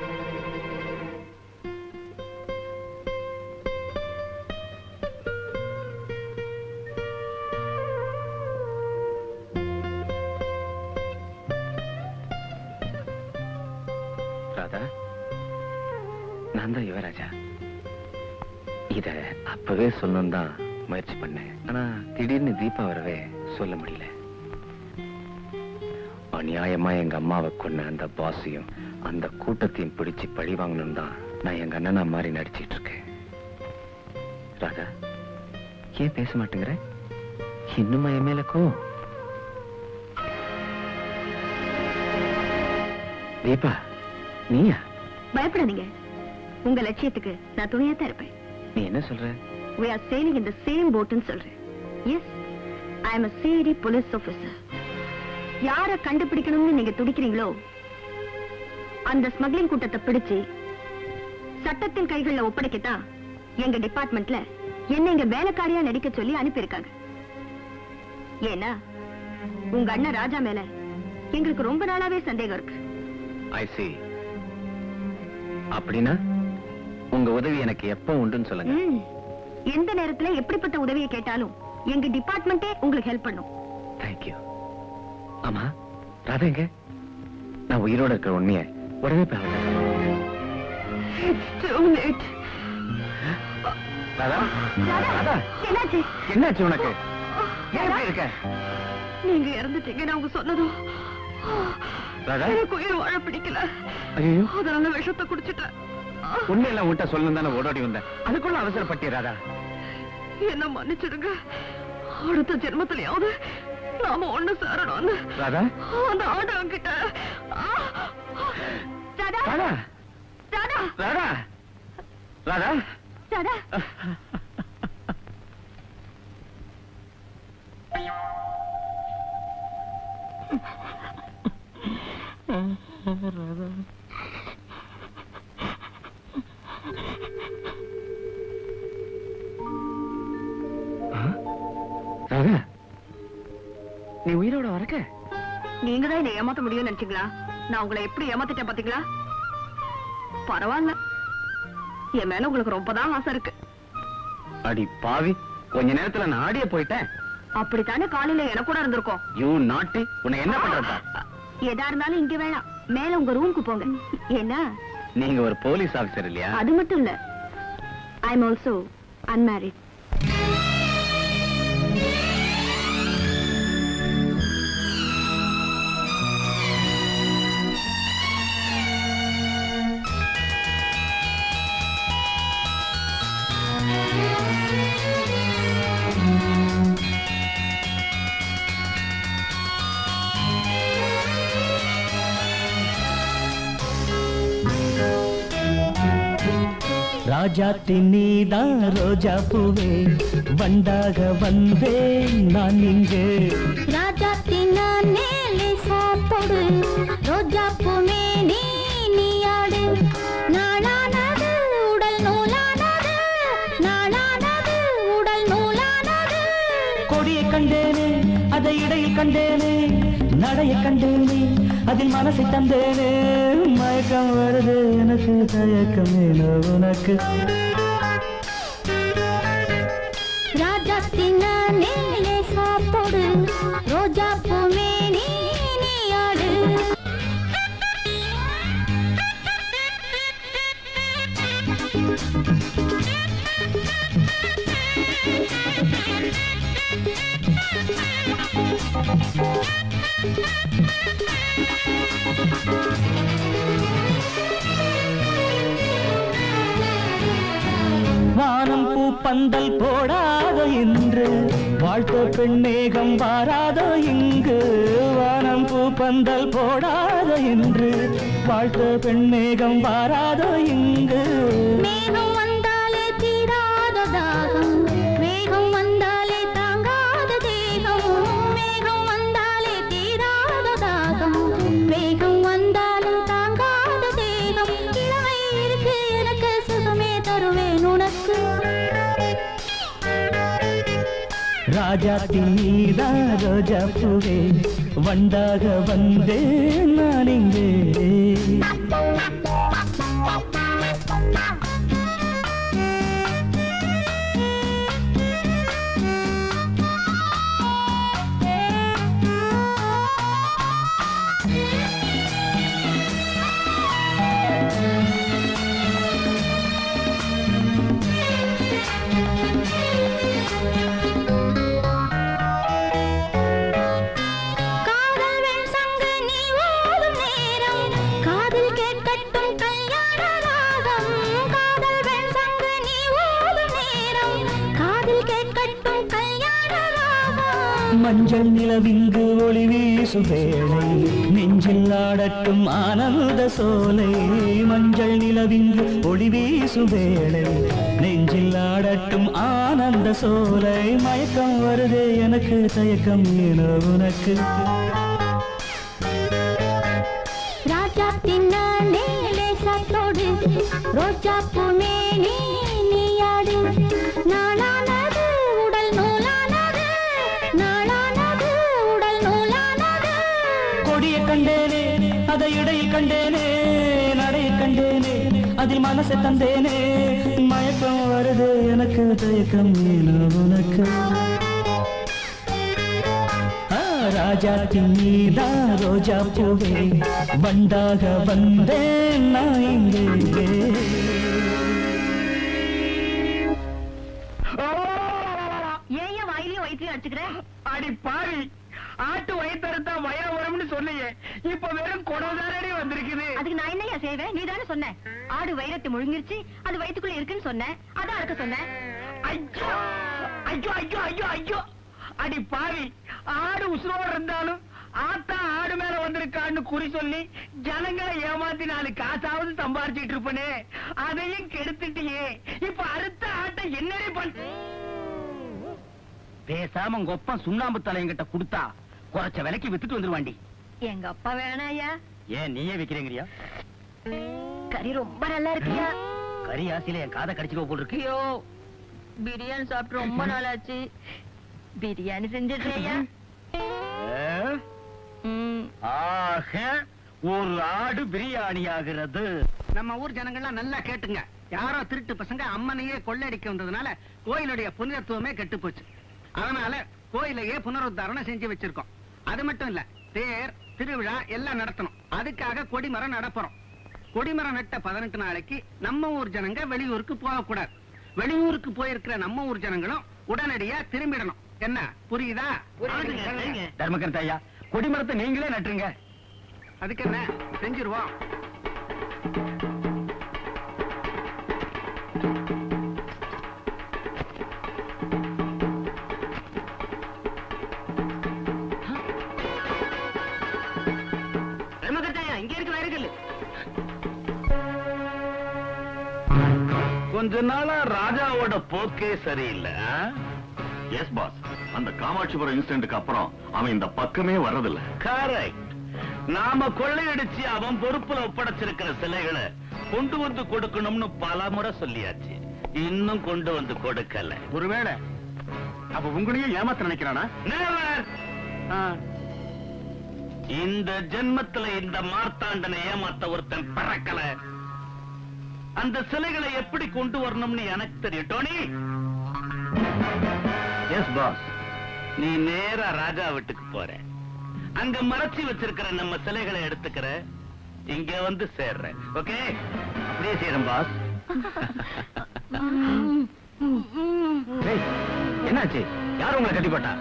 ராதா நான் தான் யுவராஜா இத அப்பவே சொல்லணும் தான் முயற்சி பண்ணேன் ஆனா திடீர்னு தீபா வரவே சொல்ல முடியல அநியாயமா எங்க அம்மாவை கொன்ன அந்த பாஸையும் அந்த கூட்டத்தையும் பிடிச்சு பழி வாங்கணும் தான் நான் எங்க அண்ணனா மாதிரி நடிச்சிட்டு இருக்கேன் ராதா ஏன் பேச மாட்டேங்கிற இன்னுமா என் மேல கோவம் தீபா நீயா பயப்படாதீங்க உங்க லட்சியத்துக்கு நான் துணையா தான் இருப்பேன் நீ என்ன சொல்ற we are sailing in the same boat ன்னு சொல்றேன் எஸ் ஐ எம் a சேரி police officer யார கண்டுபிடிக்கணும்னு நீங்க துடிக்கிறீங்களோ அந்த ஸ்மக்லிங் கூட்டத்தை பிடிச்சு சட்டத்தின் கைகள்ல ஒப்படைக்கத்தான் எங்க டிபார்ட்மெண்ட்ல என்ன இங்க வேலைக்காரியா நடிக்க சொல்லி அனுப்பியிருக்காங்க ஏன்னா உங்க அண்ணன் ராஜா மேல எங்களுக்கு ரொம்ப நாளாவே சந்தேகம் இருக்கு ஐ see அப்படின்னா உங்க உதவி எனக்கு எப்ப உண்டுன்னு சொல்லுங்க ம். எந்த நேரத்துல எப்படிப்பட்ட உதவியை கேட்டாலும் எங்க டிபார்ட்மெண்டே உங்களுக்கு ஹெல்ப் பண்ணும் தேங்க்யூ ஆமா ராதா எங்க நான் உயிரோட இருக்கிற உண்மைய உடனே போய் அவள்கிட்ட சொல்றேன். ராதா ராதா என்னாச்சு என்னாச்சு உனக்கு ஏன் இப்படி இருக்க நீங்க இறந்துட்டீங்கன்னு அவங்க சொன்னதும் ராதா எனக்கு உயிர் வாழ பிடிக்கல ஐயோ அதனால விஷத்தை குடிச்சிட்டேன் உண்மையெல்லாம் உன்கிட்ட சொல்லணும் தானே ஓடோடி வந்தேன் அதுக்குள்ள அவசரப்பட்டிய ராதா என்ன மன்னிச்சிடுங்க அடுத்த ஜென்மத்திலயாவது நாம ஒண்ணு சேரணும்னு ராதா அந்த ஆண்டவங்கிட்ட ராதா ராதா ராதா ராதா ராதா ராதா ராதா நீ உயிரோட வரக்க நீங்க தான் என்ன ஏமாத்த முடியும்னு நினைச்சீங்களா நான் உங்களை எப்படி ஏமாத்திட்டேன் பாத்தீங்களா பரவாயில்ல என் மேல உங்களுக்கு ரொம்ப தான் ஆசை இருக்கு அடி பாவி கொஞ்ச நேரத்துல நான் ஆடிய போயிட்டேன் அப்படித்தானே காலையில எனக்கு கூட இருந்திருக்கும் யூ நாட்டு உன்னை என்ன பண்றதா எதா இருந்தாலும் இங்க வேணாம் மேல உங்க ரூமுக்கு போங்க ஏன்னா நீங்க ஒரு போலீஸ் ஆபீசர் இல்லையா அது மட்டும் இல்ல ஐ எம் ஆல்சோ அன்மேரிட் ராஜாத்தி நீதான் ரோஜா பூவே வண்டாக வந்தேன் நான் இங்கே ராஜாத்தினானே லேசாத்தொடு ரோஜா பூமேனி நீயாடு நாளானது உடல் நூலானது நாளானது உடல் நூலானது கொடியை கண்டேனே அதை இடையில் கண்டேனே நடைய கண்டேனே அதில் மனசை தந்தேனே மயக்கம் வருது எனக்கு தயக்கம் ஏனோ உனக்கு ராஜாத்தினானே லேசாத்தொடு ரோஜா பூமேனி நீயாடு வானம் பூ பந்தல் போடாத இன்று வாழ்த்த பெண்ணேகம் வாராதோ இங்கு வானம் பூ பந்தல் போடாத இன்று வாழ்த்த பெண்ணேகம் வாராதோ இங்கு மேகம் வந்தாலே தீராத தாகம் மேகம் வந்தாலே தாங்காத தேகம் மேகம் வந்தாலே தீராத தாகம் மேகம் வந்தாலும் தாங்காத தேகம் இளமை இருக்கு எனக்கு சுகமே தருவேன் உனக்கு ராஜாத்தி நீதா ரோஜா பூவே வண்டாக வந்தேன் நான் இங்கே காதல் வெண் சங்கு நீ ஓதும் நேரம் காதில் கேட்கட்டும் கல்யாண ராகம் காதல் வெண் சங்கு நீ ஓதும் நேரம் காதில் கேட்கட்டும் கல்யாண ராகம் மஞ்சள் நிலவிங்கு ஒளி வீசு வேளை நெஞ்சில் ஆடட்டும் ஆனந்த சோலை மஞ்சள் நிலவிங்கு ஒளி வீசு வேளை நெஞ்சில் ஆடட்டும் ஆனந்த சோலை மயக்கம் வருதே எனக்கு தயக்கம் ஏனோ உனக்கு ராஜா தின்னானே லேசாத்தோடு ரோஜா பூமேனி நீயாடு நாளானது உடல் நூலானது நாளானது உடல் நூலானது கொடியை கண்டேனே அதை இடையில் கண்டேனே நடைய கண்டேனே அதில் மனசை தந்தேனே மயக்கம் வருது எனக்கு தயக்கம் ஏனோ உனக்கு ஆ, ராஜா நீதா ரோஜா பூவே வண்டாக வந்தேன் நான் இங்கே ஏன் ஏன் வாயிலையும் வயிற்றையும் அடிச்சுக்கிற அடி பாவி ஆட்டு வயிற்றுத்தா வயிறு வரும்னு சொன்னியே இப்ப வெறும் குடதாரடி வந்திருக்குது அதுக்கு நான் என்னையா செய்வேன் நீ தானே சொன்ன ஆடு வைரத்தை முழுங்கிருச்சு அது வயித்துக்குள்ள இருக்குன்னு சொன்னேன் அதான் அடக்க சொன்னேன் ஐயோ ஐயோ ஐயோ ஐயோ ஐயோ அடி பாவி ஆடு உசுரோடு இருந்தாலும் ஆத்தா ஆடு மேல வந்திருக்கான்னு குறி சொல்லி ஜனங்களை ஏமாத்தி நாலு காசாவது சம்பாரிச்சிட்டு இருப்பனே அதையும் கெடுத்துட்டியே இப்ப அடுத்த ஆட்டை என்னடி பண்ண பேசாம உங்க ஒப்பம் சுண்ணாம்பு தலையங்கிட்ட கொடுத்தா குறைச்ச விலைக்கு வித்துட்டு வந்துருவாண்டி எங்க அப்பா வேணாயா ஏன் நீயே விக்கிறேங்கிறியா கறி ரொம்ப நல்லா இருக்கியா கறி ஆசையில என் காதை கடிச்சுக்கோ போல் இருக்கு ஐயோ பிரியாணி சாப்பிட்டு ரொம்ப நாள் ஆச்சு பிரியாணி செஞ்சிடுறியா ஆக ஒரு ஆடு பிரியாணி ஆகிறது நம்ம ஊர் ஜனங்கள்லாம் நல்லா கேட்டுங்க யாரோ திருட்டு பசங்க அம்மனையே கொள்ளையடிக்க வந்ததுனால கோயிலுடைய புனிதத்துவமே கெட்டு போச்சு அதனால கோயிலையே புனருத்தாரணம் செஞ்சு வச்சிருக்கோம் அது மட்டும் இல்ல தேர் திருவிழா எல்லாம் நடத்தணும் அதுக்காக கொடிமரம் நடப்புறோம் கொடிமரம் நட்ட பதினெட்டு நாளைக்கு நம்ம ஊர் ஜனங்க வெளியூருக்கு போகக்கூடாது வெளியூருக்கு போயிருக்கிற நம்ம ஊர் ஜனங்களும் உடனடியா திரும்பிடணும் என்ன புரியுதா தர்மகர்த்த ஐயா கொடிமரத்தை நீங்களே நட்டுருங்க அதுக்கு என்ன செஞ்சிருவோம் தர்மகர்த்தாயா இங்க இருக்கு வைரக்கல்லு கொஞ்ச நாளா ராஜாவோட போக்கே சரியில்லை எஸ் பாஸ் அந்த காமாட்சிபுரம் இன்சிடென்ட்க்கு அப்புறம் அவன் இந்த பக்கமே வர்றதில்ல கரெக்ட் நாம கொள்ளையடிச்சு அவன் பொறுப்புல ஒப்படைச்சிருக்கிற சிலைகளை கொண்டு வந்து கொடுக்கணும்னு பல முறை சொல்லியாச்சு இன்னும் கொண்டு வந்து கொடுக்கல ஒருவேளை அப்ப உங்களையும் ஏமாத்த நினைக்கிறானா Never. இந்த ஜென்மத்துல இந்த மார்த்தாண்டனை ஏமாத்த ஒருத்தன் பிறக்கல அந்த சிலைகளை எப்படி கொண்டு வரணும்னு எனக்கு தெரியும் டோனி எஸ் பாஸ் நீ நேரா ராஜா வீட்டுக்கு போற அங்க மறைச்சு வச்சிருக்கிற நம்ம சிலைகளை எடுத்துக்கிற இங்க வந்து சேர்ற ஓகே அப்படியே செய்யறேன் பாஸ் என்னாச்சு யார் உங்களை கட்டி போட்டா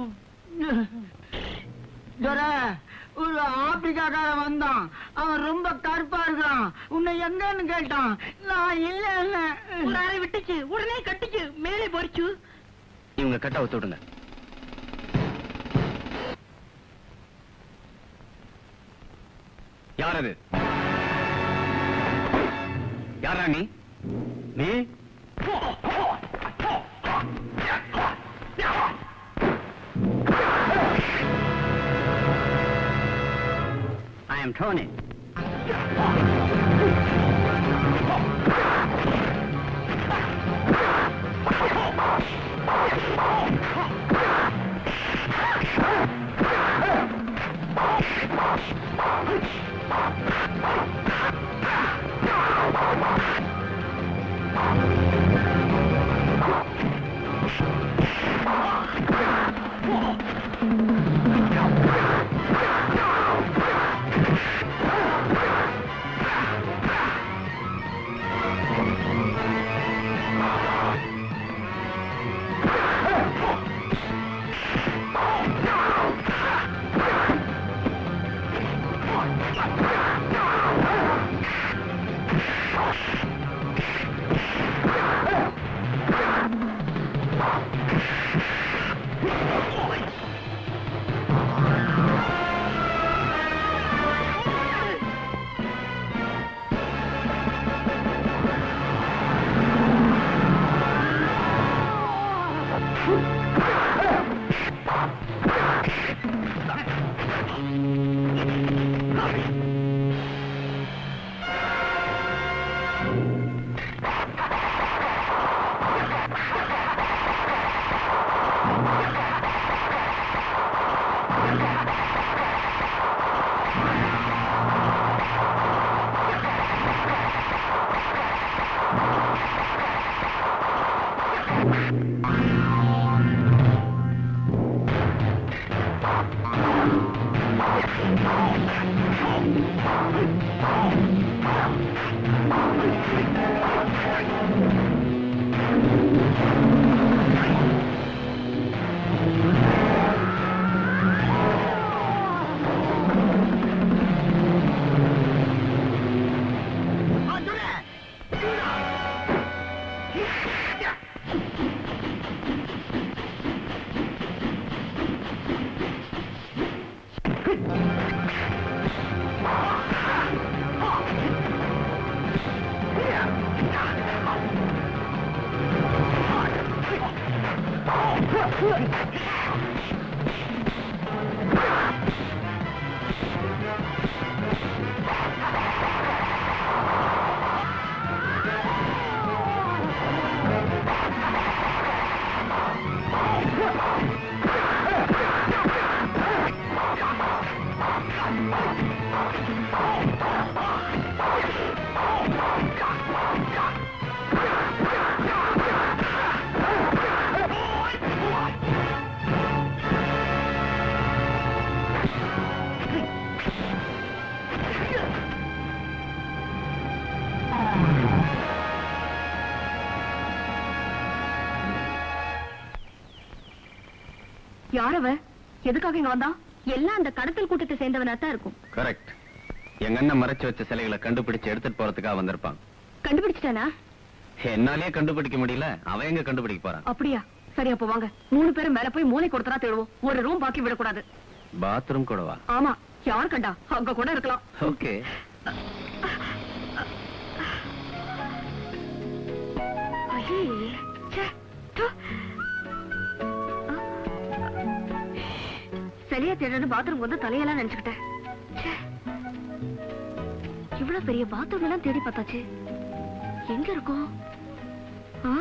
துரை, ஒரு ஆப்பிரிக்காக்காரன் வந்தான் அவன் ரொம்ப கருப்பா இருக்கான் உன்னை எங்கன்னு கேட்டான் நான் இல்ல இல்ல உள்ளார விட்டுச்சு உடனே கட்டிச்சு மேலே போரிச்சு இவங்க கட்ட அவுத்து விடுங்க யார் அது யாரா நீ நீ ஐ அம் டோனி யார் அவ எதுக்காக இங்க வந்தா எல்லாம் அந்த கடத்தல் கூட்டத்தை சேர்ந்தவனா தான் இருக்கும் கரெக்ட் எங்க அண்ணன் மறைச்சு வச்ச சிலைகளை கண்டுபிடிச்சு எடுத்துட்டு போறதுக்காக வந்திருப்பான் கண்டுபிடிச்சிட்டானா என்னாலேயே கண்டுபிடிக்க முடியல அவன் எங்க கண்டுபிடிக்க போறான் அப்படியா சரி அப்போ வாங்க மூணு பேரும் மேல போய் மூளை கொடுத்தா தேடுவோம் ஒரு ரூம் பாக்கி விடக்கூடாது பாத்ரூம் கூடவா ஆமா யார் கண்டா அங்க கூட இருக்கலாம் ஓகே ஐயே, ச்சே, தூ. சரியா தேடுறது பாத்ரூம் வந்து தலையெல்லாம் நினைச்சுக்கிட்டேன் ச்சே. இவ்வளவு பெரிய பாத்ரூம் எல்லாம் தேடி பார்த்தாச்சு எங்க இருக்கும் ஆ?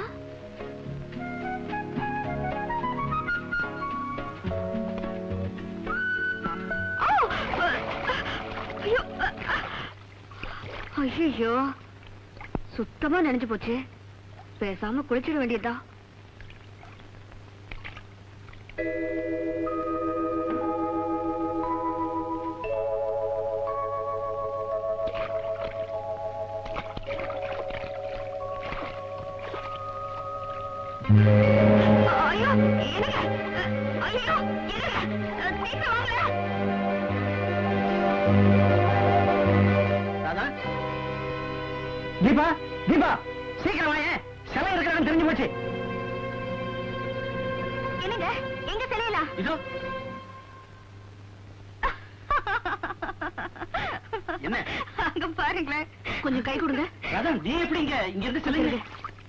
ஆ! ஐயோ! ஐயையோ சுத்தமா நினைஞ்சு போச்சு பேசாம குளிச்சிட வேண்டியதா ஐயோ என்னங்க ஐயோ என்னங்க நீங்க வாங்க ராதா தீபா தீபா சீக்கிரம் வாங்க சிலை இருக்கிறான்னு தெரிஞ்சு போச்சு என்னங்க எங்க சிலையில இதோ என்ன அங்க பாருங்களேன் கொஞ்சம் கை கொடுங்க ராதா நீ எப்படி இங்க இங்க இருந்து சிலை இருக்கு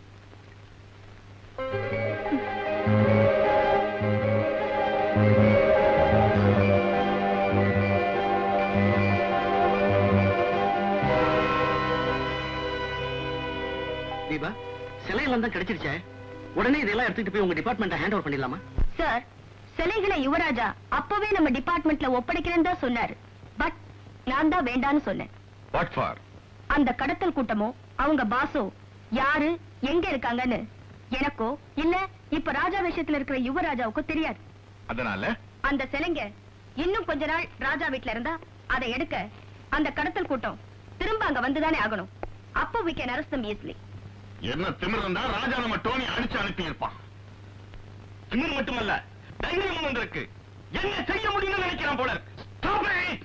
தீபா சிலையெல்லாம் தான் கிடைச்சிருச்சே உடனே இதெல்லாம் எடுத்துட்டு போய் உங்க டிபார்ட்மெண்ட்டை ஹேண்ட் ஓவர் பண்ணிடலாமா சார் சிலைகளை யுவராஜா அப்பவே நம்ம டிபார்ட்மெண்ட்ல ஒப்படைக்கிறேன்னு தான் சொன்னாரு பட் நான் தான் வேண்டான்னு சொன்னேன் வாட் ஃபார் அந்த கடத்தல் கூட்டமோ அவங்க பாசோ யாரு எங்க இருக்காங்கன்னு எனக்கோ இல்ல இப்ப ராஜா விஷயத்துல இருக்கிற யுவராஜாவுக்கோ தெரியாது அதனால அந்த சிலைங்க இன்னும் கொஞ்ச நாள் ராஜா வீட்ல இருந்தா அதை எடுக்க அந்த கடத்தல் கூட்டம் திரும்ப அங்க வந்துதானே ஆகணும் அப்போ we can arrest them easily என்ன திமிர் இருந்தா ராஜா நம்ம டோனி அடிச்சு அனுப்பி இருப்பான் திமிர் மட்டுமல்ல தைரியமும் வந்திருக்கு என்ன செய்ய முடியும்னு நினைக்கிறான் போல இருக்கு. Stop it!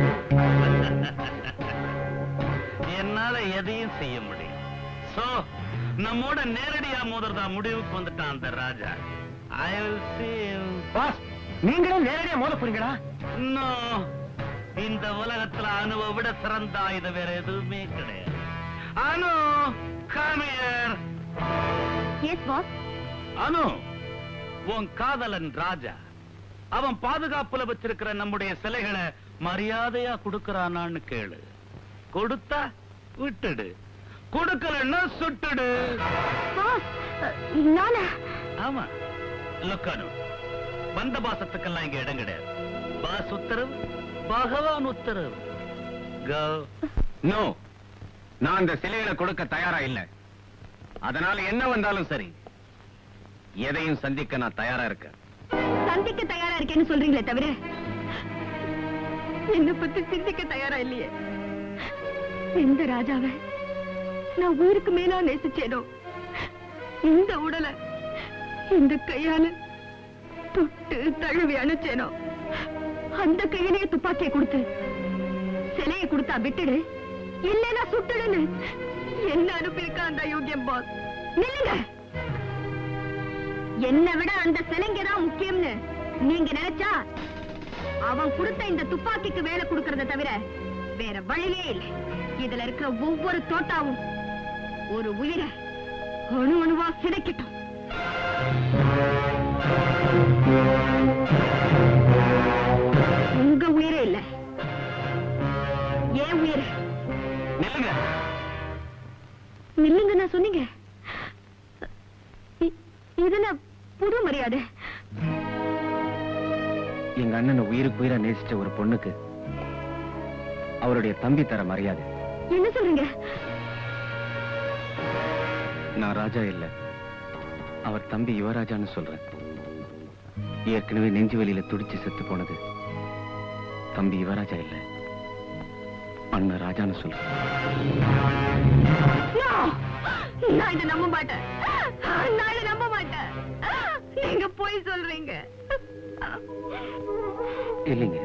என்னால எதையும் செய்ய முடியும் சோ நம்மோட நேரடியா மோதுறதா முடிவுக்கு வந்துட்டான் அந்த Raja I will see you. Boss நீங்களும் நேரடியா மோத போறீங்களா No. இந்த உலகத்துல அணுவை விட சிறந்த ஆயுதம் வேற எதுவுமே கிடையாது Anu come here. Yes boss Anu உன் காதலன் ராஜா அவன் பாதுகாப்புல வச்சிருக்கிற நம்முடைய சிலைகளை மரியாதையா கொடுக்கறானான்னு கேளு கொடுத்தா விட்டுடு கொடுக்கலன்னா சுட்டுடு பாஸ் நானா ஆமா லுக்கானு வந்த பாசத்துக்கெல்லாம் இங்க இடம் கிடையாது பாஸ் உத்தரவு பகவான் உத்தரவு Go. நோ நான் அந்த சிலைகளை கொடுக்க தயாரா இல்ல அதனால என்ன வந்தாலும் சரி எதையும் சந்திக்க நான் தயாரா இருக்கேன் சந்திக்க தயாரா இருக்கேன்னு சொல்றீங்களே தவிர என்ன பத்தி சிந்திக்க தயாரா இல்லையே எந்த ராஜாவை நான் ஊருக்கு மேலா நேசிச்சேனோ இந்த உடலை இந்த கையால தொட்டு தழுவி அணைச்சேனோ அந்த கையிலேயே துப்பாக்கியை கொடுத்து சிலையை கொடுத்தா விட்டுடு இல்லைன்னா சுட்டுடுன்னு என்ன அனுப்பியிருக்கா அந்த யோகியம் பாஸ் நில்லுங்க என்னை விட அந்த சிலைங்க தான் முக்கியம்னு நீங்க நினைச்சா அவன் கொடுத்த இந்த துப்பாக்கிக்கு வேலை கொடுக்கறத தவிர வேற வழியே இல்லை இதுல இருக்கிற ஒவ்வொரு தோட்டாவும் ஒரு உயிரை அணு அணுவா சிதைக்கட்டும் உங்க உயிரே இல்ல ஏன் உயிர் நில்லுங்க நில்லுங்க நான் சொன்னீங்க இ- இதுல புது மரியாதை எங்க அண்ணனை உயிருக்கு உயிரா நேசிச்ச ஒரு பொண்ணுக்கு அவருடைய தம்பி தர மரியாதை என்ன சொல்றீங்க நான் ராஜா இல்ல அவர் தம்பி யுவராஜான்னு சொல்றேன் ஏற்கனவே நெஞ்சு வலியில துடிச்சு செத்து போனது தம்பி யுவராஜா இல்ல அண்ணன் ராஜான்னு சொல்றேன் No! நான் இதை நம்ப மாட்டேன் நான் இதை நம்ப மாட்டேன் நீங்க போய் சொல்றீங்க இல்லைங்க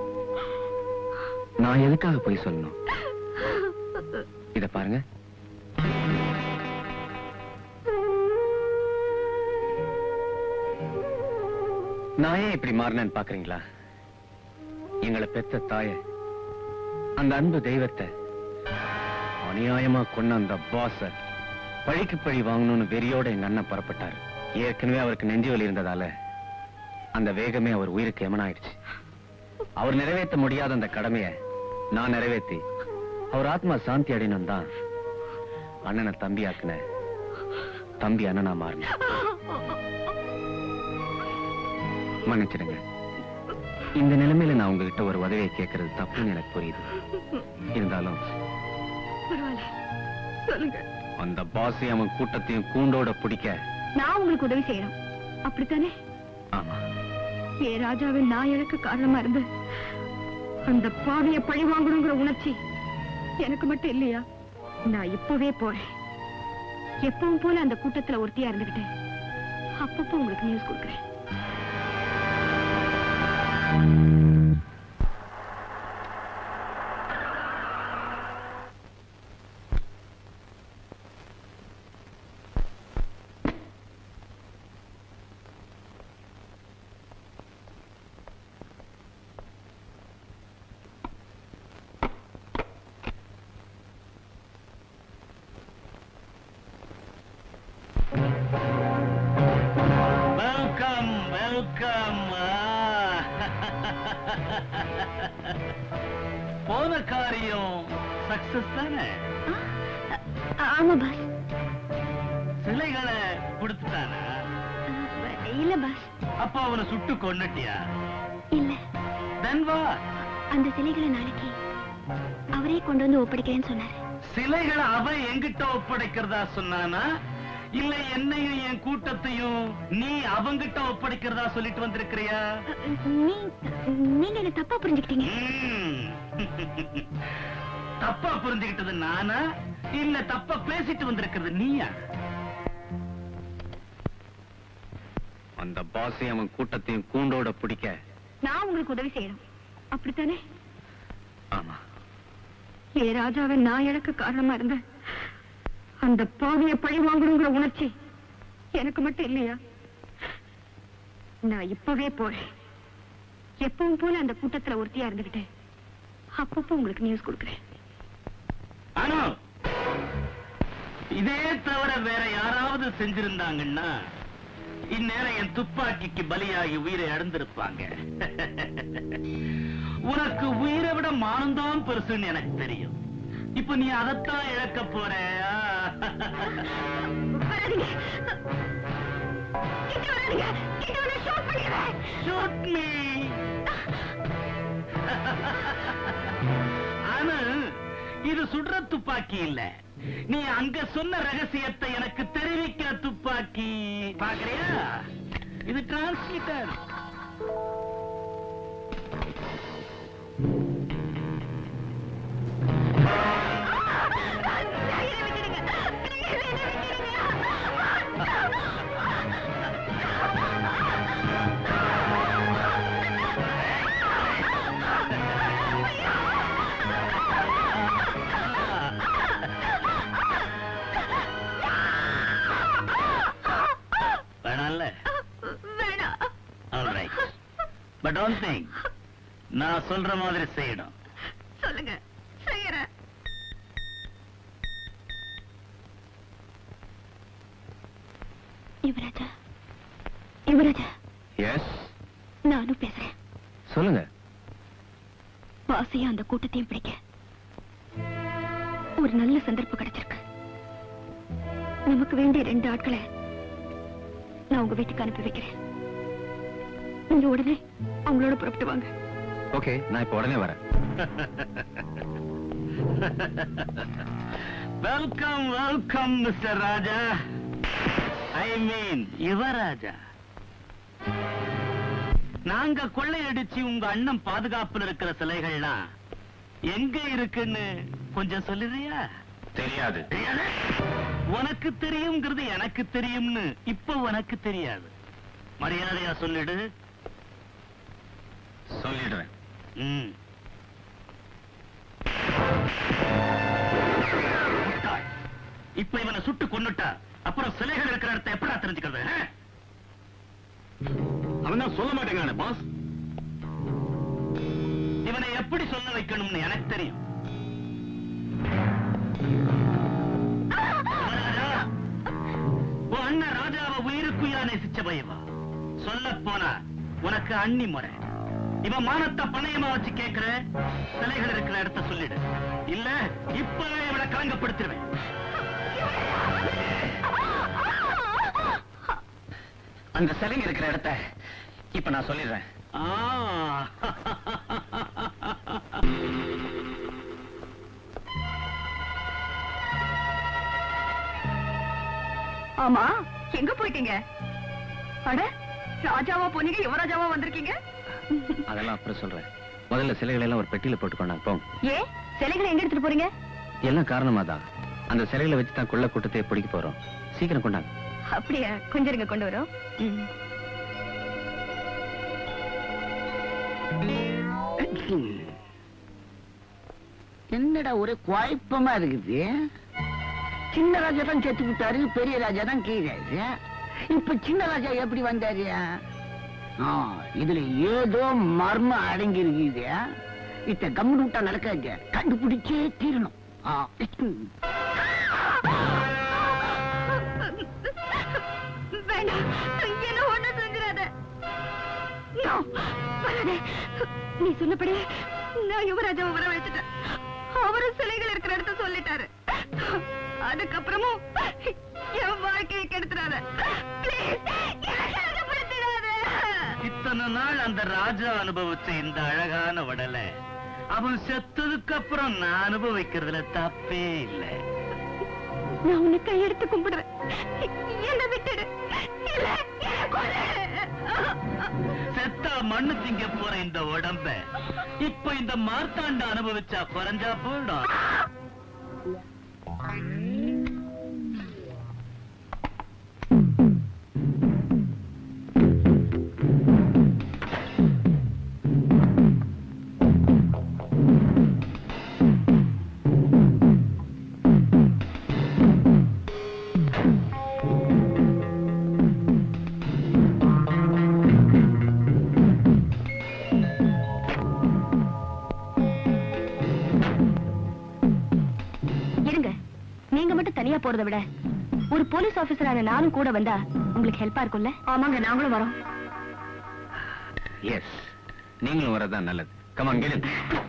நான் எதுக்காக போய் சொல்லணும் இத பாருங்க நான் ஏன் இப்படி மாறினேன்னு பாக்குறீங்களா எங்களை பெத்த தாய அந்த அன்பு தெய்வத்தை அநியாயமா கொன்ன அந்த பாஸ பழிக்கு பழி வாங்கணும்னு வெறியோட எங்க அண்ணன் புறப்பட்டாரு ஏற்கனவே அவருக்கு நெஞ்சு வலி இருந்ததால அந்த வேகமே அவர் உயிருக்கு எமனாயிடுச்சு அவர் நிறைவேற்ற முடியாத அந்த கடமையை நான் நிறைவேத்தி அவர் ஆத்மா சாந்தி அடையணும் தான் அண்ணனை தம்பி ஆக்குன தம்பி அண்ணனா மாறின மன்னிச்சிடுங்க இந்த நிலைமையில நான் உங்ககிட்ட ஒரு உதவியை கேட்கறது தப்புன்னு எனக்கு புரியுது இருந்தாலும் பரவாயில்ல சொல்லுங்க அந்த பாஸையும் அவன் கூட்டத்தையும் கூண்டோட பிடிக்க நான் உங்களுக்கு உதவி செய்யணும் அப்படித்தானே ஆமா ஏ ராஜாவின் நான் இழக்க காரணமா இருந்து அந்த பாவிய பழி வாங்கணுங்கிற உணர்ச்சி எனக்கு மட்டும் இல்லையா நான் இப்பவே போறேன் எப்பவும் போல அந்த கூட்டத்துல ஒருத்தியா இருந்துகிட்டு அப்பப்போ உங்களுக்கு நியூஸ் கொடுக்குறேன் வெல்கம் வெல்கம் போன காரியம் சக்சஸ் தானே ஆமா பாஸ் சிலைகளை கொடுத்துட்டானா இல்ல பாஸ் அப்ப அவனை சுட்டு கொன்னுட்டியா இல்ல தென் வா அந்த சிலைகளை நாளைக்கு அவரே கொண்டு வந்து ஒப்படைக்கிறேன்னு சொன்னாரு சிலைகளை அவன் என்கிட்ட ஒப்படைக்கிறதா சொன்னானா இல்ல என்னையும் என் கூட்டத்தையும் நீ அவங்கிட்ட ஒப்படைக்கிறதா சொல்லிட்டு வந்திருக்கிறியா நீ- நீங்க என்ன தப்பா புரிஞ்சுக்கிட்டீங்க ம். தப்பா புரிஞ்சுக்கிட்டது நானா இல்ல தப்பா பேசிட்டு வந்திருக்கிறது நீயா அந்த பாஸையும் அவன் கூட்டத்தையும் கூண்டோட பிடிக்க நான் உங்களுக்கு உதவி செய்யணும் அப்படித்தானே ஆமா ஏ ராஜாவை நான் இழக்க காரணமா இருந்த அந்த பாவிய பழி வாங்கணுங்கிற உணர்ச்சி எனக்கு மட்டும் இல்லையா நான் இப்பவே போறேன் எப்பவும் போல அந்த கூட்டத்துல ஒருத்தியா இருந்துகிட்டு அப்பப்போ உங்களுக்கு நியூஸ் கொடுக்குறேன் ஆனா இதே தவிர வேற யாராவது செஞ்சிருந்தாங்கன்னா இந்நேரம் என் துப்பாக்கிக்கு பலியாகி உயிரை இழந்திருப்பாங்க உனக்கு உயிரை விட மானம்தான் பெருசுன்னு எனக்கு தெரியும் இப்ப நீ அதைத்தான் இழக்க போற வராதீங்க. கிட்ட வராதீங்க. கிட்ட வந்தா shoot பண்ணிடுவேன். Shoot me. ஆனா இது சுடுற துப்பாக்கி இல்ல நீ அங்க சொன்ன ரகசியத்தை எனக்கு தெரிவிக்கிற துப்பாக்கி பாக்குறியா இது டிரான்ஸ்மிட்டர் வேணாம்ல வேணாம் ஆல்ரைட் பட் ஒன் திங் நான் சொல்ற மாதிரி செய்யணும் சொல்லுங்க செய்யறேன் யுவராஜா யுவராஜா எஸ் நானும் பேசுறேன் சொல்லுங்க பாசையும் அந்த கூட்டத்தையும் பிடிக்க ஒரு நல்ல சந்தர்ப்பம் கிடைச்சிருக்கு நமக்கு வேண்டிய ரெண்டு ஆட்களை நான் உங்க வீட்டுக்கு அனுப்பி வைக்கிறேன் நீங்க உடனே அவங்களோட புறப்பட்டு வாங்க ஓகே நான் இப்ப உடனே வரேன் welcome welcome mister Raja I mean Yuvaraja நாங்க கொள்ளையடிச்சு உங்க அண்ணன் பாதுகாப்புல இருக்கிற சிலைகள்லாம் எங்க இருக்குன்னு கொஞ்சம் சொல்லுறியா தெரியாது உனக்கு தெரியுங்கிறது எனக்கு தெரியும்னு இப்ப உனக்கு தெரியாது மரியாதையா சொல்லிடு சொல்லிடுறேன் ம். முட்டாள். இப்ப இவனை சுட்டு கொன்னுட்டா அப்புறம் சிலைகள் இருக்கிற இடத்தை எப்படா தெரிஞ்சுக்கிறது ஆ? அவன் தான் சொல்ல மாட்டேங்கிறானே பாஸ் இவனை எப்படி சொல்ல வைக்கணும்னு எனக்கு தெரியும் ராஜா, உன் அண்ணன் ராஜாவை உயிருக்குயா நேசிச்ச பயவா சொல்ல போனா உனக்கு அண்ணி முறை இவன் மானத்தை பணையமா வச்சு கேட்கிற சிலைகள் இருக்கிற இடத்த சொல்லிடு இல்ல இப்பவே இவனை கலங்கப்படுத்திடுவேன் அந்த சிலைங்க இருக்கிற இடத்த இப்ப நான் சொல்லிடுறேன் ஆ. ஆமா எங்க போயிட்டீங்க அட ராஜாவா போனீங்க யுவராஜாவா வந்திருக்கீங்க அதெல்லாம் அப்புறம் சொல்றேன் முதல்ல சிலைகளை எல்லாம் ஒரு பெட்டியில போட்டுக்கோங்க போ ஏ சிலைகளை எங்க எடுத்துட்டு போறீங்க எல்லாம் காரணமா தான் அந்த சிலைகளை வச்சு தான் கொள்ள கூட்டத்தை பிடிக்க போறோம் சீக்கிரம் கொண்டாங்க அப்படியா கொஞ்சம் இருங்க கொண்டு வரோம் ம். என்னடா ஒரே குழப்பமா இருக்குது சின்ன ராஜா தான் செத்து விட்டாரு பெரிய ராஜா தான் கீழாரு இப்ப சின்ன ராஜா எப்படி வந்தாரு ஆ, இதுல ஏதோ மர்மம் அடங்கி இருக்குது இத்த கம்முன்னு விட்டா நடக்காது கண்டுபிடிச்சே தீரணும் ஆ, வேண்டாம் என்ன ஒண்ணு செஞ்சிடாத No, வராதே. நீ சொன்னபடி நான் யுவராஜாவை வர வச்சுட்டேன் அவரும் சிலைகள் இருக்கிற இடத்த சொல்லிட்டாரு அதுக்கப்புறமும் என் வாழ்க்கையை கெடுத்துறாத Please, என்னை கலங்கப்படுத்திடாத. இத்தனை நாள் அந்த ராஜா அனுபவிச்ச இந்த அழகான வடலை அவன் செத்ததுக்கு அப்புறம் நான் அனுபவிக்கிறதுல தப்பே இல்லை நான் உன்னை கையெடுத்து கும்பிடுறேன் என்ன விட்டுடு இல்ல என்னை கொல்லு. செத்தா மண்ணு திங்க போற இந்த உடம்ப இப்ப இந்த மார்த்தாண்ட அனுபவிச்சா குறைஞ்சா போயிடும் இருங்க நீங்க மட்டும் தனியா போறதை விட ஒரு போலீஸ் ஆபீசரான நானும் கூட வந்தா உங்களுக்கு ஹெல்ப்பா இருக்கும்ல ஆமாங்க நாங்களும் வரோம் எஸ் நீங்களும் வரதான் நல்லது கமான் கெட்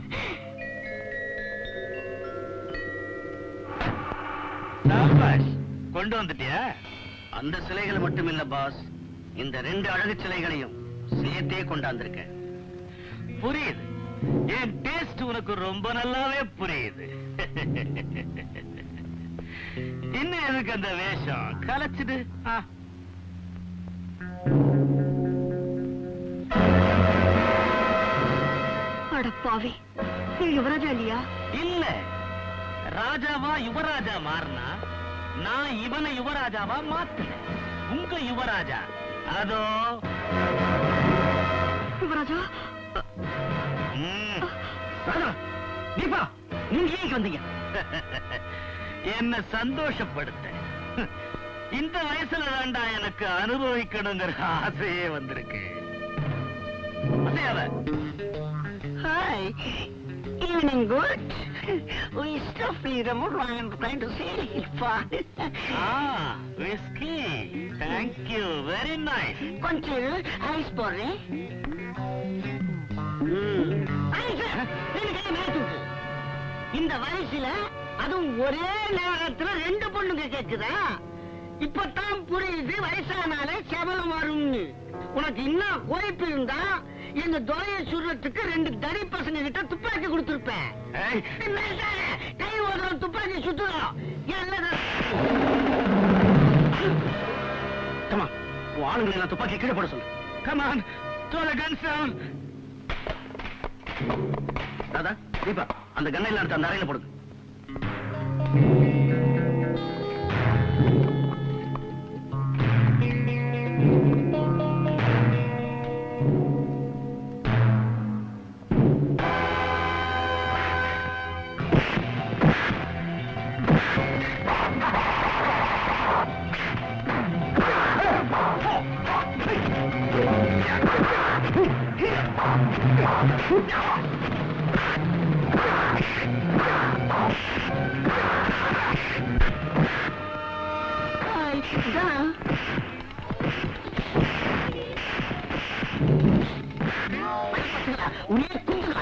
சாபாஷ். கொண்டு வந்துட்டியா அந்த சிலைகள் மட்டும் இல்ல பாஸ் இந்த ரெண்டு அழகு சிலைகளையும் சேர்த்தே கொண்டாந்திருக்கேன் புரியுது என் டேஸ்ட் உனக்கு ரொம்ப நல்லாவே புரியுது இன்னும் எதுக்கு அந்த வேஷம் கலைச்சிடு ஆ. அட பாவி நீ யுவராஜா இல்லையா இல்ல ராஜாவா யுவராஜா மாறினா நான் இவனை யுவராஜாவா மாத்தினேன் உங்க யுவராஜா அதோ யுவராஜா ம். ராஜா தீபா நீங்க ஏன் இங்க வந்தீங்க என்ன சந்தோஷப்படுத்த இந்த வயசுல தாண்டா எனக்கு அனுபவிக்கணுங்கிற ஆசையே வந்திருக்கு அசையாத. Hi. Evening good. We stuffed the motor and trying to see it far. Ah, whiskey. Thank you. Very nice. கொஞ்சம் ஐஸ் போடுறேன் இந்த வயசுல அதுவும் ஒரே நேரத்துல ரெண்டு பொண்ணுங்க கேக்குதா இப்பதான் புரியுது வயசானாலே செவலம் வரும்னு உனக்கு இன்னும் கோய்ப்பு இருந்தா எங்க தொலைய சுடுறதுக்கு ரெண்டு தடி பசங்க கிட்ட துப்பாக்கி கொடுத்துருப்பேன் ஏய், கை ஓடுற துப்பாக்கி சுத்துறோம் கமா உன் ஆளுங்களை எல்லாம் துப்பாக்கி கீழே போட சொல்லு come on. Throw the guns down. Radha Deepa அந்த கண்ணை எல்லாம் எடுத்து அந்த அறையில போடுங்க உன்னைய குந்துங்களா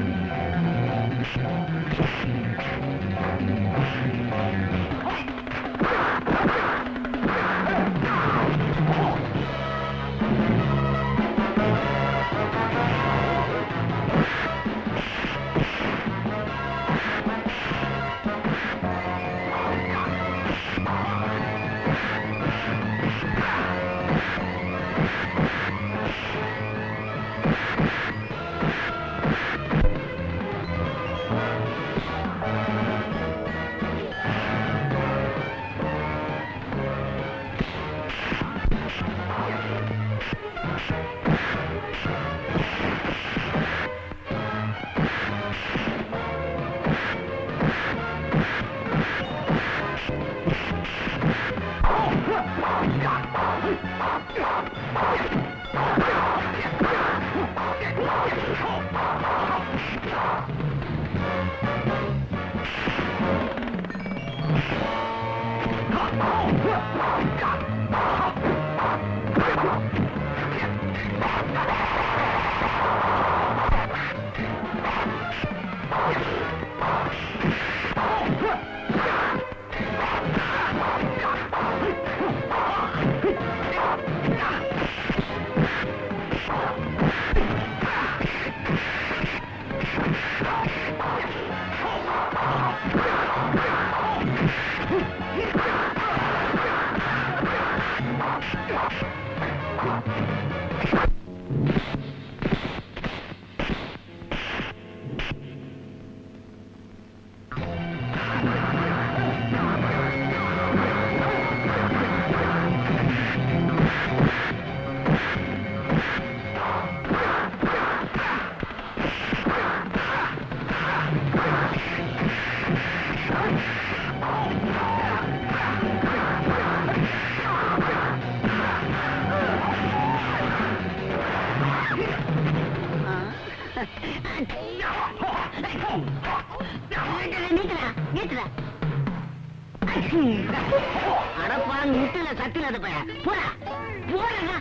அடப்பாங்க முட்டில சட்டில அது பையன் போடா போடா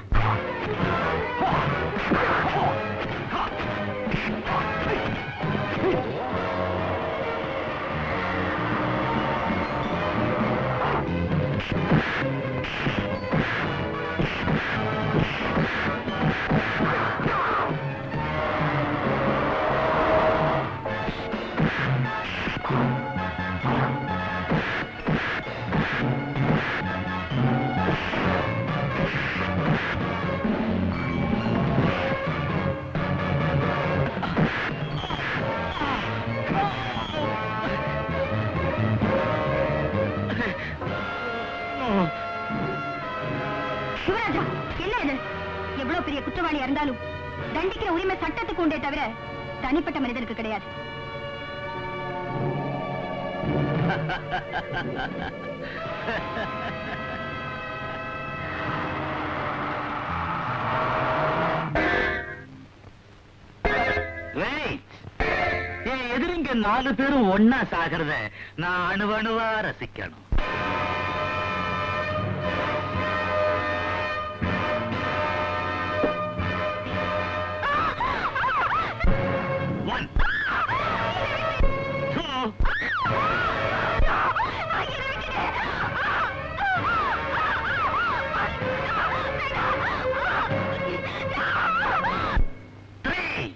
சிவராஜா என்ன இது எவ்வளவு பெரிய குற்றவாளியா இருந்தாலும் தண்டிக்கிற உரிமை சட்டத்துக்கு உண்டே தவிர தனிப்பட்ட மனிதனுக்கு கிடையாது Wait. என் எதிரிங்க நாலு பேரும் ஒன்னா சாகிறத நான் அணு அணுவா ரசிக்கணும் One. Two. Three.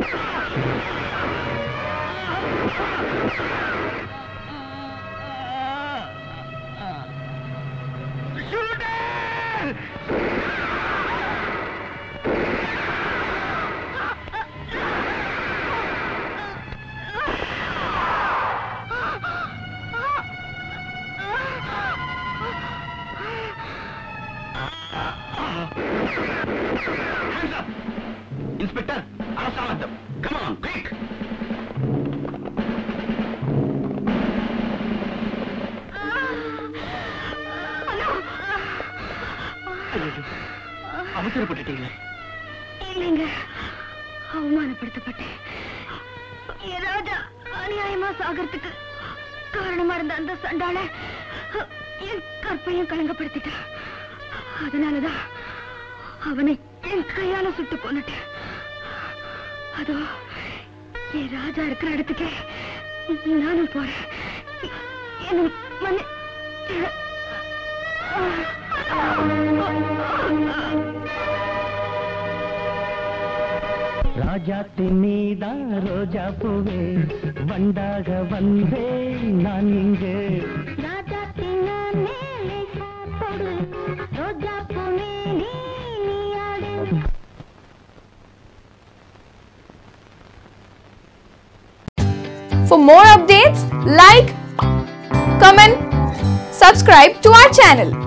Hands up! Inspector, arrest them. Come on, quick! இல்லைங்க அவமானப்படுத்தப்பட்டேன் என் ராஜா அநியாயமா சாகிறதுக்கு காரணமா இருந்த அந்த சண்டாள என் கற்பையும் கலங்கப்படுத்திட்டான் அதனாலதான் அவனை என் கையால சுட்டு கொன்னுட்டேன் அதோ என் ராஜா இருக்கிற இடத்துக்கே நானும் போறேன் என்ன மன்னி ராஜாத்தி நீதான் ரோஜா பூவே வண்டாக வந்தேன் நான் இங்கு ராஜாத்தின் மேலே சாத்தோடு ரோஜா பூமே நீ நீயாடு For more updates, like, comment, subscribe to our channel.